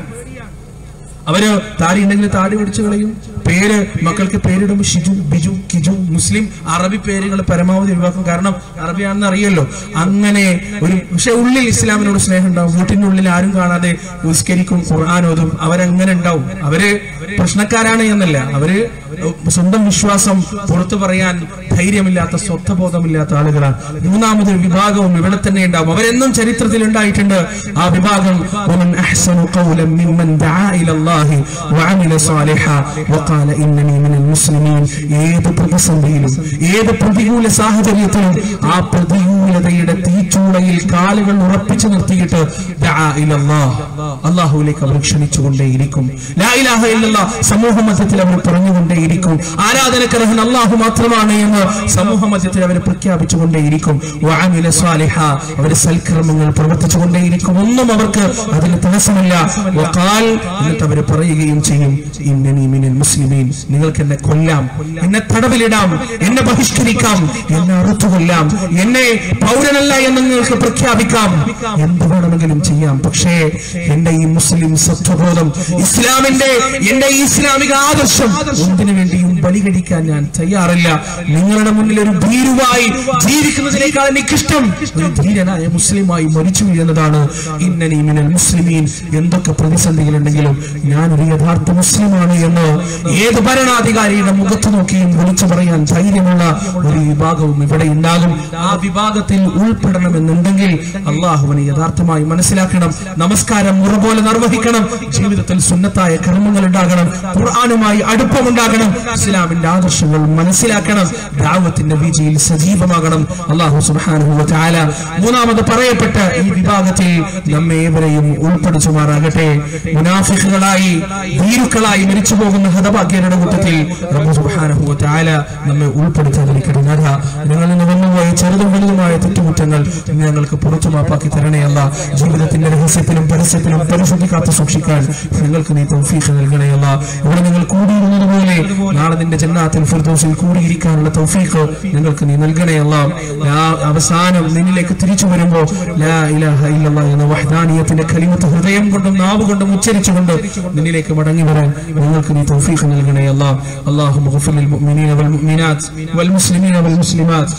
അവര് താടി ഉണ്ടെങ്കിൽ താടി പിടിച്ചു കളയും പേര് മക്കൾക്ക് പേരിടുമ്പോൾ ഷിജു ബിജു കിജു മുസ്ലിം അറബി പേരുകൾ പരമാവധി ഒഴിവാക്കും കാരണം അറബിയാണെന്ന് അറിയല്ലോ അങ്ങനെ ഒരു പക്ഷെ ഉള്ളിൽ ഇസ്ലാമിനോട് സ്നേഹം ഉണ്ടാവും വീട്ടിന്റെ ഉള്ളിൽ ആരും കാണാതെ നിസ്കരിക്കും ഖുർആൻ ഓതും അവരങ്ങനെ ഉണ്ടാവും അവര് പ്രശ്നക്കാരാണ് എന്നല്ല അവര് സ്വന്തം വിശ്വാസം പുറത്തു പറയാൻ ധൈര്യമില്ലാത്ത സ്വത്വബോധമില്ലാത്ത ആളുകളാണ് മൂന്നാമതൊരു വിഭാഗവും ഇവിടെ തന്നെ ഉണ്ടാവും അവരെന്നും ചരിത്രത്തിൽ ഉണ്ടായിട്ടുണ്ട് ആ വിഭാഗം ومن أحسن قولا ممن دعا إلى الله وعمل صالحا وقال إنني من المسلمين ഏത് പ്രതിസന്ധിയിലും ഏത് പ്രതികൂല സാഹചര്യത്തിലും ആ പ്രതികൂലതയുടെ തീച്ചൂളയിൽ കാലുകൾ ഉറപ്പിച്ചു നിർത്തിയിട്ട് ദഅ ഇലല്ലാഹ്. അള്ളാഹുവിലേക്ക് അവർ ക്ഷണിച്ചുകൊണ്ടേയിരിക്കും ലാ ഇലാഹ ഇല്ലല്ലാഹ് സമൂഹ മധ്യത്തിൽ അവർ പറഞ്ഞുകൊണ്ടേയിരിക്കും ആരാധനക്കർഹൻ അള്ളാഹു മാത്രമാണ് എന്ന് സമൂഹ മധ്യത്തിൽ അവർ പ്രഖ്യാപിച്ചുകൊണ്ടേയിരിക്കും വഅമില സ്വാലിഹ അവർ സൽക്കർമ്മങ്ങൾ പ്രവർത്തിച്ചുകൊണ്ടേയിരിക്കും ഒന്നും അവർക്ക് അതിന് തടസ്സമില്ല വഖാൽ എന്നിട്ട് അവർ പറയുകയും ചെയ്യും ഇന്നനി മിനൽ മുസ്ലിമീൻ നിങ്ങൾക്ക് എന്നെ കൊല്ലാം എന്നെ തടവിലിടാം എന്നെ ബഹിഷ്കരിക്കാം എന്നെ അറുത്തുകൊല്ലാം എന്നെ പൗരനല്ല എന്ന് നിങ്ങൾക്ക് പ്രഖ്യാപിക്കാം എന്ത് വേണമെങ്കിലും ചെയ്യാം പക്ഷേ എന്റെ ഈ മുസ്ലിം സത്വബോധം ഇസ്ലാമിന്റെ എന്റെ ഈ ഇസ്ലാമിക ആദർശം എന്തിനു വേണ്ടിയും ബലി കഴിക്കാൻ ഞാൻ തയ്യാറില്ല നിങ്ങളുടെ മുന്നിൽ ഒരു ഭീരുവായി ജീവിക്കുന്നതിനേക്കാൾ എനിക്കിഷ്ടം ഒരു ധീരനായ മുസ്ലിമായി മരിച്ചു വീഴുന്നതാണ് ഇന്നനി മിനൽ മുസ്ലിമീൻ എന്തൊക്കെ പ്രതിസന്ധികളുണ്ടെങ്കിലും ഞാൻ ഒരു യഥാർത്ഥ മുസ്ലിമാണ് എന്ന് ഏത് ഭരണാധികാരിയുടെ മുഖത്ത് നോക്കിയും വിളിച്ചു പറയാൻ ധൈര്യമുള്ള ഒരു വിഭാഗവും ഇവിടെ ഉണ്ടാകും ആ വിഭാഗത്തിൽ ഉൾപ്പെടണമെന്നുണ്ടെങ്കിൽ അള്ളാഹുവിനെ യഥാർത്ഥമായി മനസ്സിലാക്കണം നമസ്കാരം മുറ പോലെ നിർവഹിക്കണം ജീവിതത്തിൽ സുന്നത്തായ കർമ്മങ്ങൾ ഉണ്ടാകണം ഖുർആാനുമായി അടുപ്പമുണ്ടാകണം ഇസ്ലാമിന്റെ ആദർശങ്ങൾ മനസ്സിലാക്കണം ദാവത്തിന്റെ വിജയിൽ സജീവമാകണം അള്ളാഹു സുബ്ഹാനഹു വ തആല മൂന്നാമത് പറയപ്പെട്ട ഈ വിഭാഗത്തിൽ നമ്മെ ഏവരെയും ഉൾപ്പെടുത്തുമാറാകട്ടെ മുനാഫിഖുകളായി ഭീരുക്കളായി മരിച്ചു പോകുന്ന ഹതഭാഗ്യരുടെ കൂട്ടത്തിൽ റബ്ബ് സുബ്ഹാനഹു വ തആല നമ്മെ ഉൾപ്പെടുത്താതിരിക്കട്ടെ നാഥ ഞങ്ങളിൽ നിന്ന് വന്നുപോയ ചെറുതും വലുതുമായ തെറ്റുകുറ്റങ്ങൾ നീ ഞങ്ങൾക്ക് പുറത്തു മാപ്പാക്കി തരണയല്ല ജീവിതത്തിന്റെ രഹസ്യത്തിലും പരസ്യത്തിലും പരിശുദ്ധി കാത്തു സൂക്ഷിക്കാൻ ഞങ്ങൾക്ക് നീ തൗഫീഖ് നൽകണയല്ല ഇവിടെ നിങ്ങൾ കൂടിയിരുന്നത് പോലെ നാളെ നിന്റെ ജന്നാത്തിൽ ഫിർദൗസിൽ കൂടിയിരിക്കാനുള്ള തൗഫീഖ് ഞങ്ങൾക്ക് നീ നൽകണയല്ല ലാ അവസാനം നിന്നിലേക്ക് തിരിച്ചു വരുമ്പോ ലാ ഇലാഹ ഇല്ലല്ലാഹ് എന്ന വഹ്ദാനിയത്തിന്റെ കലിമത്ത് ഹൃദയം കൊണ്ടും നാവ് കൊണ്ടും ഉച്ചരിച്ചുകൊണ്ട് നിന്നിലേക്ക് മടങ്ങി വരാൻ ഞങ്ങൾക്ക് നീ തൗഫീഖ് നൽകണയല്ല അല്ലാഹു മഗ്ഫിർ ലിൽ മുഅ്മിനീന വൽ മുഅ്മിനാത്ത് വൽ മുസ്ലിമീന വൽ മുസ്ലിമാത്ത്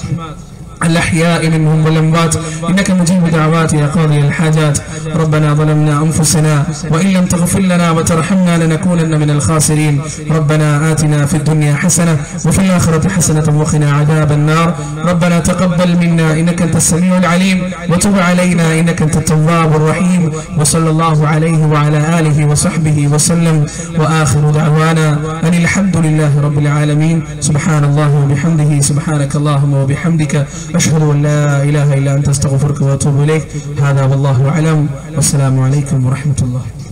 الأحياء منهم والأموات إنك مجيب دعوات يا قاضي الحاجات ربنا ظلمنا أنفسنا وإن لم تغفر لنا وترحمنا لنكونن من الخاسرين ربنا آتنا في الدنيا حسنة وفي الآخرة حسنة وقنا عذاب النار ربنا تقبل منا إنك أنت السميع العليم وتب علينا إنك أنت التواب الرحيم وصلى الله عليه وعلى آله وصحبه وسلم وآخر دعوانا أن الحمد لله رب العالمين سبحان الله وبحمده سبحانك اللهم وبحمدك أشهد أن لا إله إلا أنت أستغفرك وأتوب إليك هذا والله أعلم والسلام عليكم ورحمة الله